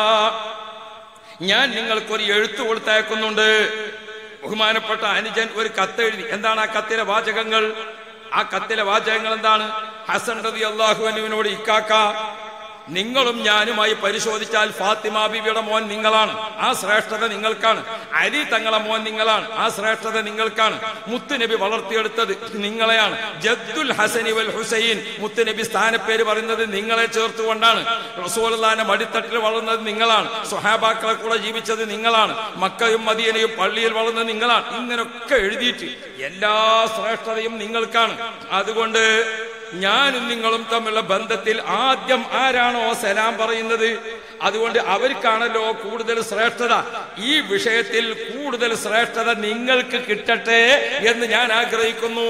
ഞാൻ നിങ്ങൾക്കൊരു എഴുത്തു കൊടുത്തയക്കുന്നുണ്ട് ബഹുമാനപ്പെട്ട അനുജൻ ഒരു കത്തെഴുതി എന്താണ് ആ കത്തിലെ വാചകങ്ങൾ ആ കത്തിലെ വാചകങ്ങൾ എന്താണ് ഹസൻ റതി അള്ളാഹുവിനോട് ഇക്കാക്ക നിങ്ങളും ഞാനുമായി പരിശോധിച്ചാൽ ഫാത്തിമ ബിബിയുടെ മോൻ നിങ്ങളാണ് ആ ശ്രേഷ്ഠത നിങ്ങൾക്കാണ് അലി തങ്ങളെ മോൻ നിങ്ങളാണ് ആ ശ്രേഷ്ഠത നിങ്ങൾക്കാണ് മുത്തുനബി വളർത്തിയെടുത്തത് നിങ്ങളെയാണ് ജദ്ദുൽ ഹസനി വൽ ഹുസൈൻ മുത്തുനബി സ്ഥാനപ്പേര് പറയുന്നത് നിങ്ങളെ ചേർത്തുകൊണ്ടാണ് റസൂലുള്ളാന്റെ മടിത്തട്ടിൽ വളർന്നത് നിങ്ങളാണ് സ്വഹാബാക്കളെ കൂടെ ജീവിച്ചത് നിങ്ങളാണ് മക്കയും മദീനയും പള്ളിയിൽ വളർന്നത് നിങ്ങളാണ് ഇങ്ങനൊക്കെ എഴുതിയിട്ട് എല്ലാ ശ്രേഷ്ഠതയും നിങ്ങൾക്കാണ് അതുകൊണ്ട് ഞാനും നിങ്ങളും തമ്മിലുള്ള ബന്ധത്തിൽ ആദ്യം ആരാണോ സലാം പറയുന്നത് അതുകൊണ്ട് അവർക്കാണല്ലോ കൂടുതൽ ശ്രേഷ്ഠത ഈ വിഷയത്തിൽ കൂടുതൽ ശ്രേഷ്ഠത നിങ്ങൾക്ക് കിട്ടട്ടെ എന്ന് ഞാൻ ആഗ്രഹിക്കുന്നു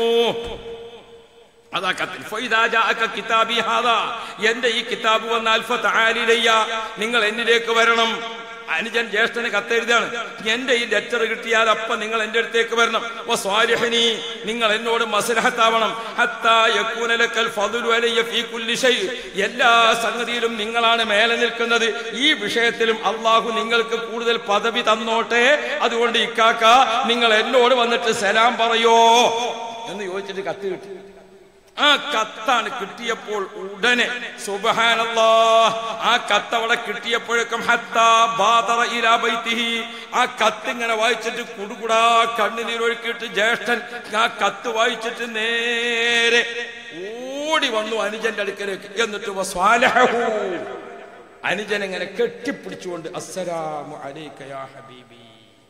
അതാ കത്തിൽ ഫൈദാ ജാഅക കിതാബി ഹാദാ എന്റെ ഈ കിതാബ് വന്നാൽ ഫതആലിലയ്യ നിങ്ങൾ എന്നിലേക്ക് വരണം അനുജൻ ജ്യേഷ്ഠന് കത്തെഴുതാണ് എന്റെ ഈ ലെറ്റർ കിട്ടിയാൽ അപ്പൊ നിങ്ങൾ എന്റെ അടുത്തേക്ക് വരണം വ സ്വാലിഹിനി നിങ്ങൾ എന്നോട് മസ്ലഹത്താവണം ഹത്താ യകൂന ലക്കൽ ഫദ്ലു അലയ്യ ഫീ കുല്ലി ഷൈ എല്ലാ സംഗതിയിലും നിങ്ങളാണ് മേലെ നിൽക്കുന്നത് ഈ വിഷയത്തിലും അള്ളാഹു നിങ്ങൾക്ക് കൂടുതൽ പദവി തന്നോട്ടെ അതുകൊണ്ട് ഇക്കാക്ക നിങ്ങൾ എന്നോട് വന്നിട്ട് സലാം പറയോ എന്ന് ചോദിച്ചിട്ട് കത്ത് കിട്ടി ആ കത്താണ് കിട്ടിയപ്പോൾ ഉടനെ സുബഹാനല്ലാ ആ കത്ത് അവിടെ കിട്ടിയപ്പോഴേക്കും ഹത്താ ബാദറ ഇലാ ബൈത്തിഹി ആ കത്ത് ഇങ്ങനെ വായിച്ചിട്ട് കുടുകുടാ കണ്ണുനീരൊഴുക്കിയിട്ട് ജ്യേഷ്ഠൻ ആ കത്ത് വായിച്ചിട്ട് നേരെ ഓടി വന്നു അനുജന്റെ അടുക്കലേക്ക് എന്നിട്ട് വസ്വാലഹു അനുജൻ ഇങ്ങനെ കെട്ടിപ്പിടിച്ചുകൊണ്ട് അസ്സലാമു അലൈക യാ ഹബീബി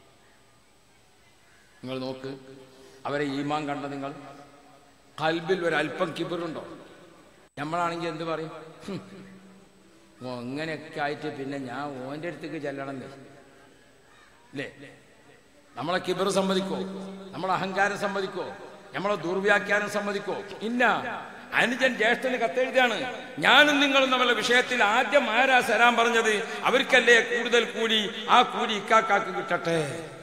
നിങ്ങൾ നോക്ക് അവരെ ഈമാൻ കണ്ട നിങ്ങൾ കൽബിൽ ഒരു അല്പം കിബിറുണ്ടോ നമ്മളാണെങ്കിൽ എന്ത് പറയും ഹും, ഓ അങ്ങനെയൊക്കെ ആയിട്ട് പിന്നെ ഞാൻ ഓൻ്റെ അടുത്തേക്ക് ചെല്ലണം എന്ന് അല്ലേ നമ്മളെ കിബർ സമ്മതിക്കോ നമ്മളെ അഹങ്കാരം സമ്മതിക്കോ നമ്മളെ ദുർവ്യാഖ്യാനം സമ്മതിക്കോ ഇല്ല അനുജൻ ജ്യേഷ്ഠന് കത്തെഴുതിയാണ് ഞാനും നിങ്ങളും നമ്മളെ വിഷയത്തിൽ ആദ്യം ആരാ സരാൻ പറഞ്ഞത് അവർക്കല്ലേ കൂടുതൽ കൂലി ആ കൂലി ഇക്കാക്കാക്ക് കിട്ടട്ടെ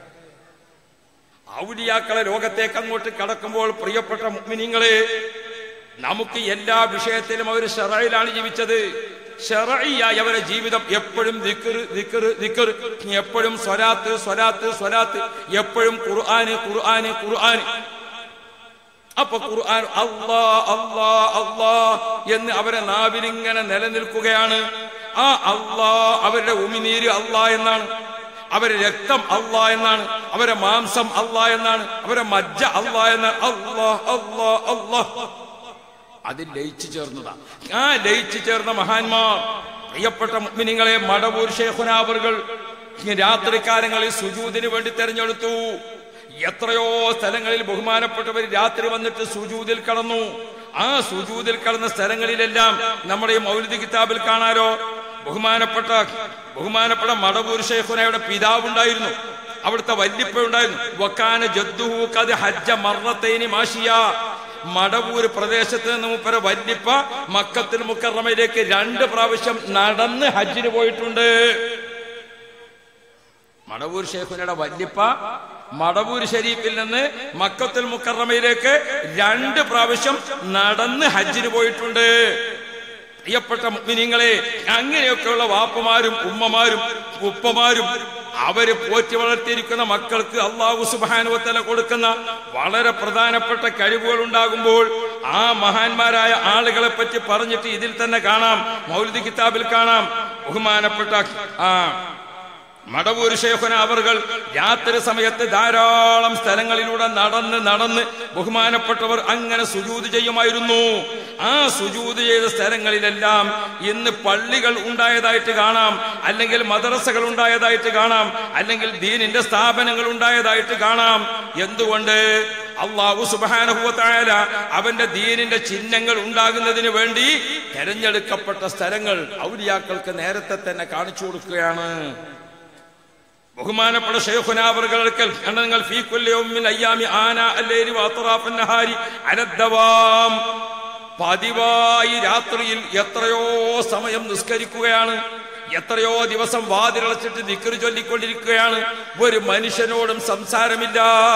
ഔലിയാക്കളെ ലോകത്തേക്ക് അങ്ങോട്ട് കടക്കുമ്പോൾ പ്രിയപ്പെട്ട മുഗ്മിനിങ്ങളെ നമുക്ക് എല്ലാ വിഷയത്തിലും അവർ ഷെറയിലാണ് ജീവിച്ചത് ഷെറയായി അവരുടെ ജീവിതം എപ്പോഴും ദിക്കർ ദിക്കർ ദിക്കർ എപ്പോഴും സ്വലാത്ത് സ്വലാത്ത് സ്വലാത്ത് എപ്പോഴും ഖുർആന് ഖുർആന് ഖുർആന് അപ്പൊ ഖുർആൻ അള്ളാ അള്ളാ അള്ളാ എന്ന് അവരെ നാവിലിങ്ങനെ നിലനിൽക്കുകയാണ് ആ അള്ളാ അവരുടെ ഉമിനീര് അള്ളാ എന്നാണ് അവരെ രക്തം അള്ളാ എന്നാണ് അവരെ മാംസം അള്ളാ എന്നാണ് അവരെ മജ്ജ അള്ളാ എന്നാണ് അള്ളാ അള്ളാ അള്ളാ അതിൽ ലയിച്ചു ചേർന്നതാ ആ ലയിച്ചു ചേർന്ന മഹാന്മാർ പ്രിയപ്പെട്ട മുഅ്മിനീങ്ങളെ മടവൂർ ഷേഖുനാവറുകൾ രാത്രികാലങ്ങളിൽ സുജൂദിന് വേണ്ടി തെരഞ്ഞെടുത്തു എത്രയോ സ്ഥലങ്ങളിൽ ബഹുമാനപ്പെട്ടവർ രാത്രി വന്നിട്ട് സുജൂദിൽ കടന്നു ആ സുജൂദിൽ കടന്ന സ്ഥലങ്ങളിലെല്ലാം നമ്മുടെ ഈ മൗലിദ് കിതാബിൽ കാണാലോ ബഹുമാനപ്പെട്ട ബഹുമാനപ്പെട്ട മടവൂർ ഷേഖുനയുടെ പിതാവുണ്ടായിരുന്നു അവിടുത്തെ വല്യപ്പ ഉണ്ടായിരുന്നു വക്കാന ജദ്ദുഹു കത് ഹജ്ജ മർറത്തൈനി മാഷിയ മടവൂർ പ്രദേശത്ത് നിന്ന് മൂപ്പര വല്യപ്പ മക്കത്തിൽ മുക്കറമയിലേക്ക് രണ്ട് പ്രാവശ്യം നടന്ന് ഹജ്ജിന് പോയിട്ടുണ്ട് മടവൂർ ഷേഖുനയുടെ വല്യപ്പ മടവൂർ ഷരീഫിൽ നിന്ന് മക്കത്തുൽ മുക്കറമയിലേക്ക് രണ്ട് പ്രാവശ്യം നടന്ന് ഹജ്ജിന് പോയിട്ടുണ്ട് പ്രിയപ്പെട്ട മുഗ്മിനിങ്ങളെ അങ്ങനെയൊക്കെയുള്ള വാപ്പമാരും ഉമ്മമാരും ഉപ്പമാരും അവര് പോറ്റി വളർത്തിയിരിക്കുന്ന മക്കൾക്ക് അള്ളാഹു സുബാനുവത്തല കൊടുക്കുന്ന വളരെ പ്രധാനപ്പെട്ട കഴിവുകൾ ഉണ്ടാകുമ്പോൾ ആ മഹാന്മാരായ ആളുകളെ പറ്റി പറഞ്ഞിട്ട് ഇതിൽ തന്നെ കാണാം മൗലിദ് കിതാബിൽ കാണാം ബഹുമാനപ്പെട്ട ആ മടവൂർ ശേഖന അവർകൾ രാത്രി സമയത്ത് ധാരാളം സ്ഥലങ്ങളിലൂടെ നടന്ന് നടന്ന് ബഹുമാനപ്പെട്ടവർ അങ്ങനെ സുജൂത് ചെയ്യുമായിരുന്നു ആ സുജൂത് ചെയ്ത സ്ഥലങ്ങളിലെല്ലാം ഇന്ന് പള്ളികൾ ഉണ്ടായതായിട്ട് കാണാം അല്ലെങ്കിൽ മദ്രസകൾ ഉണ്ടായതായിട്ട് കാണാം അല്ലെങ്കിൽ ദീനിന്റെ സ്ഥാപനങ്ങൾ ഉണ്ടായതായിട്ട് കാണാം എന്തുകൊണ്ട് അള്ളാഹു സുബാനുഭവത്തായാല അവന്റെ ദീനിന്റെ ചിഹ്നങ്ങൾ ഉണ്ടാകുന്നതിന് വേണ്ടി തെരഞ്ഞെടുക്കപ്പെട്ട സ്ഥലങ്ങൾ ഔലിയാക്കൾക്ക് നേരത്തെ തന്നെ കാണിച്ചു കൊടുക്കുകയാണ് ബഹുമാനപ്പെട്ട ഷെയ്ഖുനാവറുകൾക്ക് നിങ്ങൾ ഫീ കുല്ലി യൗമിൻ അയ്യാമി ആന അല്ലൈലി വഅത്റാഫൻ നഹാരി അലദ്ദവാം പതിവായി രാത്രിയിൽ എത്രയോ സമയം നിസ്കരിക്കുകയാണ് എത്രയോ ദിവസം വാതിലടച്ചിട്ട് ദിക്കറി ചൊല്ലിക്കൊണ്ടിരിക്കുകയാണ് ഒരു മനുഷ്യനോടും സംസാരമില്ല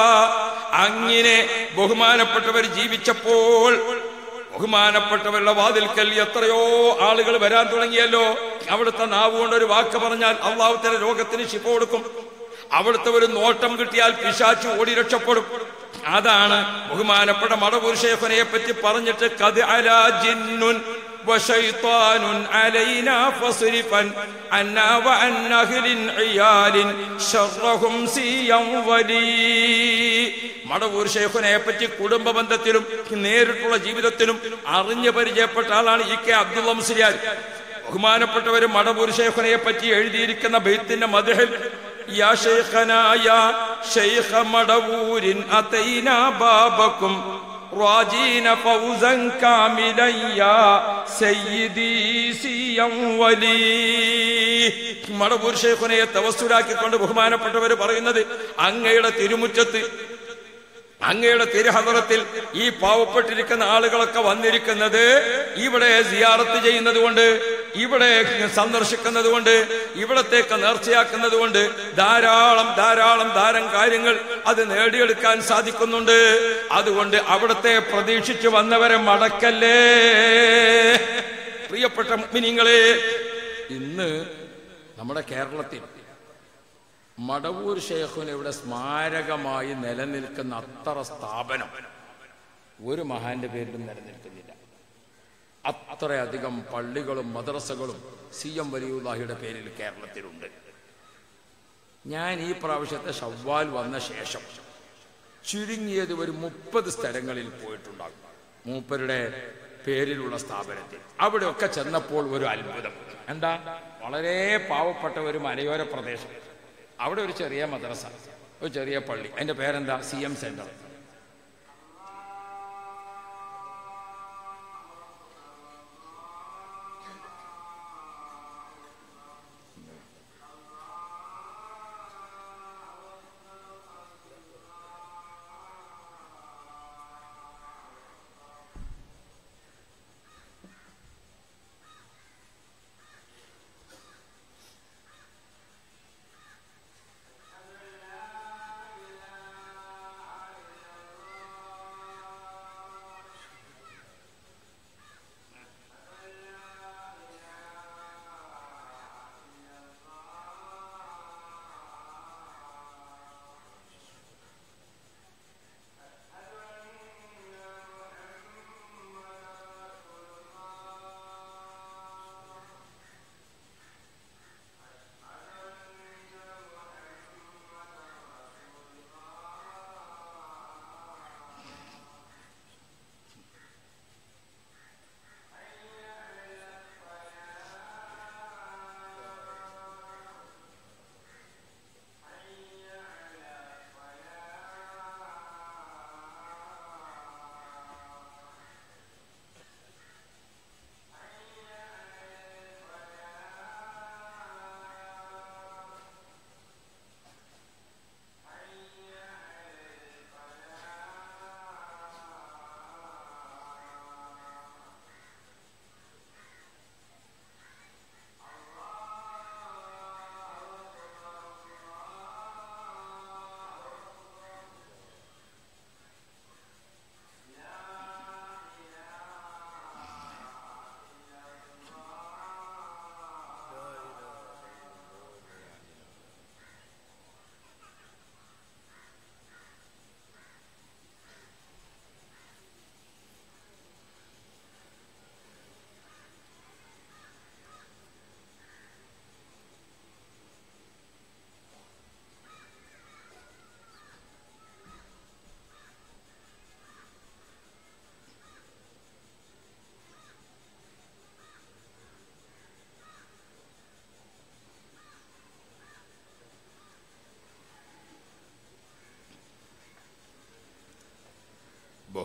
അങ്ങനെ ബഹുമാനപ്പെട്ടവർ ജീവിച്ചപ്പോൾ ബഹുമാനപ്പെട്ടവരുടെ വാതിൽക്കൽ എത്രയോ ആളുകൾ വരാൻ തുടങ്ങിയല്ലോ അവിടുത്തെ നാവ് കൊണ്ട് ഒരു വാക്ക് പറഞ്ഞാൽ അള്ളാഹുത്തര രോഗത്തിന് ശിപ്പ കൊടുക്കും അവിടുത്തെ ഒരു നോട്ടം കിട്ടിയാൽ പിശാച്ചു ഓടി രക്ഷപ്പെടും അതാണ് ബഹുമാനപ്പെട്ട മടപുരുഷേഖനെ പറ്റി പറഞ്ഞിട്ട് കത് അലാ ജിന്നുൻ وشيطان علينا فصرفا عنا وعن أهل عيال شرهم سيا ولي മടവൂർ ഷെയ്ഖുനെ പറ്റി കുടുംബ ബന്ധത്തിലും നേരിട്ടുള്ള ജീവിതത്തിലും അറിഞ്ഞു പരിചയപ്പെട്ട ആളാണ് ഇ കെ അബ്ദുള്ള മുസ്ലിയാർ ബഹുമാനപ്പെട്ടവര് മടവൂർ ഷെയ്ഖുനെ പറ്റി എഴുതിയിരിക്കുന്ന ബെയ്ത്തിന്റെ മദഹിൽ യാ ഷെയ്ഖനാ യാ ഷെയ്ഖ മടവൂരിൻ അതൈനാ ബാബക്കും راجين فوزا كاملا يا سيدي سيا ولي മടവൂർ ഷെയ്ഖുനെ തവസ്സുരാക്കിക്കൊണ്ട് ബഹുമാനപ്പെട്ടവര് പറയുന്നത് അങ്ങയുടെ തിരുമുറ്റത്ത് അങ്ങയുടെ തിരുഹദറത്തിൽ ഈ പാവപ്പെട്ടിരിക്കുന്ന ആളുകളൊക്കെ വന്നിരിക്കുന്നത് ഇവിടെ സിയാറത്ത് ചെയ്യുന്നത് കൊണ്ട് ഇവിടെ സന്ദർശിക്കുന്നത് കൊണ്ട് ഇവിടത്തേക്ക് നേർച്ചയാക്കുന്നത് കൊണ്ട് ധാരാളം ധാരാളം ധാരം കാര്യങ്ങൾ അത് നേടിയെടുക്കാൻ സാധിക്കുന്നുണ്ട് അതുകൊണ്ട് അവിടത്തെ പ്രതീക്ഷിച്ചു വന്നവരെ മടക്കല്ലേ പ്രിയപ്പെട്ട മിനിങ്ങളെ ഇന്ന് നമ്മുടെ കേരളത്തിൽ മടവൂർ ഷേഖുന് ഇവിടെ സ്മാരകമായി നിലനിൽക്കുന്ന അത്ര സ്ഥാപനം ഒരു മഹാന്റെ പേരിലും നിലനിൽക്കുന്നില്ല അത്രയധികം പള്ളികളും മദ്രസകളും സി എം വലിയുല്ലാഹിയുടെ പേരിൽ കേരളത്തിലുണ്ട് ഞാൻ ഈ പ്രാവശ്യത്തെ ഷവ്വാൽ വന്ന ശേഷം ചുരുങ്ങിയത് ഒരു മുപ്പത് സ്ഥലങ്ങളിൽ പോയിട്ടുണ്ടാകും മൂപ്പരുടെ പേരിലുള്ള സ്ഥാപനത്തിൽ അവിടെയൊക്കെ ചെന്നപ്പോൾ ഒരു അത്ഭുതം എന്താ വളരെ പാവപ്പെട്ട ഒരു മലയോര പ്രദേശം അവിടെ ഒരു ചെറിയ മദ്രസ ഒരു ചെറിയ പള്ളി അതിന്റെ പേരെന്താ സി എം സെന്റർ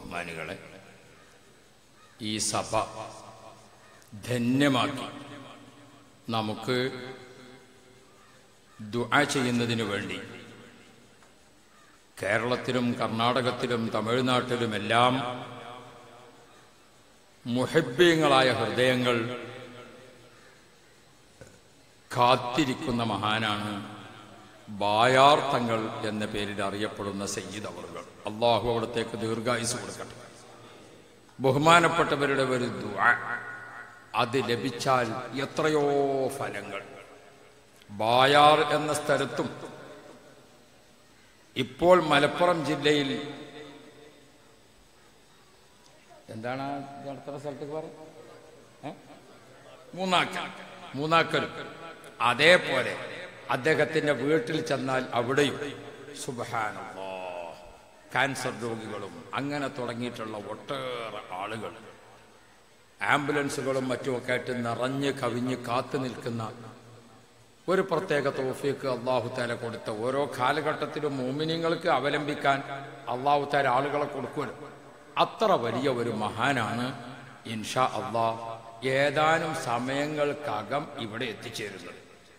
ബഹുമാനികളെ ഈ സഭ ധന്യമാക്കി നമുക്ക് ദുആ ചെയ്യുന്നതിന് വേണ്ടി കേരളത്തിലും കർണാടകത്തിലും തമിഴ്നാട്ടിലുമെല്ലാം മുഹബ്യങ്ങളായ ഹൃദയങ്ങൾ കാത്തിരിക്കുന്ന മഹാനാണ് ബായാർത്ഥങ്ങൾ എന്ന പേരിൽ അറിയപ്പെടുന്ന സയ്യിദ് അവറുകൾ അള്ളാഹു അവിടത്തേക്ക് ദീർഘായുസ് കൊടുക്കട്ടെ ബഹുമാനപ്പെട്ടവരുടെ ഒരു ദുആ അത് ലഭിച്ചാൽ എത്രയോ ഫലങ്ങൾ ബായാർ എന്ന സ്ഥലത്തും ഇപ്പോൾ മലപ്പുറം ജില്ലയിൽ എന്താണ് ആ നടത്തുന്ന സ്ഥലത്തേക്ക് പറയുക മൂന്നാക്കൽ മൂന്നാക്കൽ അതേപോലെ അദ്ദേഹത്തിന്റെ വീട്ടിൽ ചെന്നാൽ അവിടെയും സുബഹാനല്ലാ ക്യാൻസർ രോഗികളും അങ്ങനെ തുടങ്ങിയിട്ടുള്ള ഒട്ടേറെ ആളുകൾ ആംബുലൻസുകളും മറ്റുമൊക്കെ ആയിട്ട് നിറഞ്ഞ് കവിഞ്ഞ് കാത്തു നിൽക്കുന്ന ഒരു പ്രത്യേക തോഫിക്ക് അള്ളാഹു താല കൊടുത്ത ഓരോ കാലഘട്ടത്തിലും മോമിനിങ്ങൾക്ക് അവലംബിക്കാൻ അള്ളാഹു താല ആളുകളെ കൊടുക്കുമല്ലോ അത്ര വലിയ ഒരു മഹാനാണ് ഇൻഷാ അള്ളാഹ് ഏതാനും സമയങ്ങൾക്കകം ഇവിടെ എത്തിച്ചേരുന്നത്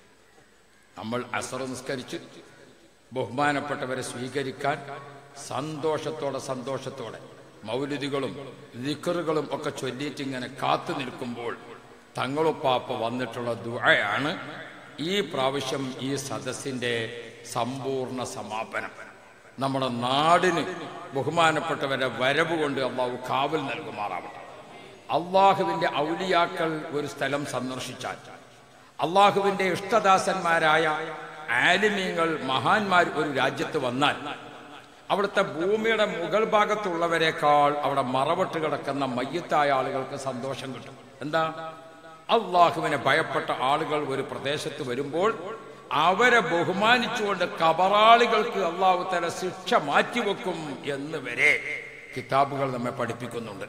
നമ്മൾ അസർ നിസ്കരിച്ച് ബഹുമാനപ്പെട്ടവരെ സ്വീകരിക്കാൻ സന്തോഷത്തോടെ സന്തോഷത്തോടെ മൗലിദികളും ദിക്കറുകളും ഒക്കെ ചൊല്ലിയിട്ട് ഇങ്ങനെ കാത്തു നിൽക്കുമ്പോൾ തങ്ങളുപ്പാപ്പ വന്നിട്ടുള്ള ദുആയാണ് ഈ പ്രാവശ്യം ഈ സദസ്സിന്റെ സമ്പൂർണ്ണ സമാപനം നമ്മുടെ നാടിന് ബഹുമാനപ്പെട്ടവരെ വരവ് കൊണ്ട് അള്ളാഹു കാവൽ നൽകുമാറാവട്ടെ അള്ളാഹുവിന്റെ ഔലിയാക്കൾ ഒരു സ്ഥലം സന്ദർശിച്ചാൽ അള്ളാഹുവിന്റെ ഇഷ്ടദാസന്മാരായ ആലിമീങ്ങൾ മഹാന്മാർ ഒരു രാജ്യത്ത് വന്നാൽ അവിടുത്തെ ഭൂമിയുടെ മുകൾ ഭാഗത്തുള്ളവരെക്കാൾ അവിടെ മറവട്ട് കിടക്കുന്ന മയ്യത്തായ ആളുകൾക്ക് സന്തോഷം കിട്ടും എന്താ അള്ളാഹുവിനെ ഭയപ്പെട്ട ആളുകൾ ഒരു പ്രദേശത്ത് വരുമ്പോൾ അവരെ ബഹുമാനിച്ചുകൊണ്ട് കബറാളികൾക്ക് അള്ളാഹു തല ശിക്ഷ മാറ്റിവെക്കും എന്ന് വരെ കിതാബുകൾ നമ്മെ പഠിപ്പിക്കുന്നുണ്ട്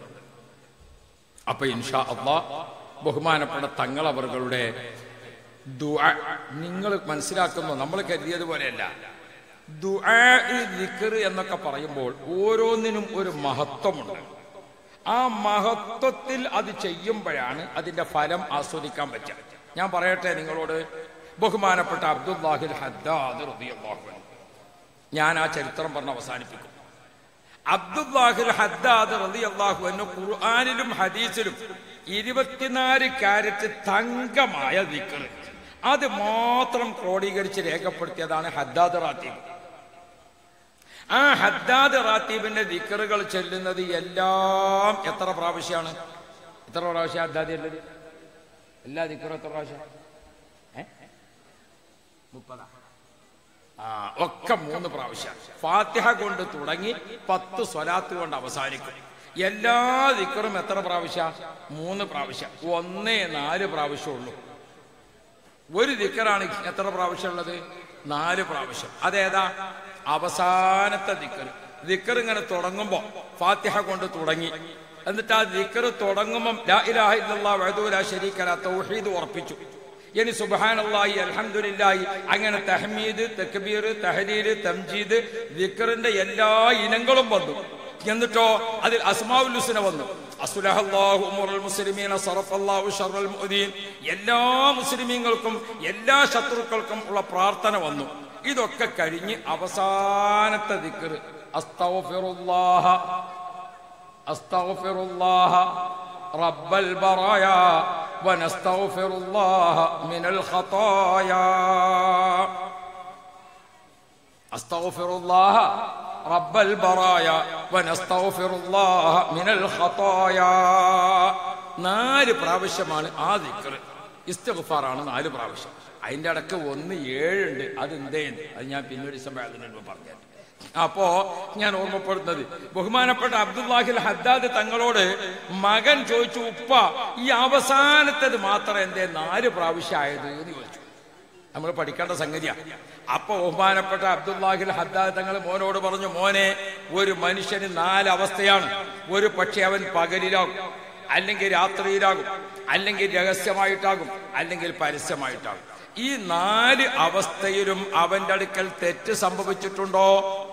അപ്പൊ ഇൻഷാ അള്ളാ ബഹുമാനപ്പെട്ട തങ്ങളവറുകളുടെ ദുആ നിങ്ങൾ മനസ്സിലാക്കുന്നു നമ്മൾ കരുതിയതുപോലെയല്ല ദുആ ദിക്ർ എന്നൊക്കെ പറയുമ്പോൾ ഓരോന്നിനും ഒരു മഹത്വമുണ്ട് ആ മഹത്വത്തിൽ അത് ചെയ്യുമ്പോഴാണ് അതിന്റെ ഫലം ആസ്വദിക്കാൻ പറ്റുക ഞാൻ പറയട്ടെ നിങ്ങളോട് ബഹുമാനപ്പെട്ട അബ്ദുല്ലാഹിൽ ഹദ്ദാദ് റളിയല്ലാഹു അൻഹു ഞാൻ ആ ചരിത്രം പറഞ്ഞ് അവസാനിപ്പിക്കും അബ്ദുല്ലാഹിൽ ഹദ്ദാദ് റളിയല്ലാഹു അൻഹു ഖുർആനിലും ഹദീസിലും ഇരുപത്തിനാല് കാരറ്റ് തങ്കമായ ദിക്ർ അത് മാത്രം ക്രോഡീകരിച്ച് രേഖപ്പെടുത്തിയതാണ് ഹദ്ദാദ് റാത്തീബ് ആ ഹദ്ദാദ് റാത്തീബിന്റെ ദിക്കറുകൾ ചെല്ലുന്നത് എല്ലാം എത്ര പ്രാവശ്യമാണ് എത്ര പ്രാവശ്യം ഹദ്ദാദി ഉള്ളത് എല്ലാ ദിക്കറും എത്ര പ്രാവശ്യം ഏ? മുപ്പതാ ആ ഒക്കെ മൂന്ന് പ്രാവശ്യം ഫാത്തിഹ കൊണ്ട് തുടങ്ങി പത്ത് സ്വലാത്ത് കൊണ്ട് അവസാനിക്കും എല്ലാ ദിക്കറും എത്ര പ്രാവശ്യ മൂന്ന് പ്രാവശ്യം ഒന്നേ നാല് പ്രാവശ്യമുള്ളൂ ഒരു ദിക്കറാണ് എത്ര പ്രാവശ്യം ഉള്ളത് നാല് പ്രാവശ്യം അതേതാ അവസാനത്തെ ദിക്കർ ദിക്കർ ഇങ്ങനെ തുടങ്ങുമ്പോ ഫാത്തിഹ കൊണ്ട് തുടങ്ങി എന്നിട്ട് ആ ദിക്കർ തുടങ്ങുമ്പം ലാ ഇലാഹ ഇല്ലല്ലാഹ് വഹ്ദഹു ലാ ശരീക ലഹു തൗഹീദ് ഉറപ്പിച്ചു ഇനി സുബ്ഹാനല്ലാഹി അൽഹംദുലില്ലാഹി അങ്ങനെ തഹ്മീദ് തക്ബീർ തഹലീല് തംജീദ് ദിക്കറിന്റെ എല്ലാ ഇനങ്ങളും വന്നു എന്നിട്ടോ അതിൽ അസ്മാഉൽ ഹുസ്ന വന്നു അസ്ലഹല്ലാഹു ഉമറുൽ മുസ്ലിമീന സറഫല്ലാഹു ശർറൽ മുഅ്മിനീൻ എല്ലാ മുസ്ലിമീങ്ങൾക്കും എല്ലാ ശത്രുക്കൾക്കും ഉള്ള പ്രാർത്ഥന വന്നു ഇതൊക്കെ കഴിഞ്ഞ് അവസാനത്തെ ദിക്ർ അസ്തഗ്ഫിറുല്ലാഹ അസ്തഗ്ഫിറുല്ലാഹ റബ്ബൽ ബറായ വനസ്തഗ്ഫിറുല്ലാഹ മിനൽ ഖതായാ അസ്തഗ്ഫിറുല്ലാഹ റബ്ബൽ ബറായ വനസ്തഗ്ഫിറുല്ലാഹ മിനൽ ഖതായാ നാല് പ്രാവശ്യമാണ് ആ ദിക്ർ ഇസ്തിഗ്ഫാറാണ് നാല് പ്രാവശ്യം അതിന്റെ അടക്ക് ഒന്ന് ഏഴുണ്ട് അത് എന്തേന്ന് അത് ഞാൻ പിന്നൊരു സമയം അതിന് മുൻപ് പറഞ്ഞു അപ്പോ ഞാൻ ഓർമ്മപ്പെടുന്നത് ബഹുമാനപ്പെട്ട അബ്ദുല്ലാഹിൽ ഹദ്ദാദ് തങ്ങളോട് മകൻ ചോദിച്ചു ഉപ്പ ഈ അവസാനത്തത് മാത്രം എന്തേ നാല് പ്രാവശ്യം ആയത് എന്ന് ചോദിച്ചു നമ്മൾ പഠിക്കേണ്ട സംഗതിയാ അപ്പൊ ബഹുമാനപ്പെട്ട അബ്ദുല്ലാഹിൽ ഹദ്ദാദ് തങ്ങൾ മോനോട് പറഞ്ഞു മോനെ ഒരു മനുഷ്യന് നാല് അവസ്ഥയാണ് ഒരു പക്ഷെ അവൻ പകലിലാകും അല്ലെങ്കിൽ രാത്രിയിലാകും അല്ലെങ്കിൽ രഹസ്യമായിട്ടാകും അല്ലെങ്കിൽ പരസ്യമായിട്ടാകും ഈ നാല് അവസ്ഥയിലും അവന്റെ അടുക്കൽ തെറ്റ് സംഭവിച്ചിട്ടുണ്ടോ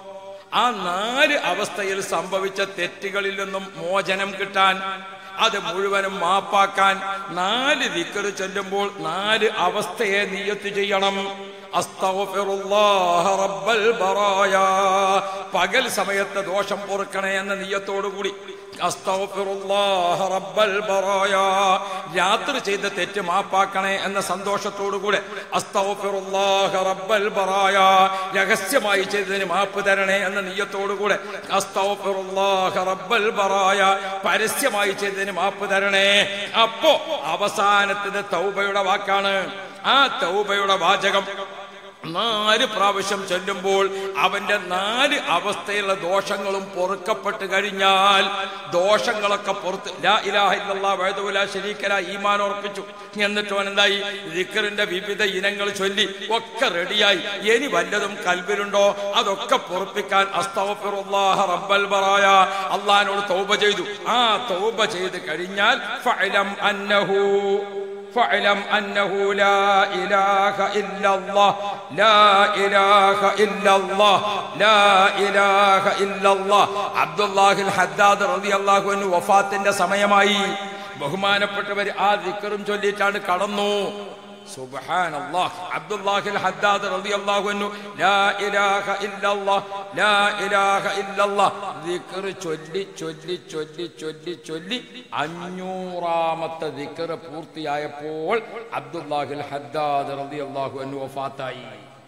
ആ നാല് അവസ്ഥയിൽ സംഭവിച്ച തെറ്റുകളിൽ നിന്നും മോചനം കിട്ടാൻ അത് മുഴുവനും മാപ്പാക്കാൻ നാല് ദിക്കറ് ചൊല്ലുമ്പോൾ നാല് അവസ്ഥയെ നീയത്ത് ചെയ്യണം അസ്തഗ്ഫിറുല്ലാഹ റബ്ബൽ ബറായ പകൽ സമയത്ത് ദോഷം പൊറുക്കണേ എന്ന നീയത്തോടുകൂടി അസ്തഗ്ഫിറുല്ലാഹ റബ്ബൽ ബറായ രാത്രി ചെയ്ത തെറ്റ് മാപ്പാക്കണേ എന്ന സന്തോഷത്തോടുകൂടെ അസ്തഗ്ഫിറുല്ലാഹ റബ്ബൽ ബറായ രഹസ്യമായി ചെയ്തതിന് മാപ്പ് തരണേ എന്ന നീയത്തോടുകൂടെ അസ്തഗ്ഫിറുല്ലാഹ റബ്ബൽ ബറായ പരസ്യമായി ചെയ്തതിന് മാപ്പ് തരണേ അപ്പോ അവസാനത്തിന് തൗബയുടെ വാക്കാണ് ആ തൗബയുടെ വാചകം നാല് പ്രാവശ്യം ചൊല്ലുമ്പോൾ അവന്റെ നാല് അവസ്ഥയിലുള്ള ദോഷങ്ങളും പൊറുക്കപ്പെട്ട് കഴിഞ്ഞാൽ ദോഷങ്ങളൊക്കെ പുറത്ത് ലാ ഇലാഹ ഇല്ലല്ലാഹ് വഹ്ദഹു ലാ ശരീക ലാ ഈമാൻ ഉറപ്പിച്ചു എന്നിട്ട് അവൻ എന്തായി ദിക്റിന്റെ വിവിധ ഇനങ്ങൾ ചൊല്ലി ഒക്കെ റെഡിയായി ഇനി വല്ലതും കൽബിലുണ്ടോ അതൊക്കെ പൊറുപ്പിക്കാൻ അസ്തഗ്ഫിറുല്ലാഹ റബ്ബൽ ബറായ അള്ളാഹിനോട് തൗബ ചെയ്തു ആ തൗബ ചെയ്ത് കഴിഞ്ഞാൽ ഫഅലം അന്നഹു فاعلم أنه لا إله إلا الله لا إله إلا الله لا إله إلا الله عبد الله الحداد رضي الله عنه വഫാത്തിന്റെ സമയമായി ബഹുമാനപ്പെട്ടവർ ആ ദിക്കറും ചൊല്ലിയിട്ടാണ് കടന്നു സുബ്ഹാനല്ലാഹ് അബ്ദുല്ലാഹിൽ ഹദ്ദാദ് റളിയല്ലാഹു അൻഹു ലാ ഇലാഹ ഇല്ലല്ലാഹ് ലാ ഇലാഹ ഇല്ലല്ലാഹ് ദിക്ർ ചൊല്ലി ചൊല്ലി ചൊല്ലി ചൊല്ലി ചൊല്ലി അഞ്ഞൂറാമത്തെ ദിക്ർ പൂർത്തിയായപ്പോൾ അബ്ദുല്ലാഹിൽ ഹദ്ദാദ് റളിയല്ലാഹു അൻഹു വഫാത്തായി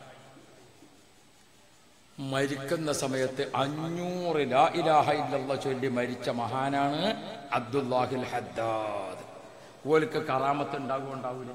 മരിക്കുന്ന സമയത്ത് അഞ്ഞൂറ് ലാ ഇലാഹ ഇല്ലല്ലാഹ് ചൊല്ലി മരിച്ച മഹാനാണ് അബ്ദുല്ലാഹിൽ ഹദ്ദാദ് ഓൽക്ക് കറാമത്ത് ഉണ്ടാകുമോ ഉണ്ടാവൂലേ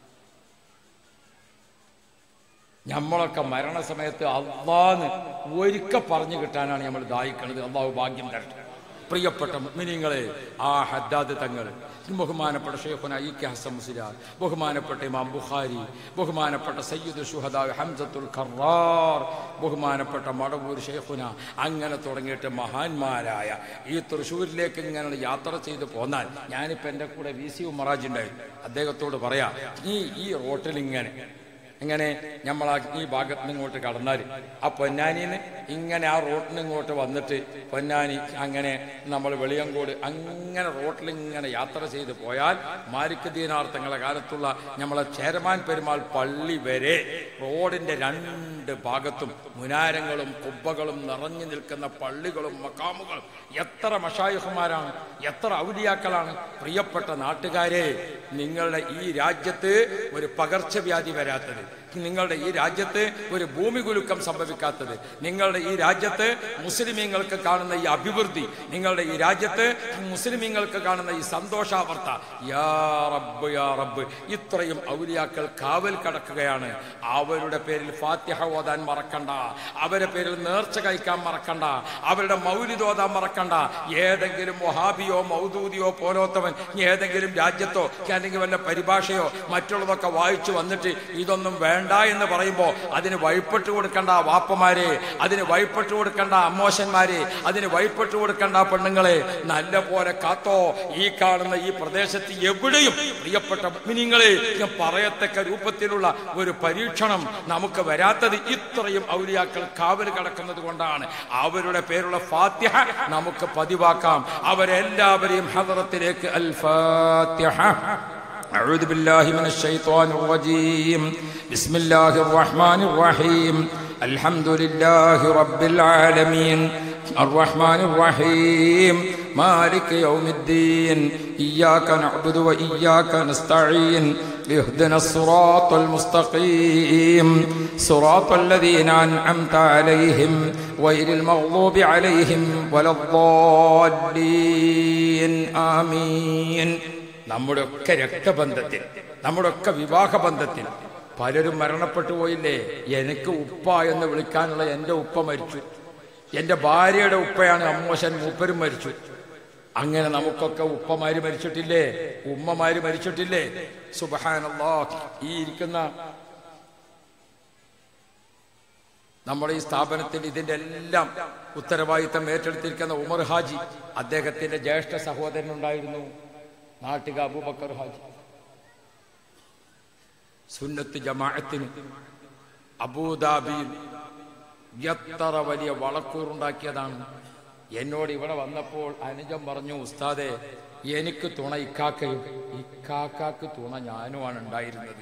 നമ്മളൊക്കെ മരണസമയത്ത് അള്ളാന്ന് ഒരിക്ക പറഞ്ഞു കിട്ടാനാണ് നമ്മൾ ദാഹിക്കണത് അള്ളാഹു ഭാഗ്യം തരട്ടെ പ്രിയപ്പെട്ട മിനിങ്ങളെ ആ ഹദ്ദാദ് തങ്ങൾ ബഹുമാനപ്പെട്ട ഷെയ്ഖുന ഇ കെ ഹസൻ മുസ്ലിയാർ ബഹുമാനപ്പെട്ട ഇമാം ബുഖാരി ബഹുമാനപ്പെട്ട സയ്യിദ് ഷുഹദാവ് ഹംസത്തുൽ ഖറാർ ബഹുമാനപ്പെട്ട മടവൂർ ഷെയ്ഖുന അങ്ങനെ തുടങ്ങിയിട്ട് മഹാന്മാരായ ഈ തൃശ്ശൂരിലേക്ക് ഇങ്ങനെ യാത്ര ചെയ്ത് പോന്നാൽ ഞാനിപ്പോൾ എൻ്റെ കൂടെ വി സി ഉമറാജ് ഉണ്ടായിരുന്നു അദ്ദേഹത്തോട് പറയാം ഈ ഈ റോട്ടിൽ ഇങ്ങനെ ഇങ്ങനെ നമ്മൾ ഈ ഭാഗത്ത് നിന്ന് ഇങ്ങോട്ട് കടന്നാൽ ആ പൊന്നാനിന്ന് ഇങ്ങനെ ആ റോട്ടിന് ഇങ്ങോട്ട് വന്നിട്ട് പൊന്നാനി അങ്ങനെ നമ്മൾ വെളിയങ്കോട് അങ്ങനെ റോട്ടിൽ ഇങ്ങനെ യാത്ര ചെയ്ത് പോയാൽ മാലിക് ദീനാർത്ഥങ്ങളെ കാലത്തുള്ള നമ്മളെ ചേരമാൻ പെരുമാൾ പള്ളി വരെ റോഡിന്റെ രണ്ട് ഭാഗത്തും മുനാരങ്ങളും കുബ്ബകളും നിറഞ്ഞു നിൽക്കുന്ന പള്ളികളും മക്കാമുകളും എത്ര മഷായുഹന്മാരാണ് എത്ര ഔലിയാക്കളാണ് പ്രിയപ്പെട്ട നാട്ടുകാരെ നിങ്ങളുടെ ഈ രാജ്യത്ത് ഒരു പകർച്ചവ്യാധി വരാത്തത് നിങ്ങളുടെ ഈ രാജ്യത്ത് ഒരു ഭൂമി കുലുക്കം സംഭവിക്കാത്തത് നിങ്ങളുടെ ഈ രാജ്യത്ത് മുസ്ലിമീങ്ങൾക്ക് കാണുന്ന ഈ അഭിവൃദ്ധി നിങ്ങളുടെ ഈ രാജ്യത്ത് മുസ്ലിമീങ്ങൾക്ക് കാണുന്ന ഈ സന്തോഷാവർത്ത യാ റബ്ബ് യാ റബ്ബ് ഇത്രയും ഔലിയാക്കൾ കാവൽ കടക്കുകയാണ് അവരുടെ പേരിൽ ഫാത്തിഹ ഓതാൻ മറക്കണ്ട അവരുടെ പേരിൽ നേർച്ച കഴിക്കാൻ മറക്കണ്ട അവരുടെ മൗലിദോതാൻ മറക്കണ്ട ഏതെങ്കിലും വഹാബിയോ മൗദൂദിയോ പോലോത്തവൻ ഏതെങ്കിലും രാജ്യത്തോ അല്ലെങ്കിൽ വല്ല പരിഭാഷയോ മറ്റുള്ളതൊക്കെ വായിച്ചു വന്നിട്ട് ഇതൊന്നും വേണ്ട എന്ന് പറയുമ്പോൾ അതിന് വഴിപ്പെട്ട് കൊടുക്കണ്ട വാപ്പമാരെ അതിന് വഴിപ്പെട്ട് കൊടുക്കണ്ട അമ്മോശന്മാരെ അതിന് വഴിപ്പെട്ട് കൊടുക്കണ്ട പെണ്ണുങ്ങളെ നല്ല പോലെ കാത്തോ ഈ കാണുന്ന ഈ പ്രദേശത്ത് എവിടെയും പ്രിയപ്പെട്ട മിനിങ്ങളെ ഞാൻ പറയത്തക്ക രൂപത്തിലുള്ള ഒരു പരീക്ഷണം നമുക്ക് വരാത്തത് ഇത്രയും ഔലിയാക്കൾ കാവൽ കിടക്കുന്നത് കൊണ്ടാണ് അവരുടെ പേരുള്ള ഫാത്തിഹ നമുക്ക് പതിവാക്കാം അവരെല്ലാവരെയും ഹദറത്തിലേക്ക് അൽ ഫാത്തിഹ أعوذ بالله من الشيطان الرجيم بسم الله الرحمن الرحيم الحمد لله رب العالمين الرحمن الرحيم مالك يوم الدين إياك نعبد وإياك نستعين اهدنا الصراط المستقيم صراط الذين أنعمت عليهم غير المغضوب عليهم ولا الضالين آمين നമ്മുടെ ഒക്കെ രക്തബന്ധത്തിൽ നമ്മുടെ ഒക്കെ വിവാഹബന്ധത്തിൽ പലരും മരണപ്പെട്ടു പോയില്ലേ എനിക്ക് ഉപ്പ എന്ന് വിളിക്കാനുള്ള എൻ്റെ ഉപ്പ മരിച്ചു എൻ്റെ ഭാര്യയുടെ ഉപ്പയാണ് അമ്മോശൻ മൂപ്പരും മരിച്ചു അങ്ങനെ നമുക്കൊക്കെ ഉപ്പമാര് മരിച്ചിട്ടില്ലേ ഉമ്മമാര് മരിച്ചിട്ടില്ലേ സുബഹാനല്ലാ ഈ ഇരിക്കുന്ന നമ്മുടെ ഈ സ്ഥാപനത്തിൽ ഇതിന്റെ എല്ലാം ഉത്തരവാദിത്തം ഏറ്റെടുത്തിരിക്കുന്ന ഉമർ ഹാജി അദ്ദേഹത്തിന്റെ ജ്യേഷ്ഠ സഹോദരനുണ്ടായിരുന്നു നാട്ടിക അബൂബക്കർ ഹാജി സുന്നത്ത് ജമാഅത്തിന് അബൂദാബിയിൽ എത്ര വലിയ വളക്കൂറുണ്ടാക്കിയതാണ് എന്നോട് ഇവിടെ വന്നപ്പോൾ അനുജൻ പറഞ്ഞു ഉസ്താദെ എനിക്ക് തുണ ഇക്കാക്കയും ഇക്കാക്കാക്ക് തുണ ഞാനുമാണ് ഉണ്ടായിരുന്നത്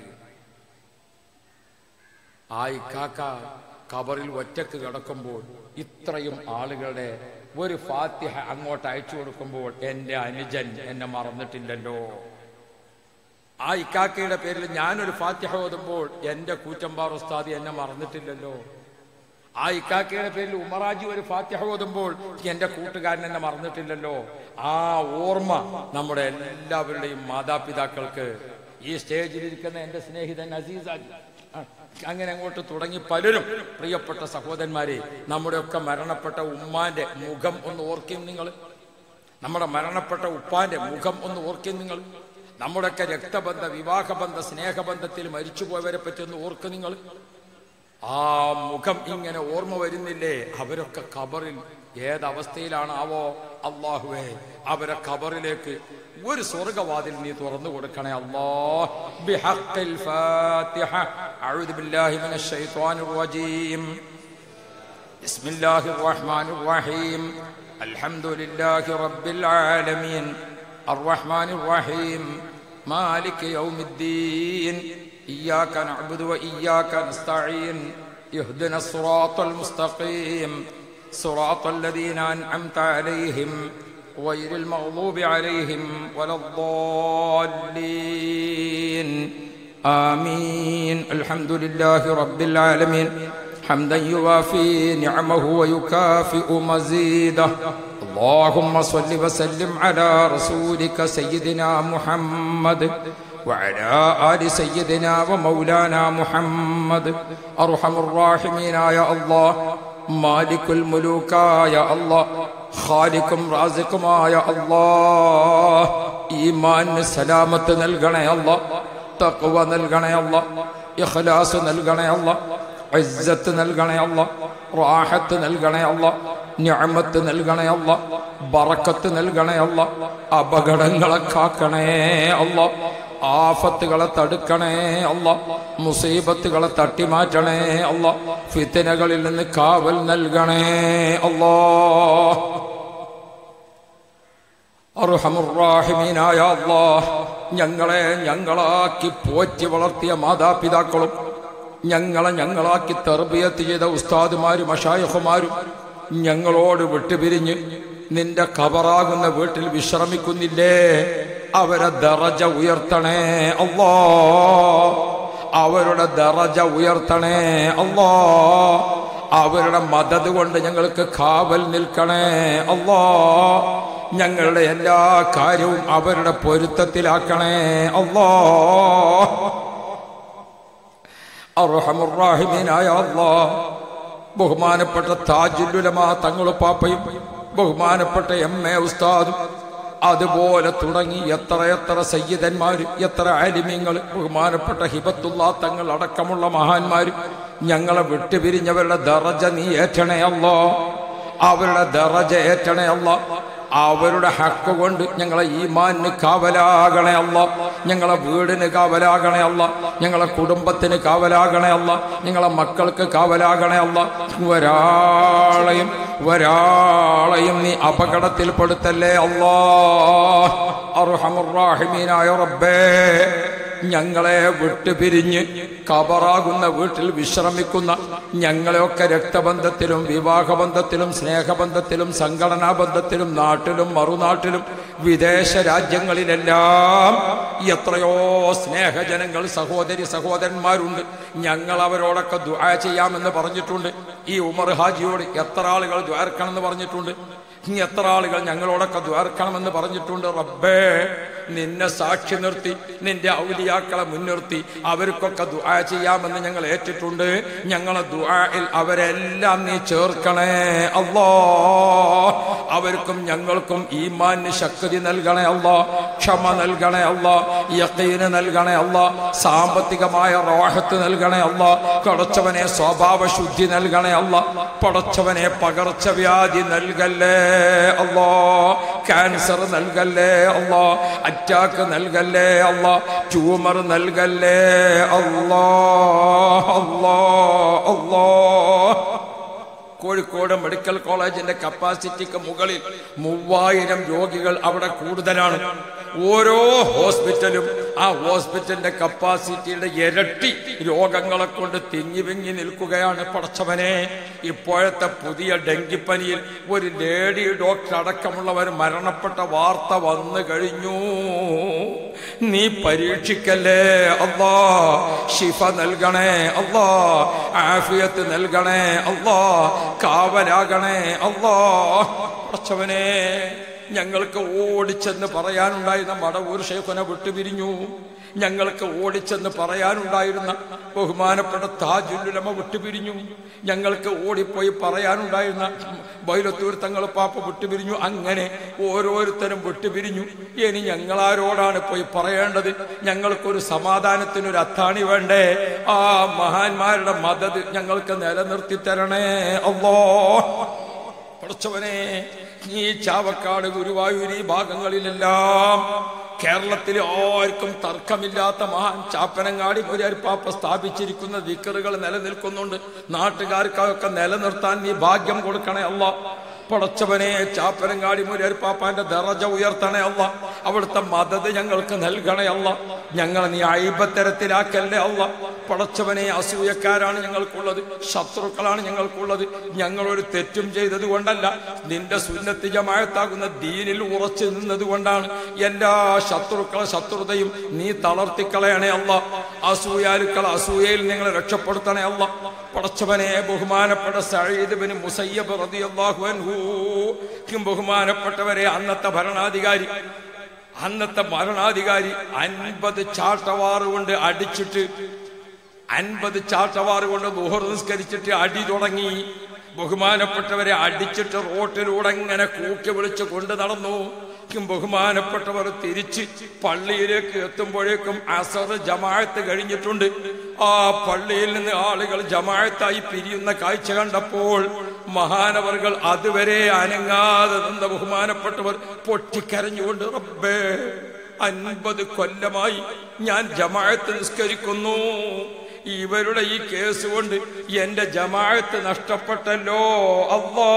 ആ ഇക്കാക്ക കബറിൽ ഒറ്റക്ക് കിടക്കുമ്പോൾ ഇത്രയും ആളുകളുടെ ഒരു ഫാത്തിഹ അങ്ങോട്ട് അയച്ചു കൊടുക്കുമ്പോൾ എന്റെ അനുജൻ എന്നെ മറന്നിട്ടില്ലല്ലോ ആ ഇക്കാക്കയുടെ പേരിൽ ഞാനൊരു ഫാത്തിഹ ഓതുമ്പോൾ എന്റെ കൂറ്റമ്പാർ ഉസ്താദി എന്നെ മറന്നിട്ടില്ലല്ലോ ആ ഇക്കാക്കയുടെ പേരിൽ ഉമറാജി ഒരു ഫാത്തിഹ ഓതുമ്പോൾ എന്റെ കൂട്ടുകാരൻ എന്നെ മറന്നിട്ടില്ലല്ലോ ആ ഓർമ്മ നമ്മുടെ എല്ലാവരുടെയും മാതാപിതാക്കൾക്ക് ഈ സ്റ്റേജിലിരിക്കുന്ന എന്റെ സ്നേഹിതൻ അസീസാജി ആ, അങ്ങനെ അങ്ങോട്ട് തുടങ്ങി പലരും പ്രിയപ്പെട്ട സഹോദരന്മാരെ നമ്മുടെയൊക്കെ മരണപ്പെട്ട ഉമ്മാന്റെ മുഖം ഒന്ന് ഓർക്കും നിങ്ങൾ നമ്മുടെ മരണപ്പെട്ട ഉപ്പാന്റെ മുഖം ഒന്ന് ഓർക്കും നിങ്ങൾ നമ്മുടെയൊക്കെ രക്തബന്ധ വിവാഹബന്ധ സ്നേഹബന്ധത്തിൽ മരിച്ചുപോയവരെ പറ്റി ഒന്ന് ഓർക്ക് നിങ്ങൾ ആ മുഖം ഇങ്ങനെ ഓർമ്മ വരുന്നില്ലേ അവരൊക്കെ ഖബറിൽ ഏതവസ്ഥയിലാണ് ആവോ അള്ളാഹുവേ അവരെ ഖബറിലേക്ക് ഒരു സ്വർഗവാതിൽ നീ തുറന്നു കൊടുക്കണേ അല്ലാ ബിഹഖിൽ ഫാത്തിഹ അഊദു ബില്ലാഹി മിനശ് ശൈത്വാനിർ റജീം بسم الله الرحمن الرحيم الحمد لله رب العالمين الرحمن الرحيم مالك يوم الدين إياك نعبد وإياك نستعين اهدنا الصراط المستقيم صراط الذين أنعمت عليهم غير المغضوب عليهم ولا الضالين آمين الحمد لله رب العالمين حمدا يوافي نعمه ويكافئ مزيده اللهم صل وسلم على رسولك سيدنا محمد وعلى آل سيدنا ومولانا محمد أرحم الراحمين يا الله مالك الملوك يا الله خالقും റാസിക്കുമായ അല്ലാ ഈമാന് സലാമത്ത് നൽകണേ അല്ല തഖ്വ നൽകണേ അല്ല ഇഖ്ലാസ് നൽകണേ അല്ല ഇസ്സത്ത് നൽകണേ അല്ല റാഹത്ത് നൽകണേ അല്ല നിഅമത്ത് നൽകണേ അല്ല ബറക്കത്ത് നൽകണേ അല്ല അപകടങ്ങളെ കാക്കണേ അല്ല ആഫത്തുകളെ തടുക്കണേ അല്ല മുസീബത്തുകളെ തട്ടിമാറ്റണേ അല്ല ഫിത്തനകളിൽ നിന്ന് കാവൽ നൽകണേ അല്ലാ അർഹമുറാഹിമീനായ അല്ലാ ഞങ്ങളെ ഞങ്ങളാക്കി പോറ്റി വളർത്തിയ മാതാപിതാക്കളും ഞങ്ങളെ ഞങ്ങളാക്കി തെർബിയത്ത് ചെയ്ത ഉസ്താദുമാരും അഷായഹുമാരും ഞങ്ങളോട് വിട്ടുപിരിഞ്ഞ് നിന്റെ കബറാകുന്ന വീട്ടിൽ വിശ്രമിക്കുന്നില്ലേ അവരെ ദറജ ഉയർത്തണേ അല്ലാ അവരുടെ ദറജ ഉയർത്തണേ അല്ലാ അവരുടെ മദത് കൊണ്ട് ഞങ്ങൾക്ക് കാവൽ നിൽക്കണേ അല്ലാ ഞങ്ങളുടെ എല്ലാ കാര്യവും അവരുടെ പൊരുത്തത്തിലാക്കണേ അല്ലാ അർഹമുറാഹിമീനായ അല്ലാ ബഹുമാനപ്പെട്ട താജുല്ലുലമാ തങ്ങളുപ്പാപ്പയും ബഹുമാനപ്പെട്ട എം എ ഉസ്താദും അതുപോലെ തുടങ്ങി എത്ര എത്ര സയ്യിദന്മാർ എത്ര ആലിമ്യങ്ങൾ ബഹുമാനപ്പെട്ട ഹിബത്തുള്ള തങ്ങൾ അടക്കമുള്ള മഹാന്മാർ ഞങ്ങളെ വിട്ടുപിരിഞ്ഞവരുടെ ദറജ നീ ഏറ്റണേ അല്ലോ അവരുടെ ദറജ ഏറ്റണേ അല്ല അവരുടെ ഹക്ക് കൊണ്ട് ഞങ്ങളെ ഈമാനിന് കാവലാകണേ അല്ല ഞങ്ങളെ വീടിന് കാവലാകണേ അല്ല ഞങ്ങളെ കുടുംബത്തിന് കാവലാകണേ അല്ല ഞങ്ങളെ മക്കൾക്ക് കാവലാകണേ അല്ല ഒരാളെയും ഒരാളെയും നീ അപകടത്തിൽപ്പെടുത്തല്ലേ അല്ലാ അർഹമുറാഹിമീനായ റബ്ബേ ഞങ്ങളെ വിട്ടുപിരിഞ്ഞ് കബറാകുന്ന വീട്ടിൽ വിശ്രമിക്കുന്ന ഞങ്ങളെയൊക്കെ രക്തബന്ധത്തിലും വിവാഹബന്ധത്തിലും സ്നേഹബന്ധത്തിലും സംഘടനാ ബന്ധത്തിലും നാട്ടിലും മറുനാട്ടിലും വിദേശ രാജ്യങ്ങളിലെല്ലാം എത്രയോ സ്നേഹജനങ്ങൾ സഹോദരി സഹോദരന്മാരുണ്ട് ഞങ്ങൾ അവരോടൊക്കെ ദ്വാ ചെയ്യാമെന്ന് പറഞ്ഞിട്ടുണ്ട് ഈ ഉമർ ഹാജിയോട് എത്ര ആളുകൾ ദ്വാർക്കണമെന്ന് പറഞ്ഞിട്ടുണ്ട് ഇനി എത്ര ആളുകൾ ഞങ്ങളോടൊക്കെ ദ്വാർക്കണമെന്ന് പറഞ്ഞിട്ടുണ്ട് റബ്ബേ നിന്നെ സാക്ഷി നിർത്തി നിന്റെ ഔലിയാക്കളെ മുൻനിർത്തി അവർക്കൊക്കെ ദുആ ചെയ്യാമെന്ന് ഞങ്ങൾ ഏറ്റിട്ടുണ്ട് ഞങ്ങളെ ദുആയിൽ അവരെല്ലാം നീ ചേർക്കണേ അല്ലോ അവർക്കും ഞങ്ങൾക്കും ഈമാന് ശക്തി നൽകണേ അല്ലോ ക്ഷമ നൽകണേ അല്ലോ യക്കീന് നൽകണേ അല്ലോ സാമ്പത്തികമായ റോഹത്ത് നൽകണേ അല്ലോ കടച്ചവനെ സ്വഭാവ ശുദ്ധി നൽകണേ അല്ല പടച്ചവനെ പകർച്ചവ്യാധി നൽകല്ലേ അല്ലോ ക്യാൻസർ നൽകല്ലേ അല്ലോ അറ്റാക്ക് നൽകല്ലേ അല്ല ട്യൂമർ നൽകല്ലേ അല്ലോ അല്ലോ അല്ലോ കോഴിക്കോട് മെഡിക്കൽ കോളേജിന്റെ കപ്പാസിറ്റിക്ക് മുകളിൽ മൂവായിരം രോഗികൾ അവിടെ കൂടുതലാണ് ഓരോ ഹോസ്പിറ്റലും ആ ഹോസ്പിറ്റലിന്റെ കപ്പാസിറ്റിയുടെ ഇരട്ടി രോഗങ്ങളെ കൊണ്ട് തിങ്ങി വിങ്ങി നിൽക്കുകയാണ് പടച്ചവനെ ഇപ്പോഴത്തെ പുതിയ ഡെങ്കിപ്പനിയിൽ ഒരു ലേഡി ഡോക്ടർ അടക്കമുള്ളവർ മരണപ്പെട്ട വാർത്ത വന്നു കഴിഞ്ഞു നീ പരീക്ഷിക്കല്ലേ അല്ലാ ഷിഫ നൽകണേ അല്ലാ ആഫിയത്ത് നൽകണേ അല്ലാ കാവലാകണേ അല്ലാ പടച്ചവനെ ഞങ്ങൾക്ക് ഓടിച്ചെന്ന് പറയാനുണ്ടായിരുന്ന മടവൂർ ഷേഖുനെ വിട്ടുപിരിഞ്ഞു ഞങ്ങൾക്ക് ഓടിച്ചെന്ന് പറയാനുണ്ടായിരുന്ന ബഹുമാനപ്പെട്ട താജുല്ലുലമ വിട്ടുപിരിഞ്ഞു ഞങ്ങൾക്ക് ഓടിപ്പോയി പറയാനുണ്ടായിരുന്ന ബൈലത്തൂർ തങ്ങൾ പാപ്പ വിട്ടുപിരിഞ്ഞു അങ്ങനെ ഓരോരുത്തരും വിട്ടുപിരിഞ്ഞു ഇനി ഞങ്ങളാരോടാണ് പോയി പറയേണ്ടത് ഞങ്ങൾക്കൊരു സമാധാനത്തിനൊരു അത്താണി വേണ്ടേ ആ മഹാന്മാരുടെ മദത് ഞങ്ങൾക്ക് നിലനിർത്തി തരണേ അല്ലോ പഠിച്ചവനെ ഈ ചാവക്കാട് ഗുരുവായൂർ ഈ ഭാഗങ്ങളിലെല്ലാം കേരളത്തിൽ ആർക്കും തർക്കമില്ലാത്ത മഹാൻ ചാപ്പനങ്ങാടി മുരിയാർപ്പാപ്പ സ്ഥാപിച്ചിരിക്കുന്ന വിക്കറുകൾ നിലനിൽക്കുന്നുണ്ട് നാട്ടുകാർക്കൊക്കെ നിലനിർത്താൻ നീ ഭാഗ്യം കൊടുക്കണേ അല്ല പടച്ചവനെ ചാപ്പനങ്ങാടി മുരിയാർപ്പാപ്പാന്റെ ദറജ ഉയർത്തണേ അല്ല അവിടുത്തെ മദത് ഞങ്ങൾക്ക് നൽകണേ അല്ല ഞങ്ങളെ നീ അയിബത്തരത്തിലാക്കല്ലേ അല്ല പടച്ചവനെ അസൂയക്കാരാണ് ഞങ്ങൾക്കുള്ളത് ശത്രുക്കളാണ് ഞങ്ങൾക്കുള്ളത് ഞങ്ങളൊരു തെറ്റും ചെയ്തത് കൊണ്ടല്ല നിന്റെ സുന്നത്തി ജമായത്താകുന്ന ദീനിൽ ഉറച്ചു നിന്നത് കൊണ്ടാണ് എല്ലാ ശത്രുക്കളെ ശത്രുതയും നീ തളർത്തിക്കളയണേ അല്ല അസൂയാലുക്കൾ അസൂയയിൽ നിങ്ങളെ രക്ഷപ്പെടുത്തണേ അല്ല പടച്ചവനെ ബഹുമാനപ്പെട്ട സഴീദ് ബിൻ മുസയ്യബ് റളിയല്ലാഹു അൻഹു ബഹുമാനപ്പെട്ടവരെ അന്നത്തെ ഭരണാധികാരി അന്നത്തെ ഭരണാധികാരി അൻപത് ചാട്ടവാറ് കൊണ്ട് അടിച്ചിട്ട് അൻപത് ചാട്ടവാറ് കൊണ്ട് ദുഹർ നിസ്കരിച്ചിട്ട് അടി തുടങ്ങി ബഹുമാനപ്പെട്ടവരെ അടിച്ചിട്ട് റോട്ടിലൂടെ ഇങ്ങനെ കൂക്കി വിളിച്ച് കൊണ്ട് നടന്നു ബഹുമാനപ്പെട്ടവർ തിരിച്ച് പള്ളിയിലേക്ക് എത്തുമ്പോഴേക്കും അസർ ജമാഅത്ത് കഴിഞ്ഞിട്ടുണ്ട് ആ പള്ളിയിൽ നിന്ന് ആളുകൾ ജമാഅത്തായി പിരിയുന്ന കാഴ്ച കണ്ടപ്പോൾ മഹാനവറുകൾ അതുവരെ അനങ്ങാതെ നിന്ന ബഹുമാനപ്പെട്ടവർ പൊട്ടിക്കരഞ്ഞുകൊണ്ട് റബ്ബേ അൻപത് കൊല്ലമായി ഞാൻ ജമാഅത്ത് നിസ്കരിക്കുന്നു ഇവരുടെ ഈ കേസ് കൊണ്ട് എന്റെ ജമാഅത്ത് നഷ്ടപ്പെട്ടല്ലോ അല്ലാ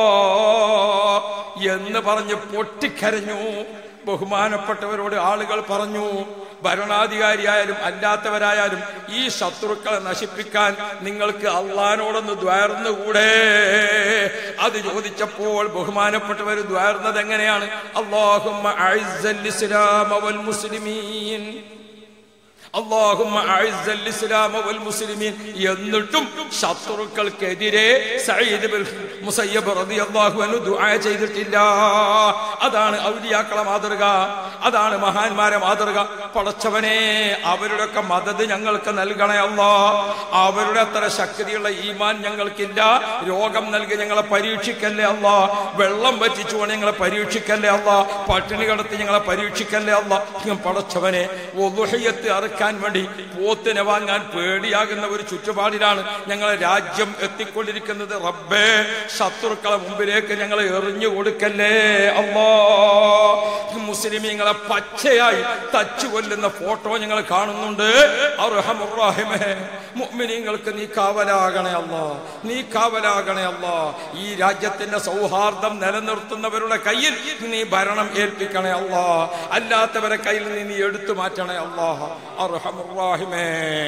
എന്ന് പറഞ്ഞ് പൊട്ടിക്കരഞ്ഞു ബഹുമാനപ്പെട്ടവരോട് ആളുകൾ പറഞ്ഞു ഭരണാധികാരിയായാലും അല്ലാത്തവരായാലും ഈ ശത്രുക്കളെ നശിപ്പിക്കാൻ നിങ്ങൾക്ക് അള്ളഹാനോടൊന്ന് ദ്വാർന്നുകൂടെ അത് ചോദിച്ചപ്പോൾ ബഹുമാനപ്പെട്ടവർ ദ്വാർന്നത് എങ്ങനെയാണ് അള്ളാഹുമ്മ അഇസ്സൽ ഇസ്ലാമ വൽ മുസ്ലിമീൻ അള്ളാഹുമ്മ അഇസ്സൽ ഇസ്ലാമ വൽ മുസ്ലിമീൻ എന്നിട്ടും ശത്രുക്കൾക്കെതിരെ സഈദ് ബിൻ മുസയ്യബ് റളിയല്ലാഹു അൻഹു ദുആ ചെയ്തിട്ടില്ല അതാണ് ഔലിയാക്കളെ മാതൃക അതാണ് മഹാന്മാരെ മാതൃക പടച്ചവനെ അവരുടെയൊക്കെ മദത് ഞങ്ങൾക്ക് നൽകണേ അല്ലാ അവരുടെ അത്ര ശക്തിയുള്ള ഈമാൻ ഞങ്ങൾക്കില്ല രോഗം നൽകി ഞങ്ങളെ പരീക്ഷിക്കല്ലേ അല്ലാ വെള്ളം വറ്റിച്ചുകൊണ്ട് ഞങ്ങളെ പരീക്ഷിക്കല്ലേ അല്ലാ പട്ടിണി കിടത്തി ഞങ്ങളെ പരീക്ഷിക്കല്ലേ അല്ലാ പടച്ചവനെ ഒലുഹയ്യത്ത് അറുക്കാൻ വേണ്ടി പോത്തിനെ വാങ്ങാൻ പേടിയാകുന്ന ഒരു ചുറ്റുപാടിലാണ് ഞങ്ങളെ രാജ്യം എത്തിക്കൊണ്ടിരിക്കുന്നത് റബ്ബേ ശത്രുക്കളെ മുമ്പിലേക്ക് ഞങ്ങളെ എറിഞ്ഞു കൊടുക്കല്ലേ അല്ലാ മുസ്ലിമീങ്ങളെ പച്ചയായി തച്ചു കൊല്ലുന്ന ഫോട്ടോ ഞങ്ങൾ കാണുന്നുണ്ട് അർഹമുറാഹിമേ മുഅ്മിനീങ്ങൾക്ക് നീ കാവലാകണേ അല്ലാ നീ കാവലാകണേ അല്ലാ ഈ രാജ്യത്തിന്റെ സൗഹാർദ്ദം നിലനിർത്തുന്നവരുടെ കയ്യിൽ നീ ഭരണം ഏൽപ്പിക്കണേ അല്ലാ അല്ലാത്തവരെ കയ്യിൽ നീ നീ എടുത്തു മാറ്റണേ അല്ലാ അർഹമുറാഹിമേ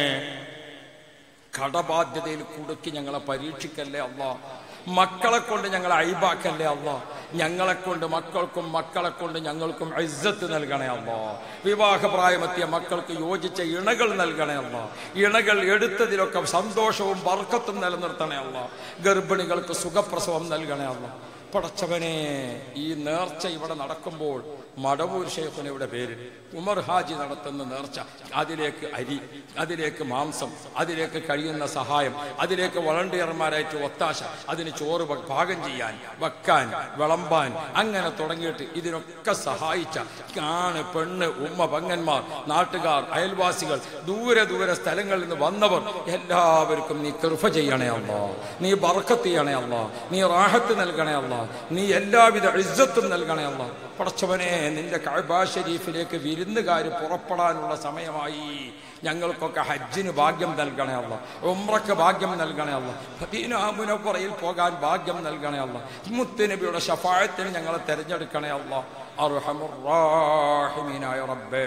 കടബാധ്യതയിൽ കുടുക്കി ഞങ്ങളെ പരീക്ഷിക്കല്ലേ അല്ലാ മക്കളെ കൊണ്ട് ഞങ്ങളെ അഴിബാക്കല്ലേ അല്ലാ ഞങ്ങളെ കൊണ്ട് മക്കൾക്കും മക്കളെ കൊണ്ട് ഞങ്ങൾക്കും ഇസ്സത്ത് നൽകണേ അല്ലാ വിവാഹപ്രായമെത്തിയ മക്കൾക്ക് യോജിച്ച ഇണകൾ നൽകണേ അല്ലാ ഇണകൾ എടുത്തതിലൊക്കെ സന്തോഷവും ബർക്കത്തും നിലനിർത്തണേ അല്ലാ ഗർഭിണികൾക്ക് സുഖപ്രസവം നൽകണേ അല്ലാ പടച്ചവനെ ഈ നേർച്ച ഇവിടെ നടക്കുമ്പോൾ മടവൂർ ഷെയ്ഖിനയുടെ പേര് ഉമർ ഹാജി നടത്തുന്ന നേർച്ച അതിലേക്ക് അരി അതിലേക്ക് മാംസം അതിലേക്ക് കഴിയുന്ന സഹായം അതിലേക്ക് വളണ്ടിയർമാരായിട്ട് ഒത്താശ അതിന് ചോറ് വ- പാകം ചെയ്യാൻ വെക്കാൻ വിളമ്പാൻ അങ്ങനെ തുടങ്ങിയിട്ട് ഇതിനൊക്കെ സഹായിച്ച ആണ് പെണ്ണ് ഉമ്മ പങ്ങന്മാർ നാട്ടുകാർ അയൽവാസികൾ ദൂരെ ദൂരെ സ്ഥലങ്ങളിൽ നിന്ന് വന്നവർ എല്ലാവർക്കും നീ കൃപ ചെയ്യണേ അല്ലോ നീ ബർക്കത്ത് ചെയ്യണേ അല്ലോ നീ റാഹത്ത് നൽകണേ അല്ലോ നീ എല്ലാവിധ ഇജ്ജത്തും നൽകണേ അല്ലോ പടച്ചവനെ നിന്റെ കഅബ ഷരീഫിലേക്ക് വിരു വിരുന്നുകാർ പുറപ്പെടാനുള്ള സമയമായി ഞങ്ങൾക്കൊക്കെ ഹജ്ജിന് ഭാഗ്യം നൽകണേ അല്ല ഉമ്രക്ക് ഭാഗ്യം നൽകണേ അല്ല മുനപ്പുറയിൽ പോകാൻ ഭാഗ്യം നൽകണേ അല്ല മുത്തുനബിയുടെ ഷഫായത്തിന് ഞങ്ങളെ തെരഞ്ഞെടുക്കണേ അല്ല അർഹമുറാഹിമീനായ റബ്ബേ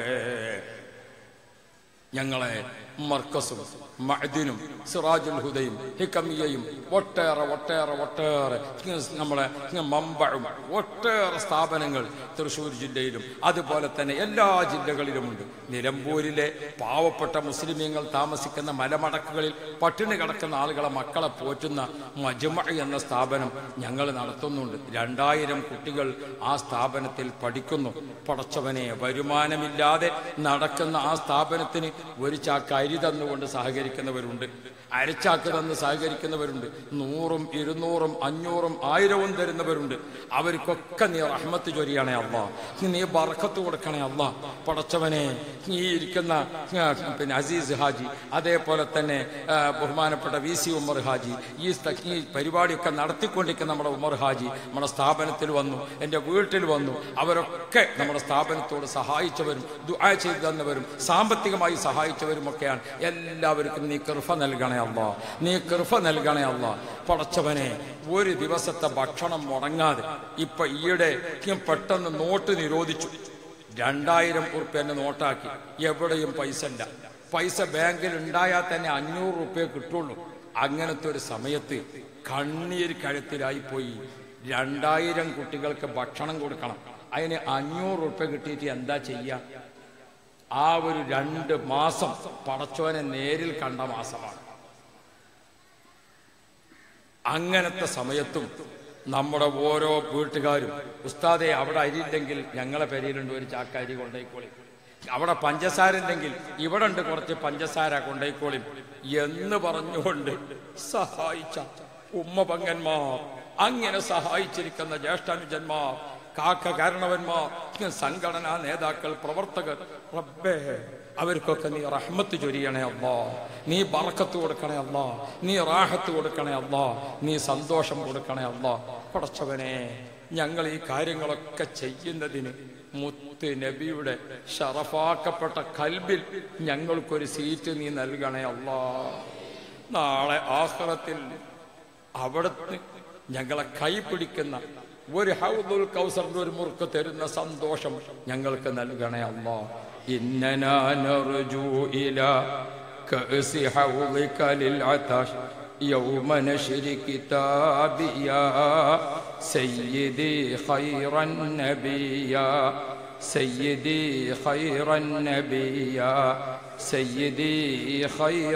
ഞങ്ങളെ മർക്കസും മഅദിനും സിറാജുൽ ഹുദയും ഹിക്കമിയയും ഒട്ടേറെ ഒട്ടേറെ ഒട്ടേറെ നമ്മളെ മമ്പഴും ഒട്ടേറെ സ്ഥാപനങ്ങൾ തൃശ്ശൂർ ജില്ലയിലും അതുപോലെ തന്നെ എല്ലാ ജില്ലകളിലുമുണ്ട് നിലമ്പൂരിലെ പാവപ്പെട്ട മുസ്ലിമീങ്ങൾ താമസിക്കുന്ന മലമടക്കുകളിൽ പട്ടിണി കിടക്കുന്ന ആളുകളെ മക്കളെ പോറ്റുന്ന മജുമ എന്ന സ്ഥാപനം ഞങ്ങൾ നടത്തുന്നുണ്ട് രണ്ടായിരം കുട്ടികൾ ആ സ്ഥാപനത്തിൽ പഠിക്കുന്നു പടച്ചവനെ വരുമാനമില്ലാതെ നടക്കുന്ന ആ സ്ഥാപനത്തിന് ഒരു ചാക്ക് അരി തന്നുകൊണ്ട് സഹകരിക്കുന്നവരുണ്ട് അരച്ചാക്ക് തന്ന് സഹകരിക്കുന്നവരുണ്ട് നൂറും ഇരുന്നൂറും അഞ്ഞൂറും ആയിരവും തരുന്നവരുണ്ട് അവർക്കൊക്കെ നീ റഹ്മത്ത് ചൊരിയണേ അല്ല നീ ബർക്കത്ത് കൊടുക്കണേ അല്ല പടച്ചവനെ ഈ ഇരിക്കുന്ന ആ, പിന്നെ അസീസ് ഹാജി അതേപോലെ തന്നെ ആ, ബഹുമാനപ്പെട്ട വി സി ഉമർ ഹാജി ഈ സ്ഥ- ഈ പരിപാടിയൊക്കെ നടത്തിക്കൊണ്ടിരിക്കുന്ന നമ്മുടെ ഉമർ ഹാജി നമ്മുടെ സ്ഥാപനത്തിൽ വന്നു എൻ്റെ വീട്ടിൽ വന്നു അവരൊക്കെ നമ്മുടെ സ്ഥാപനത്തോട് സഹായിച്ചവരും ദുആ ചെയ്തു തന്നവരും സാമ്പത്തികമായി സഹായിച്ചവരുമൊക്കെയാണ് എല്ലാവർക്കും നീ കൃപ നൽകണേ അല്ല നീ കൃപ നൽകണേ അല്ല പടച്ചവനെ ഒരു ദിവസത്തെ ഭക്ഷണം മുടങ്ങാതെ ഇപ്പൊ ഈയിടെ ഞാൻ പെട്ടെന്ന് നോട്ട് നിരോധിച്ചു രണ്ടായിരം ഉറുപ്പ്യന്റെ നോട്ടാക്കി എവിടെയും പൈസ ഇല്ല പൈസ ബാങ്കിൽ ഉണ്ടായാൽ തന്നെ അഞ്ഞൂറ് റുപ്യ കിട്ടുള്ളൂ അങ്ങനത്തെ ഒരു സമയത്ത് കണ്ണീർ കഴുത്തിലായി പോയി രണ്ടായിരം കുട്ടികൾക്ക് ഭക്ഷണം കൊടുക്കണം അതിന് അഞ്ഞൂറ് റുപ്യ കിട്ടിയിട്ട് എന്താ ചെയ്യുക ആ ഒരു രണ്ട് മാസം പടച്ചോനെ നേരിൽ കണ്ട മാസമാണ് അങ്ങനത്തെ സമയത്തും നമ്മുടെ ഓരോ വീട്ടുകാരും ഉസ്താദെ അവിടെ അരിയില്ലെങ്കിൽ ഞങ്ങളെ പെരയിലുണ്ട് ഒരു ചാക്ക അരി കൊണ്ടേക്കോളി അവിടെ പഞ്ചസാര ഉണ്ടെങ്കിൽ ഇവിടെ ഉണ്ട് കുറച്ച് പഞ്ചസാര കൊണ്ടേക്കോളി എന്ന് പറഞ്ഞുകൊണ്ട് സഹായിച്ച ഉമ്മ പങ്കന്മാർ അങ്ങനെ സഹായിച്ചിരിക്കുന്ന ജ്യേഷ്ഠാനുജന്മാർ കാക്ക കാരണവന്മാർ സംഘടനാ നേതാക്കൾ പ്രവർത്തകർ റബ്ബേ അവർക്കൊക്കെ നീ റഹ്മത്ത് ചൊരിയണേ അല്ലാ നീ ബറക്കത്ത് കൊടുക്കണേ അല്ലാ നീ റാഹത്ത് കൊടുക്കണേ അല്ലാ നീ സന്തോഷം കൊടുക്കണേ അല്ലാ പടച്ചവനെ ഞങ്ങൾ ഈ കാര്യങ്ങളൊക്കെ ചെയ്യുന്നതിന് മുത്ത് നബിയുടെ ഷറഫാക്കപ്പെട്ട കൽബിൽ ഞങ്ങൾക്കൊരു സീറ്റ് നീ നൽകണേ അല്ലാ നാളെ ആഹ്റത്തിൽ അവിടുന്ന് ഞങ്ങളെ കൈപിടിക്കുന്ന ഒരു ഹൗദുൽ കൗസറിന്റെ ഒരു മുറുക്ക് തരുന്ന സന്തോഷം ഞങ്ങൾക്ക് നൽകണേ അല്ലാ ഇന്നനാ നർജു ഇലാ كأس حوضك للعطش يوم نشر كتابي يا سيدي خير النبي يا سيدي خير النبي يا سيدي خير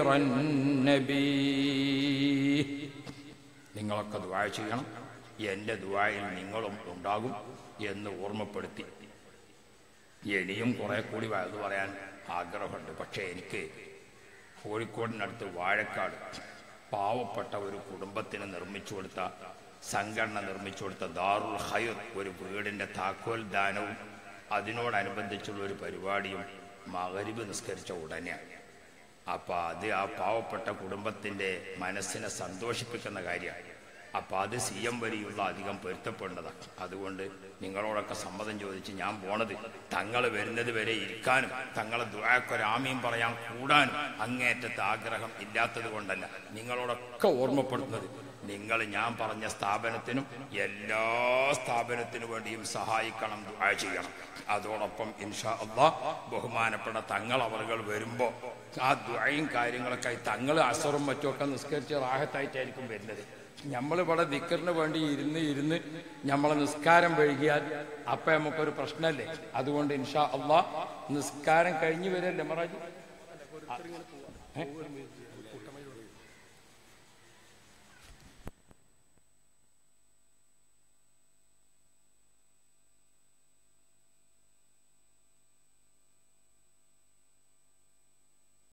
النبي നിങ്ങളൊക്കെ ദുആ ചെയ്യണം എൻ്റെ ദുആയിൽ നിങ്ങളും ഉണ്ടാകും എന്ന് ഓർമ്മപ്പെടുത്തി ഇനിയും കുറെ കൂടി അത് പറയാൻ ആഗ്രഹമുണ്ട് പക്ഷേ എനിക്ക് കോഴിക്കോടിനടുത്ത് വാഴക്കാട് പാവപ്പെട്ട ഒരു കുടുംബത്തിന് നിർമ്മിച്ചു കൊടുത്ത സംഘടന നിർമ്മിച്ചു കൊടുത്ത ദാറുൽ ഹൈർ ഒരു വീടിൻ്റെ താക്കോൽ ദാനവും അതിനോടനുബന്ധിച്ചുള്ള ഒരു പരിപാടിയും മകരിബ് നിസ്കരിച്ച ഉടനെയാണ് അപ്പൊ അത് ആ പാവപ്പെട്ട കുടുംബത്തിന്റെ മനസ്സിനെ സന്തോഷിപ്പിക്കുന്ന കാര്യമാണ് അപ്പൊ അത് സി എം വരെയുള്ള അധികം പൊരുത്തപ്പെടേണ്ടതാണ് അതുകൊണ്ട് നിങ്ങളോടൊക്കെ സമ്മതം ചോദിച്ച് ഞാൻ പോണത് തങ്ങൾ വരുന്നത് വരെ ഇരിക്കാനും തങ്ങളെ ദുരാക്കൊരാമയും പറയാൻ കൂടാനും അങ്ങേറ്റത്തെ ആഗ്രഹം ഇല്ലാത്തത് കൊണ്ടല്ല നിങ്ങളോടൊക്കെ ഓർമ്മപ്പെടുത്തുന്നത് നിങ്ങൾ ഞാൻ പറഞ്ഞ സ്ഥാപനത്തിനും എല്ലാ സ്ഥാപനത്തിനു വേണ്ടിയും സഹായിക്കണം ദുആ ചെയ്യണം അതോടൊപ്പം ഇൻഷാ അള്ളാ ബഹുമാനപ്പെട്ട തങ്ങൾ അവറുകൾ വരുമ്പോൾ ആ ദുആയും കാര്യങ്ങളൊക്കെ ആയി തങ്ങൾ അസറും മറ്റുമൊക്കെ നിസ്കരിച്ച് റാഹത്തായിട്ടായിരിക്കും വരുന്നത് നമ്മളിവിടെ ദിക്കറിന് വേണ്ടി ഇരുന്ന് ഇരുന്ന് നമ്മളെ നിസ്കാരം വൈകിയാൽ അപ്പം നമുക്കൊരു പ്രശ്നമല്ലേ അതുകൊണ്ട് ഇൻഷാ അള്ളാ നിസ്കാരം കഴിഞ്ഞു വരല്ലേ മറാജി